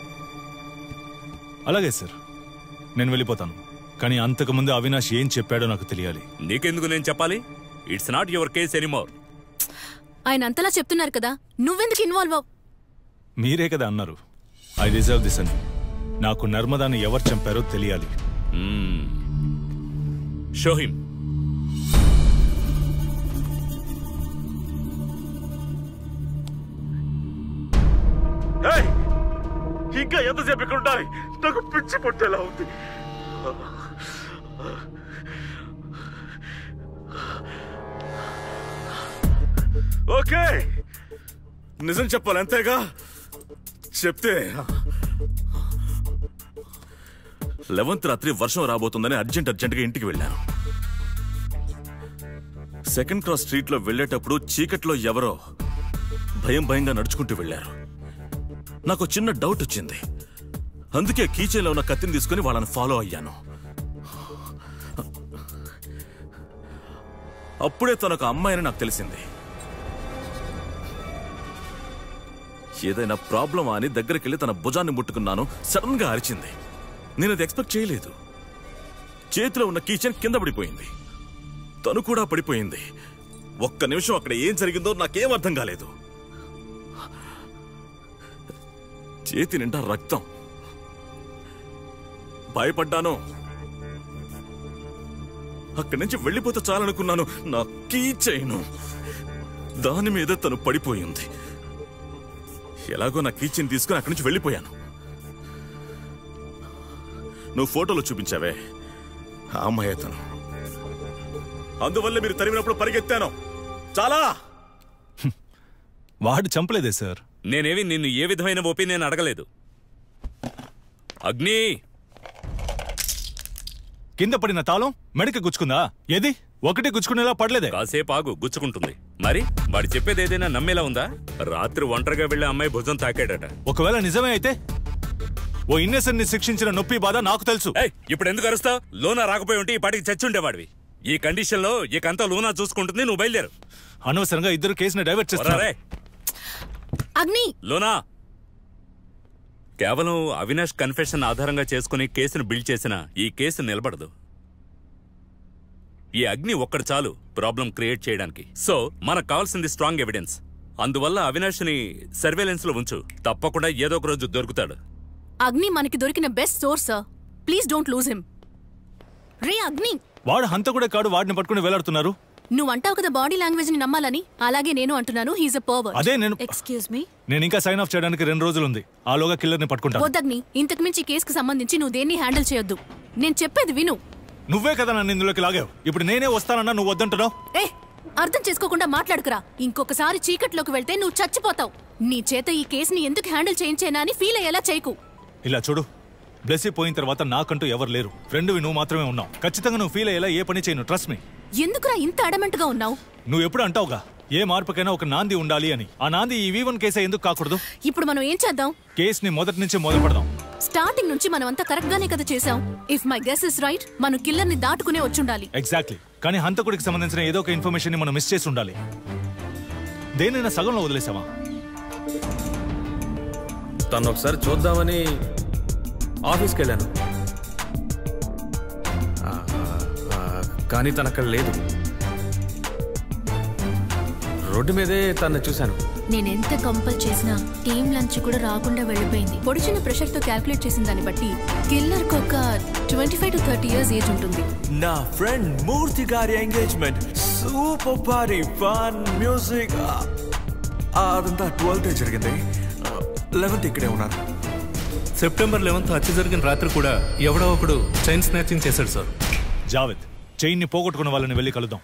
B: అలాగే సార్ నేను వెళ్ళిపోతాను కానీ అంతకుముందు అవినాష్ ఏం చెప్పాడో నాకు తెలియాలి
I: నీకెందుకు నేను చెప్పాలి it's not your case anymore
F: ఆయన అంతలా చెప్తున్నారు కదా నువ్వెందుకు ఇన్వాల్వ్ అవ్
B: మీరే కదా అన్నారు ఐ రిజర్వ్ దిస్ అని నాకు నర్మదాన్ని ఎవరు చంపారో తెలియాలి
I: షోహిం
P: ఏయ్! ఇంకా ఎంతసేపు ఇక్కడ ఉండాలి నాకు పిచ్చి పుట్టేలా ఉంది ఓకే నిజం చెప్పాలి అంతేగా చెప్తే లెవెంత్ రాత్రి వర్షం రాబోతుందని అర్జెంట్ అర్జెంట్గా ఇంటికి వెళ్ళాను సెకండ్ క్రాస్ స్ట్రీట్ లో వెళ్ళేటప్పుడు చీకట్లో ఎవరో భయం భయంగా నడుచుకుంటూ వెళ్ళారు నాకు చిన్న డౌట్ వచ్చింది అందుకే కీచేలో ఉన్న కత్తిని తీసుకుని వాళ్ళని ఫాలో అయ్యాను అప్పుడే తనొక అమ్మాయిని నాకు తెలిసింది ఏదైనా ప్రాబ్లమా అని దగ్గరికి వెళ్ళి తన భుజాన్ని ముట్టుకున్నాను సడన్ గా అరిచింది నేను అది ఎక్స్పెక్ట్ చేయలేదు చేతిలో ఉన్న కీచెన్ కింద పడిపోయింది తను కూడా పడిపోయింది ఒక్క నిమిషం అక్కడ ఏం జరిగిందో నాకేం అర్థం కాలేదు చేతి నిండా రక్తం భయపడ్డాను అక్కడి నుంచి వెళ్ళిపోతే చాలనుకున్నాను నా కీ చైను దాని మీద తను పడిపోయింది ఎలాగో నా కీచైన్ తీసుకుని అక్కడి నుంచి వెళ్ళిపోయాను నువ్వు ఫోటోలో చూపించావే ఆ అమ్మాయి తను అందువల్ల మీరు తరిమినప్పుడు పరిగెత్తాను చాలా
B: వాడు చంపలేదే సార్
I: నేనేవి నిన్ను ఏ విధమైన ఒపీనియన్ అడగలేదు అగ్ని
B: కింద పడిన తాళం మెడకి గుచ్చుకుందా ఏది ఒకటి గుచ్చుకునేలా పడలేదే
I: కాసేపు ఆగు గుచ్చుకుంటుంది మరి వాడు చెప్పేది ఏదైనా నమ్మేలా ఉందా రాత్రి ఒంటరిగా వెళ్లే అమ్మాయి భుజం తాకాడట
B: ఒకవేళ నిజమే అయితే ఓ ఇన్నసెంట్ ని శిక్షించిన నొప్పి బాధ నాకు తెలుసు
I: ఏయ్, ఇప్పుడు ఎందుకు అరుస్తావు లోనా రాకపోయి ఉంటే ఈ పాటికి చచ్చుండేవాడివి ఈ కండిషన్ లో ఇకంతా లోనా చూసుకుంటుంది నువ్వు బయలుదేరు
B: అనవసరంగా ఇద్దరు కేసుని డైవర్ట్ చేస్తున్నారు
I: వరారే.
F: అగ్ని
I: లోనా కేవలం అవినాష్ కన్ఫెషన్ ఆధారంగా చేసుకుని కేసును బిల్డ్ చేసిన ఈ కేసు నిలబడదు ఈ అగ్ని ఒక్కడు చాలు ప్రాబ్లం క్రియేట్ చేయడానికి సో మనకు కావాల్సింది స్ట్రాంగ్ ఎవిడెన్స్ అందువల్ల అవినాష్ని సర్వేలెన్స్ లో ఉంచు తప్పకుండా ఏదో ఒక రోజు దొరుకుతాడు
F: అగ్ని మనకి దొరికిన best source sir please don't lose him రే అగ్ని
B: వాడు హంతకుడే కాడు వాడిని పట్టుకుని వేలాడుతున్నారు
F: నువ్వు అంటావు కదా బాడీ లాంగ్వేజ్ ని నమ్మాలని అలాగే నేను అంటున్నాను హీజ్ అ పర్వర్
B: అదే నేను
F: ఎక్స్క్యూజ్ మీ
B: నేను ఇంకా సైన్ ఆఫ్ చేయడానికి రెండు రోజులు ఉంది ఆలోగా కిల్లర్ ని పట్టుకుంటాను
F: వద్దగ్ని ఇంతకు మించి కేసుకు సంబంధించి నువ్వు దేన్ని హ్యాండిల్ చేయొద్దు నేను చెప్పేది విను
B: నువ్వే కదా నన్ను ఇందులోకి లాగావు ఇప్పుడు నేనే వస్తానన్నా నువ్వు వద్దంటున్నావు
F: ఏ అర్థం చేసుకోకుండా మాట్లాడుకురా ఇంకొకసారి చీకట్లోకి వెళ్తే నువ్వు చచ్చిపోతావు నీ చేత ఈ కేసుని ఎందుకు హ్యాండిల్ చేయించేనా అని ఫీల్ అయ్యేలా చేయకు
B: ఇలా చూడు బ్లెస్సీ పోయిన తర్వాత నాకంటూ ఎవరు లేరు ఫ్రెండ్వి నువ్వు మాత్రమే ఉన్నావు ఖచ్చితంగా నువ్వు ఫీల్ అయ్యేలా ఏ పని చేయను ట్రస్ట్ మీ
F: ఎందుకురా ఇంత అడమెంట్ గా ఉన్నావు
B: నువ్వు ఎప్పుడు అంటావుగా ఏ మార్పుకైనా ఒక నాంది ఉండాలి అని ఆ నాంది ఈ వీ వన్ కేసే ఎందుకు కాకూడదు
F: ఇప్పుడు మనం ఏం చేద్దాం
B: కేసుని మొదటి నుంచి మొదలు పెడదాం
F: స్టార్టింగ్ నుంచి మనం అంతా కరెక్ట్ గానే కదా చేసాం if my guess is right మనం కిల్లర్ ని దాటుకునే వచ్చుండాలి
B: ఎగ్జాక్ట్లీ కానీ హంతకుడికి సంబంధించిన ఏదో ఒక ఇన్ఫర్మేషన్ ని మనం మిస్ చేసి ఉండాలి దేనైనా సగంలో వదిలేసావా
J: తను ఒకసారి చూద్దామని ఆఫీస్కి వెళ్ళాను ఆ, ఆ, కానీ తను అక్కడ లేదు రోడ్డు మీదే తను చూశాను
N: నేనెంత కంపల్ చేసినా టీం లంచ్ కూడా రాకుండా వెళ్ళిపోయింది
F: పొడిచిన ప్రెషర్ తో క్యాల్కులేట్ చేసిన దాన్ని బట్టి కిల్లర్ కి ఒక twenty five to thirty years age ఉంటుంది
K: నా ఫ్రెండ్ మూర్తి గారి engagement super party fun music అదంతా ట్వెల్త్ జరిగింది లెవెన్త్ ఇక్కడే ఉన్నారు
E: సెప్టెంబర్ లెవెన్త్ హత్య జరిగిన రాత్రి కూడా ఎవడో ఒకడు చైన్ స్నాచింగ్ చేశాడు సార్
B: జావేద్ చైన్ ని పోగొట్టుకున్న వాళ్ళని వెళ్ళి కలుద్దాం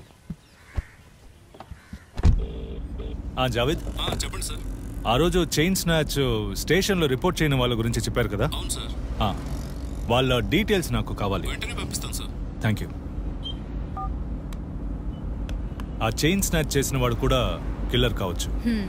B: ఆ జావేద్
E: చెప్పండి సార్
B: ఆ రోజు చైన్ స్నాచ్ స్టేషన్ లో రిపోర్ట్ చేయని వాళ్ళ గురించి చెప్పారు కదా
E: అవును సార్
B: ఆ, వాళ్ళ డీటెయిల్స్ నాకు కావాలి
E: వెంటనే పంపిస్తాను సార్
B: థ్యాంక్ యూ ఆ చైన్ స్నాచ్ చేసిన వాడు కూడా కిల్లర్ కావచ్చు
F: హ్మ్.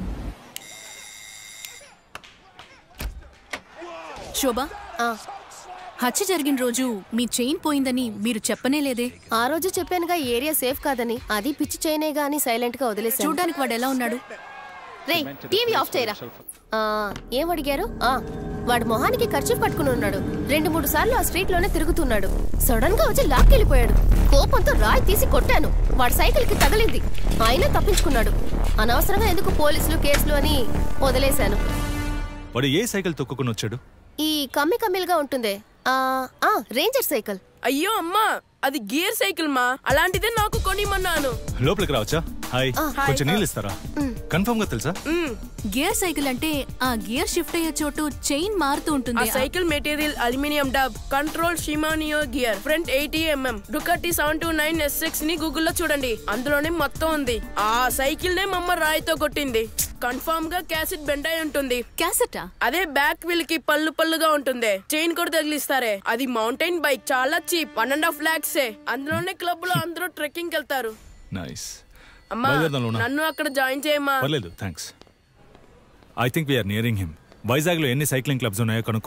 F: శోభ హత్య జరిగిన రోజు మీ చైన్ పోయిందని మీరు చెప్పనే లేదే
D: ఆ రోజు చెప్పానుగా ఈ ఏరియా సేఫ్ కాదని అది పిచ్చి చేయనేగా అని సైలెంట్ గా వదిలేసాను
F: చూడ్డానికి వాడు ఎలా ఉన్నాడు
D: రే టీవీ ఆఫ్ చేయరా ఆ, ఏం అడిగారు ఆ వాడు మొహానికి ఖర్చు పట్టుకుని ఉన్నాడు రెండు మూడు సార్లు ఆ స్ట్రీట్ లోనే తిరుగుతున్నాడు సడన్ గా వచ్చి లాక్కెళ్ళిపోయాడు కోపంతో రాయి తీసి కొట్టాను వాడు సైకిల్ కి తగిలింది అయినా తప్పించుకున్నాడు అనవసరంగా ఎందుకు పోలీసులు కేసులు అని వదిలేశాను
B: వాడు ఏ సైకిల్ తొక్కుకుని వచ్చాడు
D: ఈ కమ్మి కమ్మిలుగా ఉంటుందే ఆ ఆ రేంజర్ సైకిల్
S: అయ్యో అమ్మా అది గేర్ సైకిల్ మా అలాంటిదే నాకు కొనిమన్నాను
B: లోపలికి రావచ్చా హాయ్
F: ఆ, హాయ్.
B: కొంచెం నీళ్ళు ఇస్తారా కన్ఫర్మ్ గా తెలుసా
F: గేర్ సైకిల్ అంటే ఆ గేర్ షిఫ్ట్ అయ్యే చోటు చైన్ మారుతూ
S: ఆ
F: ఉంటుంది
S: cycle material aluminium dub control Shimano gear front eighty mm Ducati seven two nine S six ని గూగుల్లో చూడండి అందులోనే మొత్తం ఉంది ఆ సైకిల్ నే మమ్మ రాయితో కొట్టింది కన్ఫర్మ్ గా క్యాసెట్ బెండ్ అయి ఉంటుంది
F: క్యాసెటా
S: అదే బ్యాక్ వీల్ కి పళ్ళు పళ్ళుగా ఉంటుంది చైన్ కూడా తగిలిస్తారే అది మౌంటైన్ బైక్ చాలా cheap one and half lakhs అందులోనే క్లబ్ లో అందరూ ట్రెక్కింగ్ వెళ్తారు
B: నైస్
S: అమ్మా
B: బయలుదేరదాం, లోనా?
S: నన్ను అక్కడ జాయిన్ చేయమ్మా
B: పర్లేదు thanks I think we are nearing him Vizag లో ఎన్ని సైక్లింగ్ క్లబ్స్ ఉన్నాయో కనుక్కో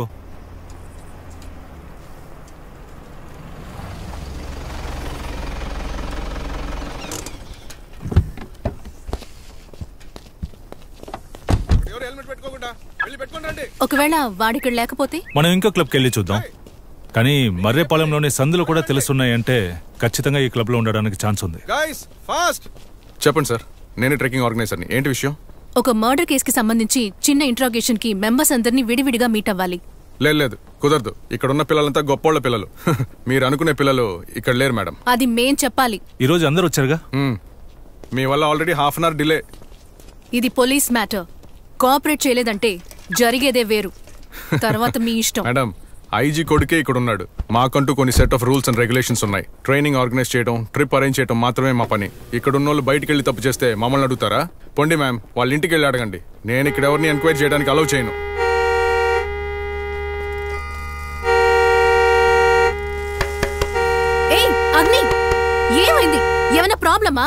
M: ఎవరు హెల్మెట్ పెట్టుకోకుండా వెళ్ళి పెట్టుకోండి
F: ఒకవేళ వాడిక్కడ లేకపోతే
B: మనం ఇంకో క్లబ్కి వెళ్ళి చూద్దాం కానీ మర్రేపాలెంలోని సందులు కూడా తెలుస్తున్నాయంటే ఖచ్చితంగా ఈ క్లబ్ లో ఉండడానికి ఛాన్స్ ఉంది
M: గైస్ ఫాస్ట్ చెప్పండి సార్ నేనే ట్రెక్కింగ్ ఆర్గనైజర్ని ఏంటి విషయం
F: ఒక మర్డర్ కేసుకి సంబంధించి చిన్న ఇంట్రాగేషన్ కి మెంబర్స్ అందరినీ విడివిడిగా మీట్ అవ్వాలి
M: లేదు లేదు కుదరదు ఇక్కడ ఉన్న పిల్లలంతా గొప్పోళ్ళ పిల్లలు మీరు అనుకునే పిల్లలు ఇక్కడ లేరు మేడం
F: అది మేం చెప్పాలి
B: ఈ రోజు అందరూ వచ్చారుగా
M: మ్మ్. మీ వల్ల already half an hour delay
F: ఇది పోలీస్ మ్యాటర్ కోఆపరేట్ చేయలేదంటే జరిగేదే వేరు తర్వాత మీ ఇష్టం
M: మేడం ఐజీ కొడుకే ఇక్కడ ఉన్నాడు మాకంటూ కొన్ని set of rules and regulations ఉన్నాయి ట్రైనింగ్ ఆర్గనైజ్ చేయడం ట్రిప్ అరేంజ్ చేయడం మాత్రమే మా పని ఇక్కడ ఉన్న వాళ్ళు బయటికి వెళ్ళి తప్పు చేస్తే మమ్మల్ని అడుగుతారా పొండి మ్యామ్ వాళ్ళ ఇంటికి వెళ్ళి అడగండి నేను ఇక్కడ ఎవరిని ఎంక్వైరీ చేయడానికి అలౌ చేయను
F: ఏయ్ అగ్ని ఏమైంది ఏమైనా ప్రాబ్లమా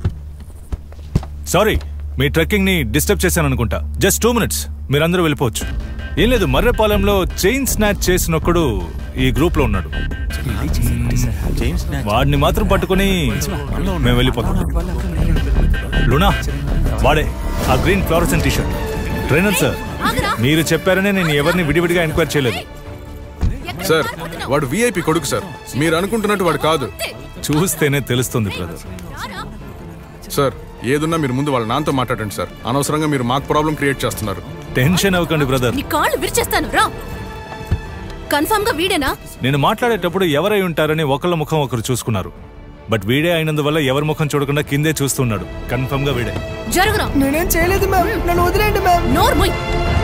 B: సారీ మీ ట్రెక్కింగ్ ని డిస్టర్బ్ చేశాను అనుకుంటా జస్ట్ టూ మినిట్స్ మీరందరూ వెళ్ళిపోవచ్చు ఏం లేదు మర్రెపాలెంలో చైన్ స్నాచ్ చేసినొక్కడు ఈ గ్రూప్ లో ఉన్నాడు వాడిని మాత్రం పట్టుకుని మేము వెళ్ళిపోతాం లునా వాడే ఆ green fluorescent T shirt trainer sir మీరు చెప్పారనే నేను ఎవరిని విడివిడిగా ఎంక్వైరీ చేయలేదు
M: సార్ వాడు విఐపి కొడుకు సార్ మీరు అనుకుంటున్నట్టు వాడు కాదు
B: చూస్తేనే తెలుస్తుంది బ్రదర్
M: సార్ ఏదున్నా మీరు ముందు వాళ్ళ నాన్నతో మాట్లాడండి సార్ అనవసరంగా మీరు మాకు ప్రాబ్లం క్రియేట్ చేస్తున్నారు
B: టెన్షన్ అవ్వకండి బ్రదర్
F: నీ కాళ్ళు విరిచేస్తాను రా కన్ఫర్మ్ గా వీడేనా
B: నేను మాట్లాడేటప్పుడు ఎవరై ఉంటారని ఒకళ్ళ ముఖం ఒకరు చూసుకున్నారు బట్ వీడే అయినందువల్ల ఎవరి ముఖం చూడకుండా కిందే చూస్తున్నాడు కన్ఫర్మ్ గా వీడే
F: జరుగురా
T: నేనేం చేయలేదు మ్యామ్ నన్ను వదిలేండి మ్యామ్
F: నోరు మొయ్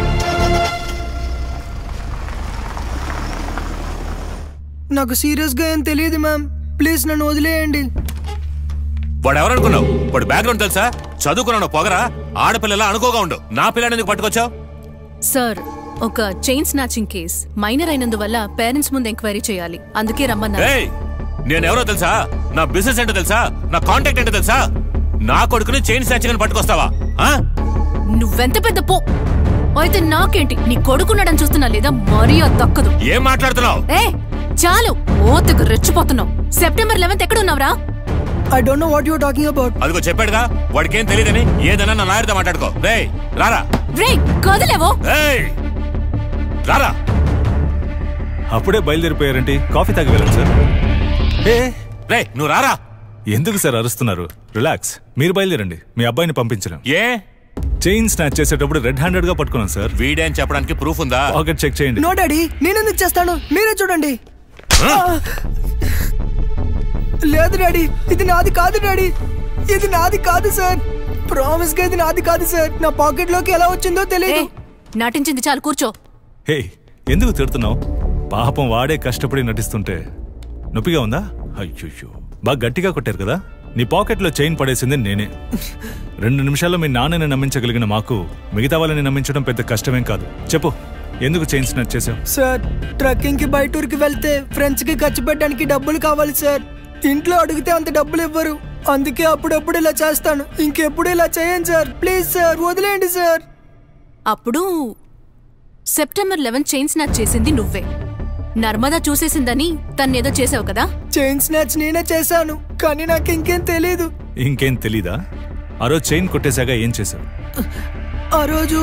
T: నాకు సీరియస్ గా ఏం తెలియదు మ్యామ్ ప్లీజ్ నన్ను వదిలేయండి
J: వాడు ఎవరనుకున్నావు వాడు బ్యాక్గ్రౌండ్ తెలుసా చదువుకున్నాను పొగరా ఆడపిల్లలా అనుకోగా ఉండు నా పిల్లని ఎందుకు పట్టుకొచ్చావు
F: సార్ ఒక చైన్ స్నాచింగ్ కేస్ మైనర్ అయినందువల్ల పేరెంట్స్ ముందు ఎంక్వైరీ చేయాలి అందుకే రమ్మన్నారు
J: ఏయ్ నేను ఎవరో తెలుసా నా బిజినెస్ ఏంటో తెలుసా నా కాంటాక్ట్ ఏంటో తెలుసా నా కొడుకుని చైన్ స్నాచింగ్ పట్టుకొస్తావా ఆ?
F: నువ్వెంత పెద్ద పో అయితే నాకేంటి నీ కొడుకున్నాడని చూస్తున్నా లేదా మరీ దక్కదు
J: ఏం మాట్లాడుతున్నావు
F: ఏ చాలు ఓతకు రెచ్చిపోతున్నావు సెప్టెంబర్ లెవెన్త్ ఎక్కడున్నావురా
T: I don't know what your talking about
J: అదిగో చెప్పాడుగా వాడికేం తెలియదని ఏదైనా నా లాయర్తో మాట్లాడుకో రే రారా
F: రే కదలేవో
J: ఏయ్ రారా
B: అప్పుడే బయలుదేరిపోయారంటే కాఫీ తాగి వెళ్ళండి సార్ ఏ
J: రే నువ్వు రారా
B: ఎందుకు సార్ అరుస్తున్నారు రిలాక్స్ మీరు బయలుదేరండి మీ అబ్బాయిని పంపించలేం
L: ఏ
B: చైన్ స్నాచ్ చేసేటప్పుడు రెడ్ హ్యాండెడ్ గా పట్టుకున్నాం సార్
L: వీడే అని చెప్పడానికి ప్రూఫ్ ఉందా
B: పాకెట్ చెక్ చేయండి
T: నో డాడీ నేనెందుకు చేస్తాను మీరే చూడండి ఆ! లేదు డాడీ ఇది నాది కాదు డాడీ ఇది నాది కాదు సార్ ప్రామిస్ గా ఇది నాది కాదు సార్ నా పాకెట్ లోకి ఎలా వచ్చిందో తెలియదు
F: నాటించింది చాలు కూర్చో
B: హే ఎందుకు తిడుతున్నావు పాపం వాడే కష్టపడి నటిస్తుంటే నొప్పిగా ఉందా అయ్యో బాగా గట్టిగా కొట్టారు కదా నీ పాకెట్లో చైన్ పడేసింది నేనే రెండు నిమిషాల్లో మీ నాన్నని నమ్మించగలిగిన మాకు మిగతా వాళ్ళని నమ్మించడం పెద్ద కష్టమేం కాదు చెప్పు ఎందుకు చైన్ స్నాచ్ చేసావు
T: సార్ ట్రక్కింగ్ కి బయట ఊరికి వెళ్తే ఫ్రెండ్స్ కి ఖర్చు పెట్టడానికి డబ్బులు కావాలి సార్ ఇంట్లో అడిగితే అంత డబ్బులు ఇవ్వరు అందుకే అప్పుడప్పుడు ఇలా చేస్తాను ఇంకెప్పుడు ఇలా చేయను సార్ ప్లీజ్ సార్ వదిలేయండి సార్
F: అప్పుడు సెప్టెంబర్ లెవెన్ చైన్ స్నాచ్ చేసింది నువ్వే నర్మదా చూసేసిందని తన్నేదో చేసావు కదా
T: చైన్ స్నాచ్ నేనే చేశాను కానీ నాకు ఇంకేం తెలియదు
B: ఇంకేం తెలీదా ఆ రోజు చైన్ కొట్టేశాక ఏం చేశావు
T: ఆ రోజు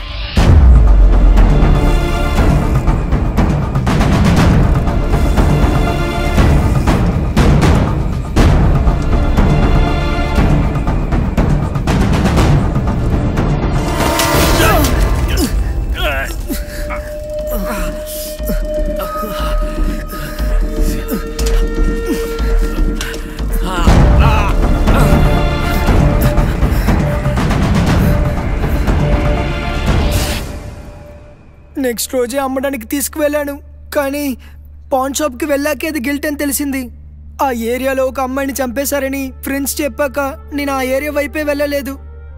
T: నెక్స్ట్ రోజే అమ్మడానికి తీసుకువెళ్ళాను కానీ పాన్ షాప్కి వెళ్ళాకే అది గిల్ట్ అని తెలిసింది ఆ ఏరియాలో ఒక అమ్మాయిని చంపేశారని ఫ్రెండ్స్ చెప్పాక నేను ఆ ఏరియా వైపే వెళ్ళలేదు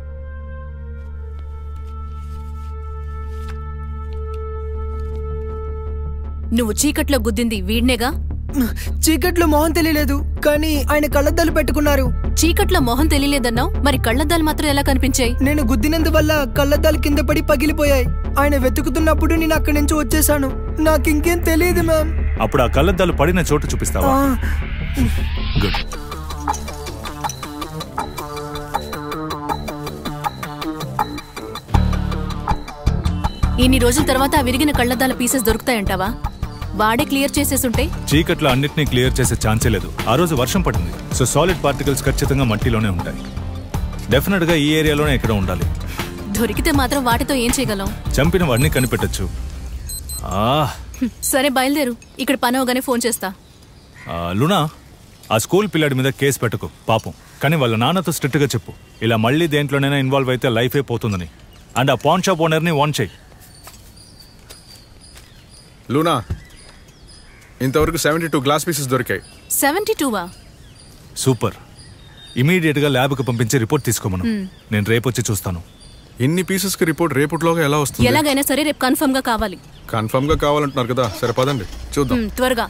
F: నువ్వు చీకట్లో గుద్దింది వీడ్నేగా
T: చీకట్లో మొహం తెలియలేదు కానీ ఆయన కళ్ళద్దాలు పెట్టుకున్నారు
F: చీకట్లో మొహం తెలియలేదన్నావు మరి కళ్ళద్దాలు మాత్రం ఎలా కనిపించాయి
T: నేను గుద్దినందువల్ల కళ్ళద్దాలు కింద పడి పగిలిపోయాయి ఆయన వెతుకుతున్నప్పుడు నేను అక్కడి నుంచి వచ్చేసాను నాకు ఇంకేం తెలియదు మ్యామ్
B: అప్పుడు ఆ కళ్ళద్దాలు పడిన చోటు చూపిస్తావా
T: ఆ,
B: గుడ్
F: ఇన్ని రోజుల తర్వాత ఆ విరిగిన కళ్ళద్దాల పీసెస్ దొరుకుతాయంటావా వాడే క్లియర్ చేసేసుంటే
B: చీకట్లో అన్నిటినీ క్లియర్ చేసే ఛాన్సే లేదు ఆ రోజు వర్షం పడింది సో సాలిడ్ పార్టికల్స్ ఖచ్చితంగా మట్టిలోనే ఉంటాయి డెఫినెట్ గా ఈ ఏరియాలోనే ఇక్కడ ఉండాలి
F: దొరికితే మాత్రం వాటితో ఏం చేయగలం
B: చంపిన వాడిని కనిపెట్టొచ్చు ఆ,
F: హ్మ్, సరే బయలుదేరు ఇక్కడ పని అవగానే ఫోన్ చేస్తా
B: ఆ, లునా ఆ స్కూల్ పిల్లాడి మీద కేసు పెట్టకు పాపం కానీ వాళ్ళ నాన్నతో స్ట్రిక్ట్ గా చెప్పు ఇలా మళ్ళీ దేంట్లోనైనా ఇన్వాల్వ్ అయితే లైఫే పోతుందని అండ్ ఆ పాన్ షాప్ ఓనర్ని వాన్ చేయి
M: లూనా ఇంతవరకు సెవెంటీ టూ గ్లాస్ పీసెస్ దొరికాయి
F: సెవెంటీ టూవా
B: సూపర్ ఇమీడియట్ గా ల్యాబ్ కు పంపించి రిపోర్ట్ తీసుకోమను
F: హ్మ్.
B: నేను రేపు వచ్చి చూస్తాను
M: ఇన్ని పీసెస్ కి రిపోర్ట్ రేపటిలోగా ఎలా వస్తుంది
F: ఎలాగైనా సరే రేపు కన్ఫర్మ్ గా కావాలి
M: కన్ఫర్మ్ గా కావాలంటున్నారు కదా సరే పదండి చూద్దాం
F: హ్మ్, త్వరగా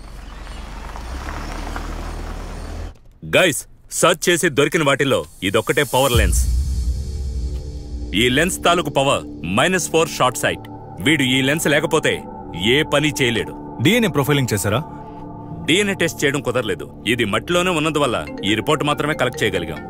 I: గైస్ సర్చ్ చేసి దొరికిన వాటిల్లో ఇదొక్కటే పవర్ లెన్స్ ఈ లెన్స్ తాలూకు power minus four short sight వీడు ఈ లెన్స్ లేకపోతే ఏ పని చేయలేడు
B: డిఎన్ఏ ప్రొఫైలింగ్ చేశారా
I: డిఎన్ఏ టెస్ట్ చేయడం కుదరలేదు ఇది మట్టిలోనే ఉన్నందువల్ల ఈ రిపోర్ట్ మాత్రమే కలెక్ట్ చేయగలిగాం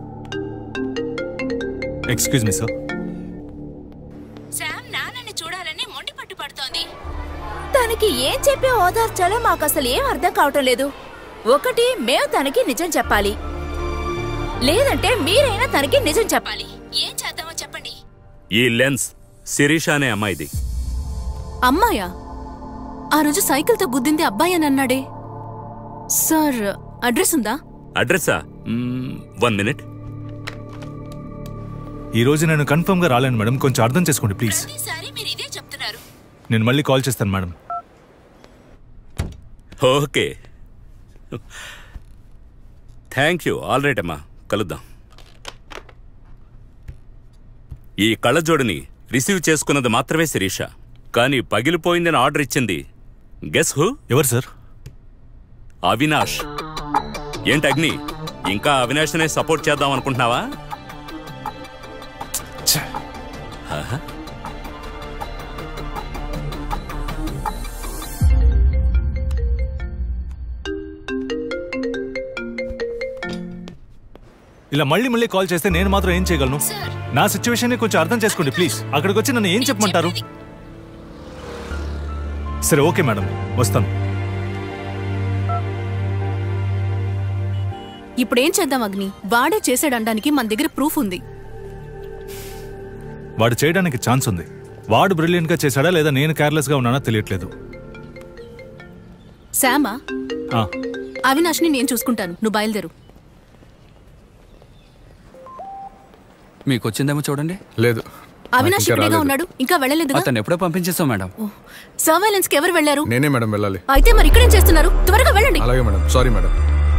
B: ఎక్స్క్యూజ్ మీ సార్
G: శామ్ నాన్నని చూడాలని మొండి పట్టు పడుతోంది తనకి ఏం చెప్పి ఓదార్చాలో మాకు అసలు ఏం అర్థం కావటం లేదు ఒకటి మేము తనకి నిజం చెప్పాలి లేదంటే మీరైనా తనకి నిజం చెప్పాలి ఏం చేద్దామో చెప్పండి
I: ఈ లెన్స్ శిరీష అనే అమ్మాయిది
F: అమ్మాయా ఆ రోజు సైకిల్తో గుద్దింది అబ్బాయి అని అన్నాడే సార్ అడ్రస్ ఉందా
I: అడ్రస్సా వన్ మినిట్
B: ఈ రోజు నేను కన్ఫర్మ్ గా రాలేను మేడం కొంచెం అర్థం చేసుకోండి ప్లీజ్
G: ఈసారి మీరు ఇదే చెప్తున్నారు
B: నేను మళ్ళీ కాల్ చేస్తాను madam
I: okay thank you all right అమ్మా కలుద్దాం ఈ కళ్ళజోడిని రిసీవ్ చేసుకున్నది మాత్రమే శిరీష కానీ పగిలిపోయిందని ఆర్డర్ ఇచ్చింది గెస్ హూ
B: ఎవరు సార్
I: అవినాష్ ఏంటి అగ్ని ఇంకా అవినాష్నే సపోర్ట్ చేద్దాం అనుకుంటున్నావా ఆహా.
B: ఇలా మళ్ళీ మళ్ళీ కాల్ చేస్తే నేను మాత్రం ఏం చేయగలను నా సిచ్యువేషన్ కొంచెం అర్థం చేసుకోండి ప్లీజ్ అక్కడికి వచ్చి నన్ను ఏం చెప్పమంటారు సరే ఓకే మేడం వస్తాను
F: ఇప్పుడేం చేద్దాం అగ్ని వాడే చేసాడనడానికి మన దగ్గర ప్రూఫ్ ఉంది
B: వాడు చేయడానికి ఛాన్స్ ఉంది వాడు బ్రిలియంట్ గా చేశాడా లేదా నేను కేర్లెస్ గా ఉన్నానా తెలియట్లేదు
F: శామా
B: ఆ,
F: అవినాష్ని నేను చూసుకుంటాను నువ్వు బయలుదేరు
H: మీకు వచ్చిందేమో చూడండి
M: లేదు
F: అవినాష్ ఇక్కడేగా ఉన్నాడు ఇంకా వెళ్ళలేదుగా
H: అతను ఎప్పుడో పంపించేస్తాం మేడం
F: సర్వైలెన్స్ కి ఎవరు వెళ్లారు
M: నేనే మేడం వెళ్ళాలి
F: అయితే మరి ఇక్కడేం చేస్తున్నారు త్వరగా వెళ్ళండి
M: అలాగే మేడం సారీ మేడం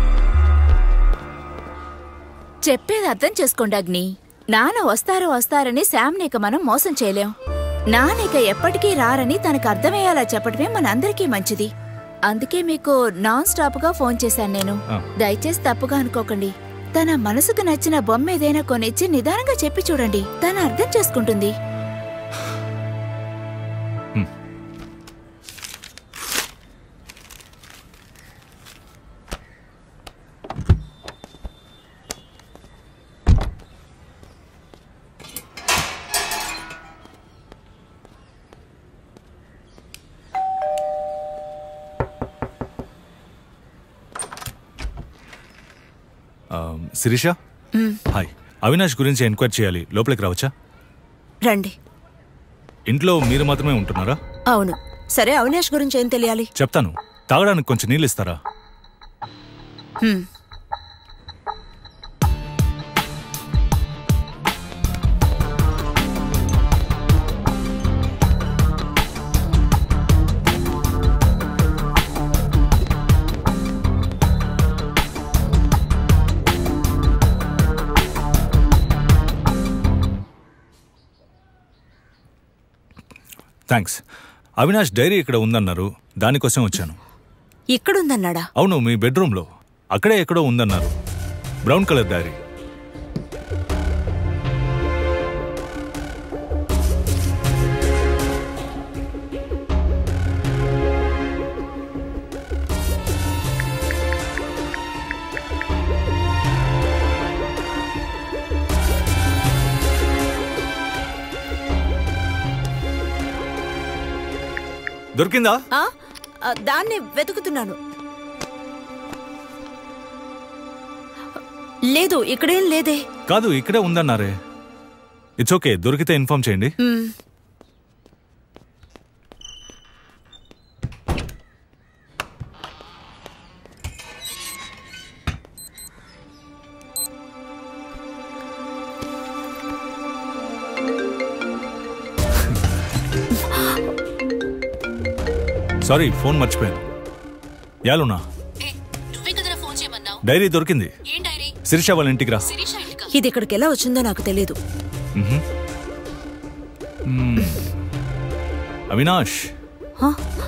G: చెప్పేది అర్థం చేసుకోండి అగ్ని నాన్న వస్తారో వస్తారని శామ్ని ఇక మనం మోసం చేయలేం నాన్న ఇక ఎప్పటికీ రారని తనకు అర్థమయ్యేలా చెప్పడమే మనందరికీ మంచిది అందుకే మీకు నాన్ స్టాప్ గా ఫోన్ చేశాను నేను
B: ఆ.
G: దయచేసి తప్పుగా అనుకోకండి తన మనసుకు నచ్చిన బొమ్మ ఏదైనా కొనిచ్చి నిదానంగా చెప్పి చూడండి తను అర్థం చేసుకుంటుంది
B: ఆ, శిరీష
U: మ్,
B: హాయ్ అవినాష్ గురించి ఎంక్వైరీ చేయాలి లోపలికి రావచ్చా
U: రండి
B: ఇంట్లో మీరు మాత్రమే ఉంటున్నారా
U: అవును సరే అవినాష్ గురించి ఏం తెలియాలి
B: చెప్తాను తాగడానికి కొంచెం నీళ్ళు ఇస్తారా
U: హ్మ్.
B: థ్యాంక్స్ అవినాష్ డైరీ ఇక్కడ ఉందన్నారు దానికోసం వచ్చాను
U: ఇక్కడుందన్నాడా
B: అవును మీ బెడ్రూమ్లో అక్కడే ఎక్కడో ఉందన్నారు బ్రౌన్ కలర్ డైరీ దొరికిందా
U: ఆ? ఆ, దాన్ని వెతుకుతున్నాను లేదు ఇక్కడేం లేదే
B: కాదు ఇక్కడే ఉందన్నారే ఇట్స్ ఓకే దొరికితే ఇన్ఫార్మ్ చేయండి
U: మ్,
B: సారీ ఫోన్ మర్చిపోయాను యాలునా
N: నువ్వే కదరా ఫోన్ చేయమన్నావు
B: డైరీ దొరికింది
N: ఏం డైరీ
B: శిరీష వాళ్ళ ఇంటికి రా
N: శిరీష ఇంటికా
U: ఇది ఇక్కడికి ఎలా వచ్చిందో నాకు తెలియదు
B: మ్హూ. మ్మ్. అవినాష్
U: హ?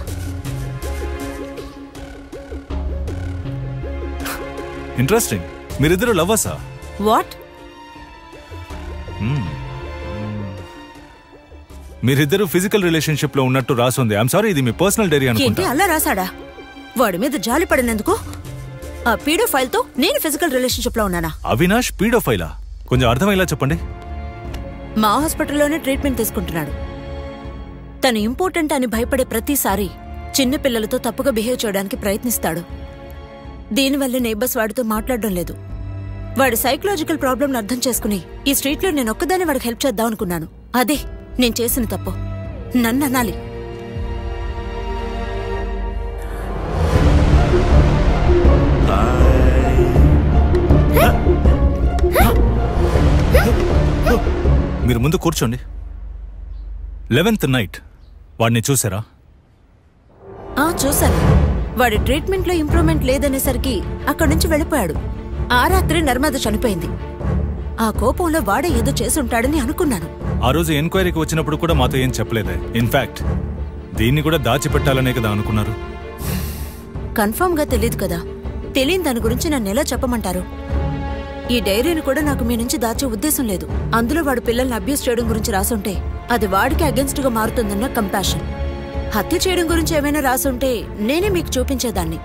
B: ఇంట్రెస్టింగ్ మీరిద్దరు లవ్వసా
U: వాట్
B: మ్మ్. మీరిద్దరు ఫిజికల్ రిలేషన్షిప్ లో ఉన్నట్టు రాసుంది ఐఎమ్ సారీ ఇది మీ పర్సనల్ డైరీ
U: ఏంటి
B: అనుకుంటా
U: అలా రాసాడా వాడి మీద జాలి పడినందుకు ఆ పీడో ఫైల్ తో నేను ఫిజికల్ రిలేషన్షిప్ లో ఉన్నానా
B: అవినాష్ పీడోఫైలా కొంచెం అర్థమయ్యేలా చెప్పండి
U: మా హాస్పిటల్లోనే ట్రీట్మెంట్ తీసుకుంటున్నాడు తను ఇంపార్టెంట్ అని భయపడే ప్రతిసారి చిన్న పిల్లలతో తప్పుగా బిహేవ్ చేయడానికి ప్రయత్నిస్తాడు దీనివల్ల నేబర్స్ వాడితో మాట్లాడడం లేదు వాడి సైకలాజికల్ ప్రాబ్లం అర్థం చేసుకుని ఈ స్ట్రీట్లో నేను ఒక్కదాన్ని వాడికి హెల్ప్ చేద్దాం అనుకున్నాను అదే నేను చేసిన తప్పు నన్ను అనాలి
B: మీరు ముందు కూర్చోండి లెవెన్త్ నైట్ వాడిని చూసారా
U: ఆ చూశాను వాడి ట్రీట్మెంట్లో ఇంప్రూవ్మెంట్ లేదనేసరికి అక్కడి నుంచి వెళ్ళిపోయాడు ఆ రాత్రి నర్మద చనిపోయింది ఆ కోపంలో వాడే ఏదో చేసుంటాడని అనుకున్నాను
B: ఆ రోజు ఎంక్వైరీకి వచ్చినప్పుడు కూడా మాతో ఏం చెప్పలేదే ఇన్ఫాక్ట్ దీన్ని కూడా దాచిపెట్టాలనే కదా అనుకున్నారు
U: కన్ఫర్మ్ గా తెలియదు కదా తెలియని దాని గురించి నన్ను ఎలా చెప్పమంటారు ఈ డైరీని కూడా నాకు మీ నుంచి దాచే ఉద్దేశం లేదు అందులో వాడు పిల్లల్ని అబ్యూస్ చేయడం గురించి రాసుంటే అది వాడికి అగెన్స్ట్ గా మారుతుందన్న కంపాషన్ హత్య చేయడం గురించి ఏమైనా రాసుంటే నేనే మీకు చూపించేదాన్ని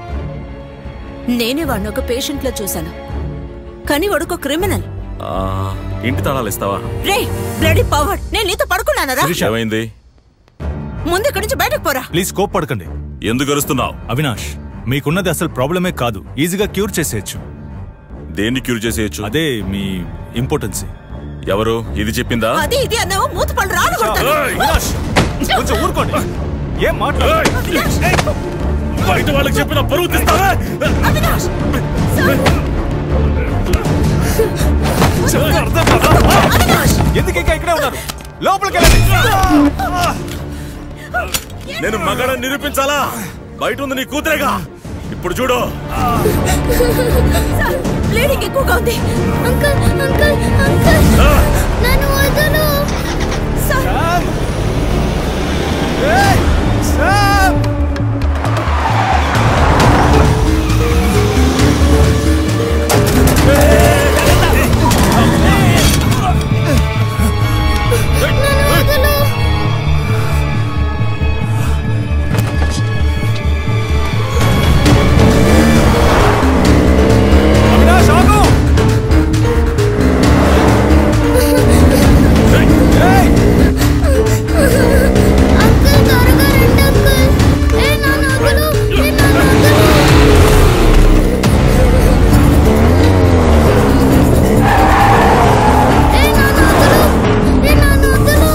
U: నేనే వాడిని ఒక పేషెంట్ లా చూశాను కానీ వాడుకో క్రిమినల్
P: ఆ, ఇంటి తాళాలు ఇస్తావా
U: రే బ్లడీ పవర్ నేను నీతో పడుకున్నానరా
P: ఏమైంది
U: ముందు ఇక్కడి నుంచి బయటకు పోరా
B: ప్లీజ్ కోప్పడకండి
P: ఎందుకు అరుస్తున్నావు
B: అవినాష్ మీకున్నది అసలు ప్రాబ్లమే కాదు ఈజీగా క్యూర్ చేసేయచ్చు
P: దేన్ని క్యూర్ చేసేయచ్చు
B: అదే మీ ఇంపార్టెన్సీ
P: ఎవరు ఇది చెప్పిందా
U: అది ఇది అన్నావు మూత పళ్ళు రాను
B: కొంచెం ఊరుకోండి ఏం మాట్లాడు
P: బయట వాళ్ళకి చెప్పిన పరువు తీస్తావా
B: ఎందుకు ఇంకా ఇక్కడే ఉన్నారు లోపలికి వెళ్ళండి
P: నేను మగాడని నిరూపించాలా బయట ఉంది నీ కూతురేగా ఇప్పుడు చూడు
U: బ్లీడింగ్ ఎక్కువగా ఉంది
Q: అంకుల్ అంకుల్ అంకుల్ నన్ను వదలు నన్ను వదలు
B: అవినాష్ ఆగు
Q: అంకుల్ త్వరగా రండి అంకుల్ ఏ నన్ను వదలు ఏ నన్ను వదలు ఏ నన్ను వదలు ఏ నన్ను వదలు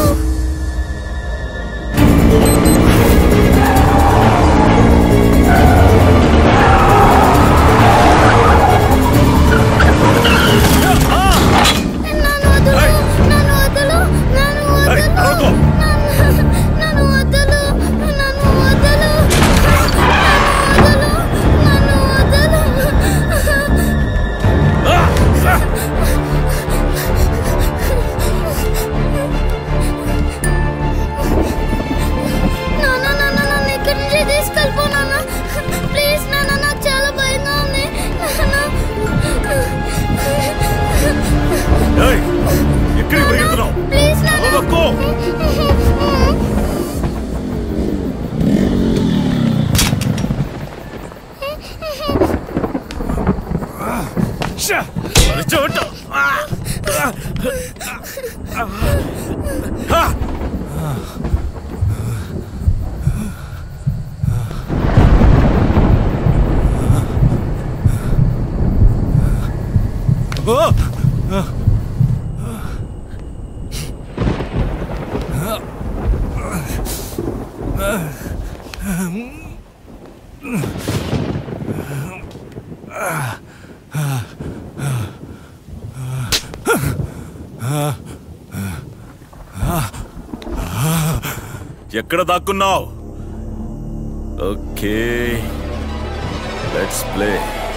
Q: నన్ను వదలు నన్ను వదలు నన్ను వదలు నన్ను వదలు నన్ను వదలు నన్ను వదలు నాన్న నాన్న నన్ను ఇక్కడి నుంచి తీసుకెళ్ళిపో నాన్న ప్లీజ్ నాన్న నాకు చాలా భయంగా ఉంది
P: ఏయ్, ఎక్కడికి పరిగెత్తున్నావు
Q: ప్లీజ్
P: అవ్వకు. చోటు ఎక్కడ దాక్కున్నావు ఓకే లెట్స్ ప్లే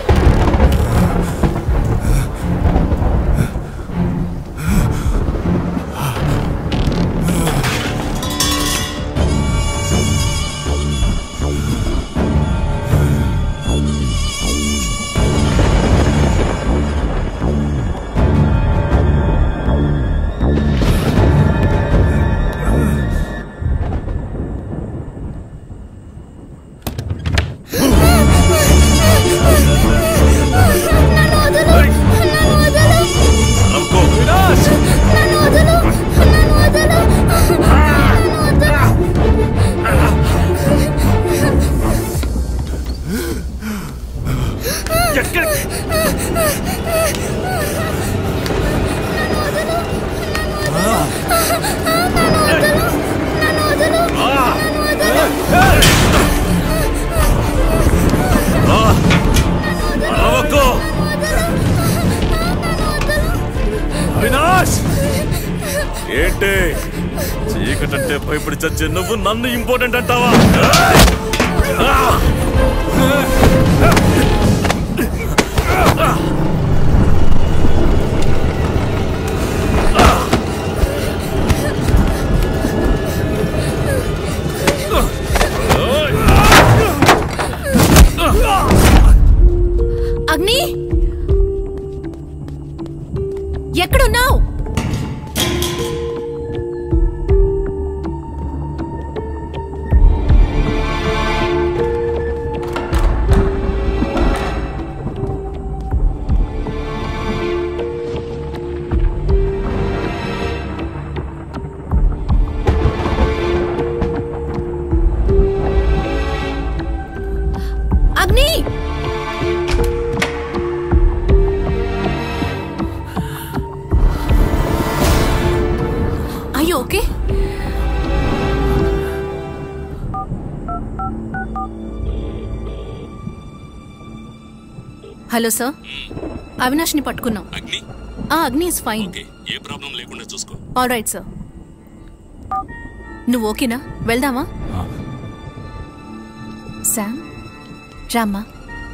Q: నన్ను వదలు నన్ను వదలు నన్ను వదలు నన్ను వదలు నన్ను వదలు నన్ను వదలు నన్ను వదలు
P: అరవకు అవినాష్ ఏంటి చీకటంటే భయపడి చచ్చే నువ్వు నన్ను ఇంపార్టెంట్ అంటావా
F: అగ్ని ఎక్కడున్నావు అగ్ని హలో సార్ అవినాష్ని పట్టుకున్నాం
I: అగ్ని
F: ఆ అగ్ని ఇస్ ఫైన్
I: ఏ ప్రాబ్లం లేకుండా చూసుకో
F: ఆల్ రైట్ సార్ నువ్వు ఓకేనా వెళ్దామా శామ్ రామ్మా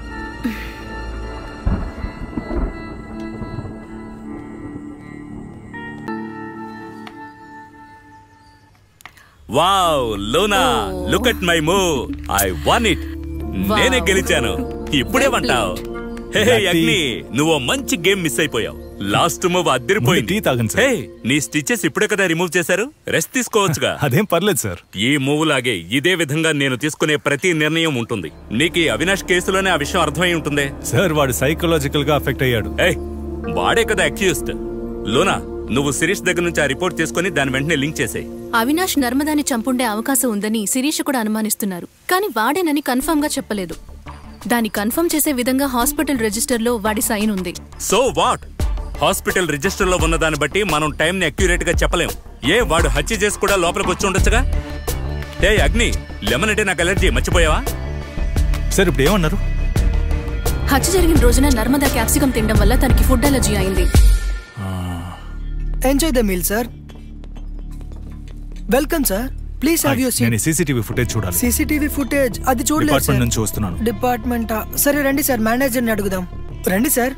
I: wow Luna look at my move I won it నేనే గెలిచాను ఇప్పుడే వంటావు హే హే, అగ్ని నువ్వు ఓ మంచి గేమ్ మిస్ అయిపోయావు లాస్ట్ మూవ్ అద్దరిపోయింది
B: టీ తాగండి
I: హే నీ స్టిచెస్ ఇప్పుడే కదా రిమూవ్ చేశారు రెస్ట్ తీసుకోవచ్చుగా
B: అదేం పర్లేదు సార్
I: ఈ మూవ్ లాగే ఇదే విధంగా నేను తీసుకునే ప్రతి నిర్ణయం ఉంటుంది నీకు ఈ అవినాష్ కేసులోనే ఆ విషయం అర్థమై ఉంటుంది
B: సార్ వాడు సైకలాజికల్ గా అఫెక్ట్ అయ్యాడు
I: ఏయ్ వాడే కదా అక్యూస్డ్ లోనా నువ్వు శిరీష్ దగ్గర నుంచి ఆ రిపోర్ట్ తీసుకొని దాని వెంటనే లింక్ చేసేయ్
F: అవినాష్ నర్మదాని చంపుండే అవకాశం ఉందని శిరీష్ కూడా అనుమానిస్తున్నారు కానీ వాడేనని కన్ఫర్మ్ గా చెప్పలేదు దాన్ని కన్ఫర్మ్ చేసే విధంగా హాస్పిటల్ రిజిస్టర్లో వాడి సైన్ ఉంది
I: సో వాట్ హాస్పిటల్ రిజిస్టర్ లో ఉన్న దాన్ని బట్టి మనం టైం ని అక్యురేట్ గా చెప్పలేం ఏ వాడు హత్య చేసి కూడా లోపలికి వచ్చి ఉండొచ్చుగా ఏ అగ్ని లెమన్ అంటే నాకు అలర్జీ మర్చిపోయావా
B: సార్ ఇప్పుడు ఏమన్నారు
F: హత్య జరిగిన రోజున నర్మదా క్యాప్సికం తినడం వల్ల తనకి ఫుడ్ అలర్జీ అయింది
T: enjoy the meal sir welcome sir please have your
B: నేను సీసీటీవీ ఫుటేజ్ చూడాలి
T: సీసీటీవీ ఫుటేజ్ అది చూడలేదు
B: డిపార్ట్మెంట్
T: సార్
B: నుంచి వస్తున్నాను
T: డిపార్ట్మెంట్ సరే రండి సార్ మేనేజర్ని అడుగుదాం రండి సార్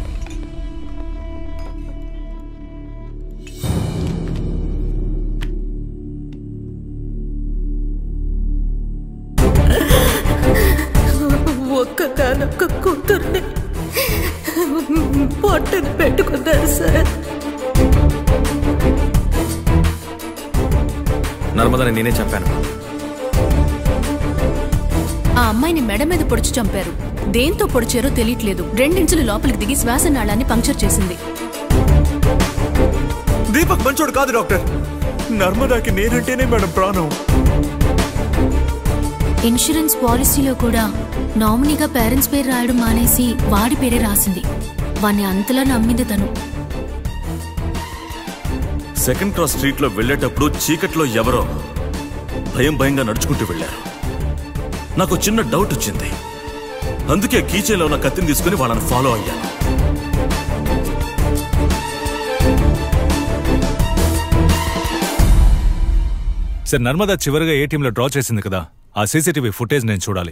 U: ఒక్కగానొక్క కూతుర్ని పొట్టన పెట్టుకున్నారు సార్
J: నర్మదని నేనే చంపాను
F: ఆ అమ్మాయిని మెడ మీద పొడిచి చంపారు దేంతో పొడిచారో తెలియట్లేదు రెండించులు లోపలికి దిగి శ్వాస నాళాన్ని పంక్చర్ చేసింది
K: దీపక్ మంచోడు కాదు డాక్టర్ నర్మదాకి నేనంటేనే మేడం ప్రాణం
N: ఇన్సూరెన్స్ పాలసీలో కూడా నామినీగా పేరెంట్స్ పేరు రాయడం మానేసి వాడి పేరే రాసింది వాణ్ణి అంతలా నమ్మింది తను
P: సెకండ్ క్రాస్ స్ట్రీట్ లో వెళ్ళేటప్పుడు చీకట్లో ఎవరో భయం భయంగా నడుచుకుంటూ వెళ్ళారు నాకు చిన్న డౌట్ వచ్చింది అందుకే కీచేలో ఉన్న కత్తిని తీసుకుని వాళ్ళని ఫాలో అయ్యాను
B: సార్ నర్మదా చివరిగా ఏటీఎం లో డ్రా చేసింది కదా ఆ సీసీటీవీ ఫుటేజ్ నేను చూడాలి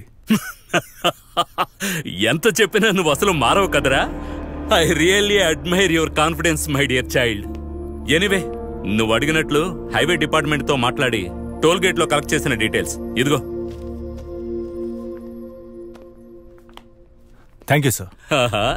I: ఎంత చెప్పినా నువ్వు అసలు మారవు కదరా I really admire your confidence my dear child anyway నువ్వు అడిగినట్లు హైవే డిపార్ట్మెంట్ తో మాట్లాడి టోల్ గేట్ లో కలెక్ట్ చేసిన డీటెయిల్స్ ఇదిగో
B: థ్యాంక్ యూ సార్
I: హాహా.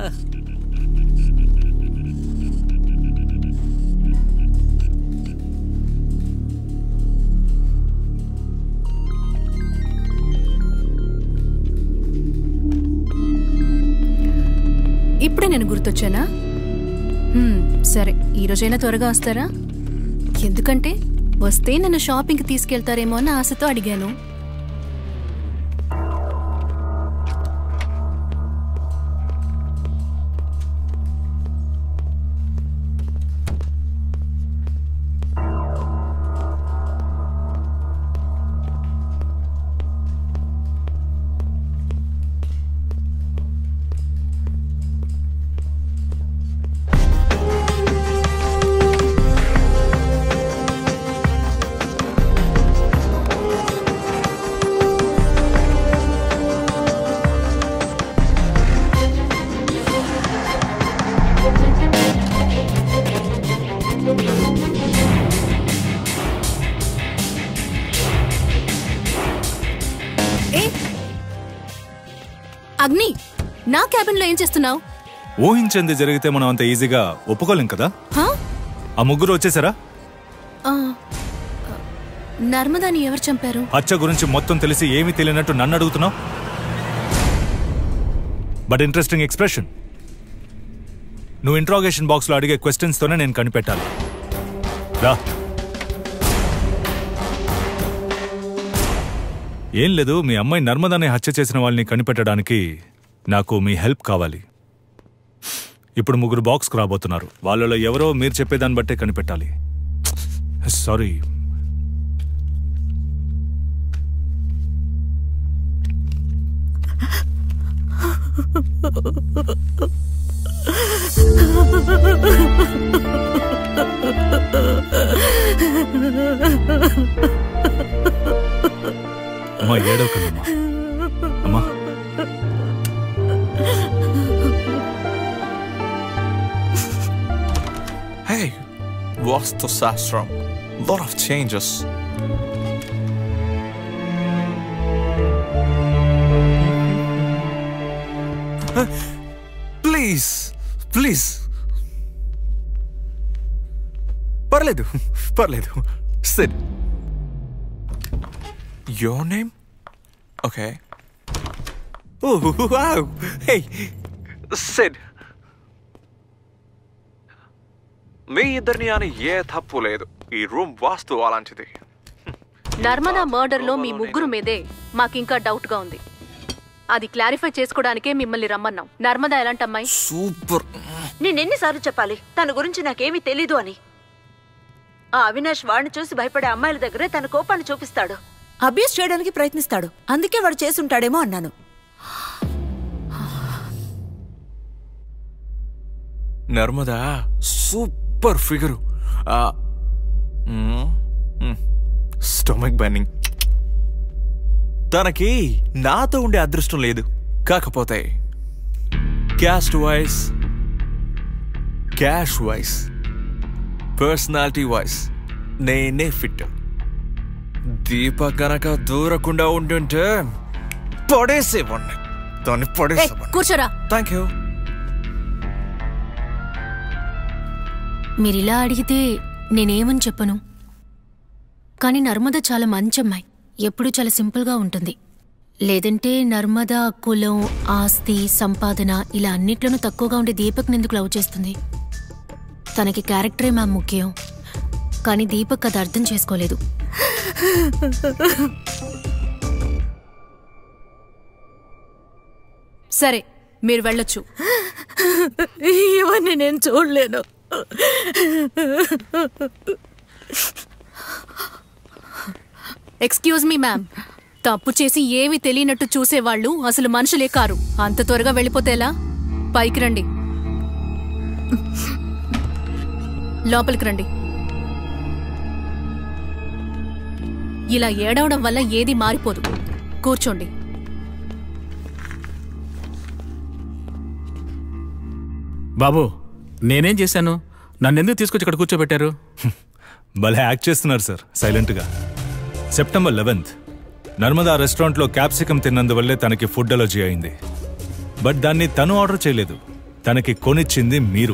F: ఇప్పుడే నేను గుర్తొచ్చానా హ్మ్, సరే ఈ రోజైనా త్వరగా వస్తారా ఎందుకంటే వస్తే నన్ను షాపింగ్కి తీసుకెళ్తారేమో అన్న ఆశతో అడిగాను ఏ అగ్ని నా క్యాబిన్లో ఏం చేస్తున్నావు
B: ఊహించింది జరిగితే మనం అంత ఈజీగా ఒప్పుకోలేం కదా ఆ ముగ్గురు వచ్చేసారా
F: నర్మదాని ఎవరు చంపారు
B: హత్య గురించి మొత్తం తెలిసి ఏమీ తెలియనట్టు నన్ను అడుగుతున్నావు బట్ ఇంట్రెస్టింగ్ ఎక్స్ప్రెషన్ నువ్వు ఇంట్రాగేషన్ బాక్స్ లో అడిగే క్వశ్చన్స్ తోనే నేను కనిపెట్టాలి రా ఏం లేదు మీ అమ్మాయి నర్మదాని హత్య చేసిన వాళ్ళని కనిపెట్టడానికి నాకు మీ హెల్ప్ కావాలి ఇప్పుడు ముగ్గురు బాక్స్కు రాబోతున్నారు వాళ్ళలో ఎవరో మీరు చెప్పేదాన్ని బట్టే కనిపెట్టాలి సారీ అమ్మా ఏడవకమ్మా అమ్మా
K: Hey, Vastu Sastram. Lot of changes. Please please పర్లేదు పర్లేదు Sid your name okay oh wow hey Sid మీ ఇద్దరిని అని ఏ తప్పు లేదు ఈ రూమ్ వాస్తు అలాంటిది
F: నర్మదా మర్డర్లో మీ ముగ్గురు మీదే మాకింకా డౌట్గా ఉంది అది క్లారిఫై చేసుకోవడానికే మిమ్మల్ని రమ్మన్నాం నర్మదా ఎలాంటి అమ్మాయి
K: సూపర్
U: నేనెన్నిసార్లు చెప్పాలి తన గురించి నాకేమీ తెలీదు అని ఆ అవినాష్ వాడిని చూసి భయపడే అమ్మాయిల దగ్గరే తన కోపాన్ని చూపిస్తాడు అబ్యూస్ చేయడానికి ప్రయత్నిస్తాడు అందుకే వాడు చేసుంటాడేమో అన్నాను
K: Narmada super figure stomach burning తనకి నాతో ఉండే అదృష్టం లేదు కాకపోతే caste wise cash wise personality wise నేనే ఫిట్ దీప కనుక దూరకుండా ఉంటుంటే పడేసేవాడిని దాన్ని
F: ఏయ్,
K: పడేసేవాడిని
F: కూర్చోరా
K: థ్యాంక్ యూ
N: మీరిలా అడిగితే నేనేమని చెప్పను కానీ నర్మద చాలా మంచి అమ్మాయి ఎప్పుడూ చాలా సింపుల్గా ఉంటుంది లేదంటే నర్మద కులం ఆస్తి సంపాదన ఇలా అన్నిట్లోనూ తక్కువగా ఉండే దీపక్ ఎందుకు లవ్ చేస్తుంది తనకి క్యారెక్టరే మ్యామ్ ముఖ్యం కానీ దీపక్ అది అర్థం చేసుకోలేదు
F: సరే మీరు వెళ్ళొచ్చు
U: ఇవన్నీ నేను చూడలేను
F: ఎక్స్క్యూజ్ మీ మ్యామ్ తప్పు చేసి ఏమీ తెలియనట్టు చూసేవాళ్ళు అసలు మనుషులే కారు అంత త్వరగా వెళ్ళిపోతే ఎలా పైకి రండి లోపలికి రండి ఇలా ఏడవడం వల్ల ఏది మారిపోదు కూర్చోండి
O: బాబు నేనేం చేశాను నన్ను ఎందుకు తీసుకొచ్చి ఇక్కడ కూర్చోబెట్టారు
B: భలే యాక్ట్ చేస్తున్నారు సార్ సైలెంట్గా సెప్టెంబర్ లెవెన్త్ నర్మదా రెస్టారెంట్లో క్యాప్సికం తిన్నందువల్లే తనకి ఫుడ్ అలర్జీ అయింది బట్ దాన్ని తను ఆర్డర్ చేయలేదు తనకి కొనిచ్చింది మీరు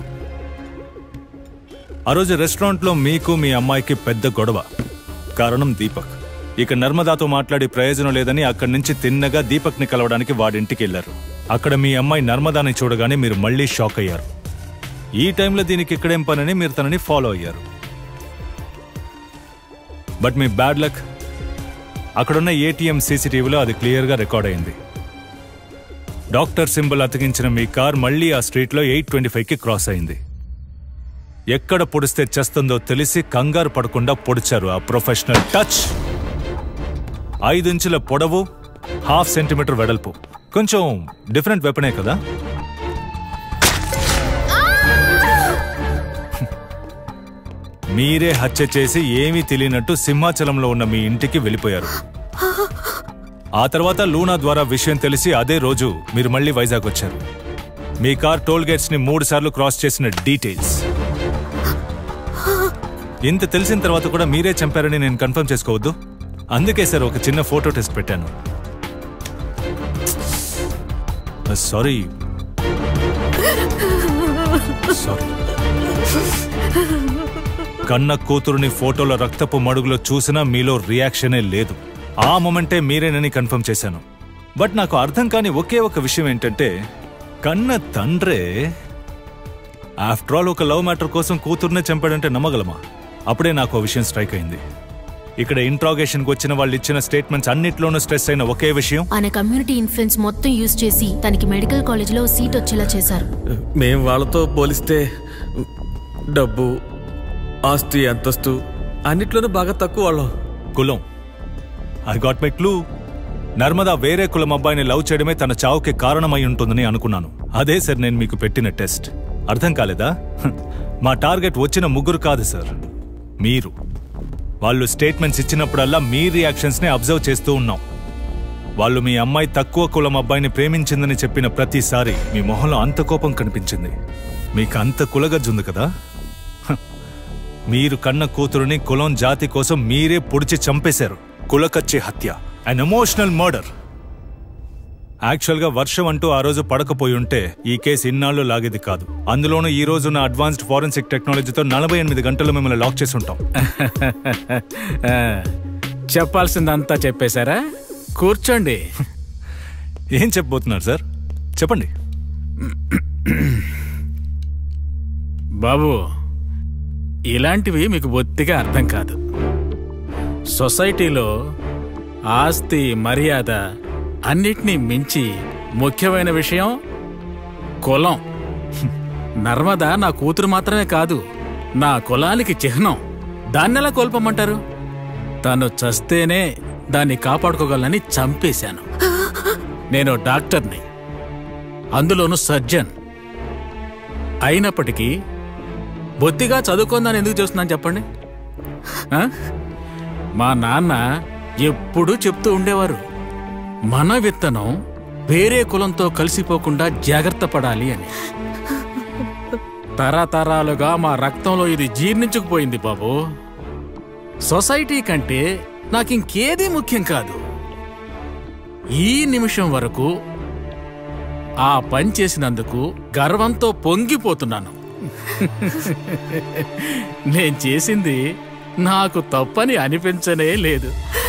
B: ఆ రోజు రెస్టారెంట్లో మీకు మీ అమ్మాయికి పెద్ద గొడవ కారణం దీపక్ ఇక నర్మదాతో మాట్లాడి ప్రయోజనం లేదని అక్కడి నుంచి తిన్నగా దీపక్ని కలవడానికి వాడింటికి వెళ్లారు అక్కడ మీ అమ్మాయి నర్మదాని చూడగానే మీరు మళ్ళీ షాక్ అయ్యారు ఈ టైంలో దీనికి ఇక్కడేం పనని మీరు తనని ఫాలో అయ్యారు బట్ మీ బ్యాడ్ లక్ అక్కడున్న ఏటీఎం సీసీటీవీలో అది క్లియర్గా రికార్డ్ అయింది డాక్టర్ సింబల్ అతికించిన మీ కార్ మళ్ళీ ఆ స్ట్రీట్లో ఎయిట్ ట్వంటీ ఫైవ్కి క్రాస్ అయింది ఎక్కడ పొడిస్తే చేస్తుందో తెలిసి కంగారు పడకుండా పొడిచారు ఆ ప్రొఫెషనల్ టచ్ ఐదించుల పొడవు హాఫ్ సెంటీమీటర్ వెడల్పు కొంచెం డిఫరెంట్ వెపనే కదా మీరే హత్య చేసి ఏమీ తెలియనట్టు సింహాచలంలో ఉన్న మీ ఇంటికి వెళ్ళిపోయారు ఆ తర్వాత లూనా ద్వారా విషయం తెలిసి అదే రోజు మీరు మళ్ళీ వైజాగ్ వచ్చారు మీ కార్ టోల్ గేట్స్ ని మూడు సార్లు క్రాస్ చేసిన డీటెయిల్స్ ఇంత తెలిసిన తర్వాత కూడా మీరే చంపారని నేను కన్ఫర్మ్ చేసుకోవద్దు అందుకే సార్ ఒక చిన్న ఫోటో టెస్ట్ పెట్టాను సారీ సారీ కన్న కూతురుని ఫోటోల రక్తపు మడుగులో చూసినా మీలో రియాక్షనే లేదు ఆ మొమెంటే మీరేనని కన్ఫర్మ్ చేశాను బట్ నాకు అర్థం కాని ఒకే ఒక విషయం ఏంటంటే కన్న తండ్రే ఆఫ్టర్ ఆల్ ఒక లవ్ మ్యాటర్ కోసం కూతుర్నే చంపాడంటే నమ్మగలమా అప్పుడే నాకు ఆ విషయం స్ట్రైక్ అయింది ఇక్కడ ఇంట్రాగేషన్కి వచ్చిన వాళ్ళు ఇచ్చిన స్టేట్మెంట్స్ అన్నిట్లోనూ స్ట్రెస్ అయిన ఒకే విషయం
N: ఆయన కమ్యూనిటీ ఇన్ఫ్లుయెన్స్ మొత్తం యూజ్ చేసి తనకి మెడికల్ కాలేజ్లో సీట్ వచ్చేలా చేశారు
J: మేం వాళ్ళతో పోలిస్తే డబ్బు ఆస్తి అంతస్తు అన్నిట్లోనూ బాగా తక్కువ వాళ్ళం
B: కులం I got my clue Narmada వేరే కులం అబ్బాయిని లవ్ చేయడమే తన చావుకి కారణమై ఉంటుందని అనుకున్నాను అదే సార్ నేను మీకు పెట్టిన టెస్ట్ అర్థం కాలేదా హ్, మా టార్గెట్ వచ్చిన ముగ్గురు కాదు సార్ మీరు వాళ్ళు స్టేట్మెంట్స్ ఇచ్చినప్పుడల్లా మీ రియాక్షన్స్ ని అబ్జర్వ్ చేస్తూ ఉన్నాం వాళ్ళు మీ అమ్మాయి తక్కువ కులం అబ్బాయిని ప్రేమించిందని చెప్పిన ప్రతిసారి మీ మొహంలో అంత కోపం కనిపించింది మీకు అంత కులగజ్జుంది కదా హ, మీరు కన్న కూతురుని కులం జాతి కోసం మీరే పొడిచి చంపేశారు కులకచ్చి హత్య అండ్ ఎమోషనల్ మర్డర్ యాక్చువల్గా వర్షం అంటూ ఆ రోజు పడకపోయి ఉంటే ఈ కేసు ఇన్నాళ్ళు లాగేది కాదు అందులోనూ ఈ రోజు ఉన్న అడ్వాన్స్డ్ ఫారెన్సిక్ టెక్నాలజీతో నలభై ఎనిమిది గంటలు మిమ్మల్ని లాక్ చేసి ఉంటాం
O: ఆ, చెప్పాల్సిందంతా చెప్పేశారా కూర్చోండి
B: ఏం చెప్పబోతున్నారు సార్ చెప్పండి
O: బాబు ఇలాంటివి మీకు బొత్తిగా అర్థం కాదు సొసైటీలో ఆస్తి మర్యాద అన్నిటినీ మించి ముఖ్యమైన విషయం కులం నర్మద నా కూతురు మాత్రమే కాదు నా కులానికి చిహ్నం దాన్నెలా కోల్పమంటారు తను చస్తేనే దాన్ని కాపాడుకోగలనని చంపేశాను నేను డాక్టర్ని అందులోనూ సర్జన్ అయినప్పటికీ బొత్తిగా చదువుకుందని ఎందుకు చేస్తున్నాను చెప్పండి ఆ? మా నాన్న ఎప్పుడూ చెప్తూ ఉండేవారు మన విత్తనం వేరే కులంతో కలిసిపోకుండా జాగ్రత్త పడాలి అని తరతరాలుగా మా రక్తంలో ఇది జీర్ణించుకుపోయింది బాబు సొసైటీ కంటే నాకింకేదీ ముఖ్యం కాదు ఈ నిమిషం వరకు ఆ పని చేసినందుకు గర్వంతో పొంగిపోతున్నాను నేను చేసింది నాకు తప్పని అనిపించనే లేదు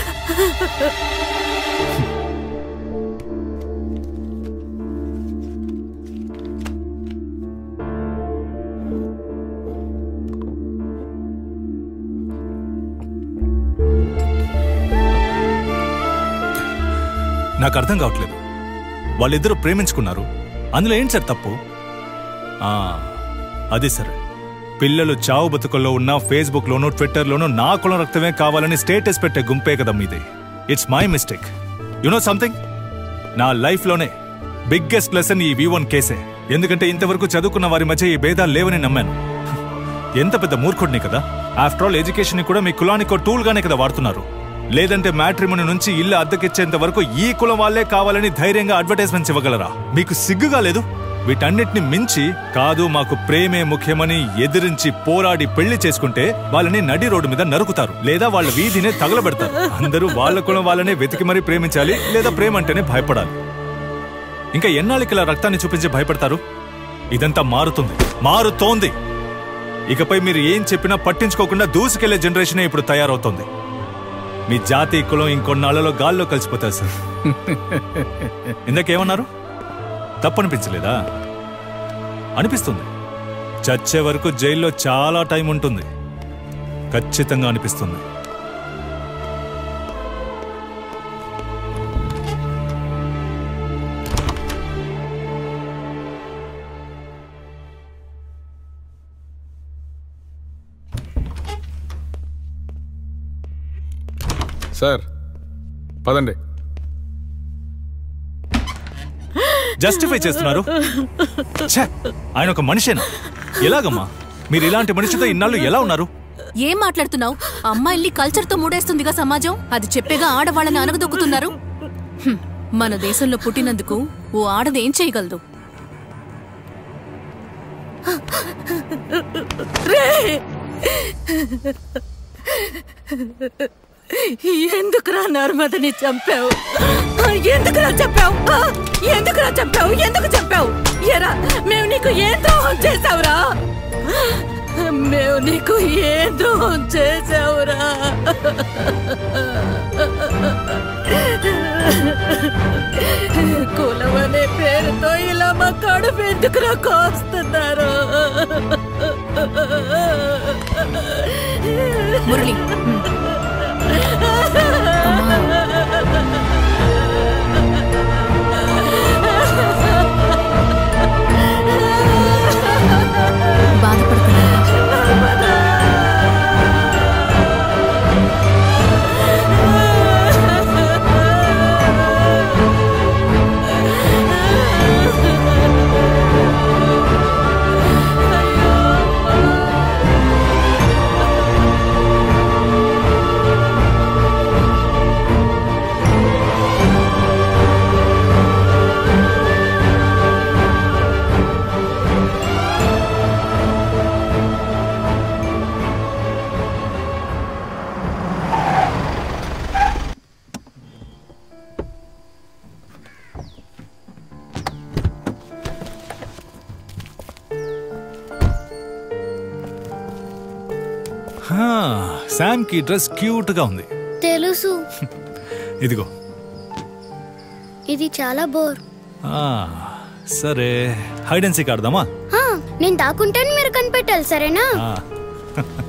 B: నాకు అర్థం కావట్లేదు వాళ్ళిద్దరూ ప్రేమించుకున్నారు అందులో ఏంటి సార్ తప్పు ఆ, అది సరే పిల్లలు చావు బతుకుల్లో ఉన్న ఫేస్బుక్ లోనూ ట్విట్టర్ లోనూ నా కులం రక్తమే కావాలని స్టేటస్ పెట్టే గుంపే కదా మీది it's my mistake you know something నా లైఫ్ లోనే బిగ్గెస్ట్ లెసన్ ఈ వి వన్ కేసే ఎందుకంటే ఇంతవరకు చదువుకున్న వారి మధ్య ఈ భేదాలు లేవని నమ్మాను ఎంత పెద్ద మూర్ఖుడిని కదా ఆఫ్టర్ ఆల్ ఎడ్యుకేషన్ ని కూడా మీ కులానికో టూల్ గానే కదా వాడుతున్నారు లేదంటే మ్యాట్రిమోని నుంచి ఇల్లు అద్దెకిచ్చేంత వరకు ఈ కులం వాళ్ళే కావాలని ధైర్యంగా అడ్వర్టైజ్మెంట్స్ ఇవ్వగలరా మీకు సిగ్గుగా లేదు వీటన్నిటిని మించి కాదు మాకు ప్రేమే ముఖ్యమని ఎదిరించి పోరాడి పెళ్లి చేసుకుంటే వాళ్ళని నడి రోడ్డు మీద నరుకుతారు లేదా వాళ్ళ వీధినే తగలబెడతారు అందరూ వాళ్ళ కులం వాళ్ళనే వెతికి మరీ ప్రేమించాలి లేదా ప్రేమ అంటేనే భయపడాలి ఇంకా ఎన్నాళ్ళకి ఇలా రక్తాన్ని చూపించి భయపడతారు ఇదంతా మారుతుంది మారుతోంది ఇకపై మీరు ఏం చెప్పినా పట్టించుకోకుండా దూసుకెళ్లే జనరేషనే ఇప్పుడు తయారవుతోంది మీ జాతి కులం ఇంకొన్నాళ్లలో గాల్లో కలిసిపోతారు సార్ ఇందాకేమన్నారు తప్పనిపించలేదా అనిపిస్తుంది చచ్చే వరకు జైల్లో చాలా టైం ఉంటుంది ఖచ్చితంగా అనిపిస్తుంది
M: సార్ పదండి
B: జస్టిఫై చేస్తున్నారు ఛే, ఆయన ఒక మనిషేనా ఎలాగమ్మా మీరు ఇలాంటి మనిషితో ఇన్నాళ్ళు ఎలా ఉన్నారు
F: ఏం మాట్లాడుతున్నావు అమ్మాయిల్ని కల్చర్తో మూడేస్తుందిగా సమాజం అది చెప్పేగా ఆడవాళ్ళని అనగదొక్కుతున్నారు హ్మ్, మన దేశంలో పుట్టినందుకు ఓ ఆడది ఏం చేయగలదు
G: ఎందుకురా నర్మదని చంపావు ఎందుకురా చంపావు ఆ? ఎందుకురా చంపావు ఎందుకు చంపావు ఎరా మేము నీకు ఏ ద్రోహం చేసావురా మేము నీకు ఏ ద్రోహం చేసావురా కులం అనే పేరుతో ఇలా మా కడుపు ఎందుకురా కోస్తున్నారు
F: మురళి
G: బాధపడకుండా
B: హా, శామ్ కి డ్రెస్ క్యూట్ గా ఉంది
A: తెలుసు
B: ఇదిగో
A: ఇది చాలా బోర్
B: ఆ, సరే హైడ్ అండ్ సీక్ ఆడదామా
A: హా, నేను దాక్కుంటాను మీరు కనిపెట్టాలి సరేనా
B: ఆ.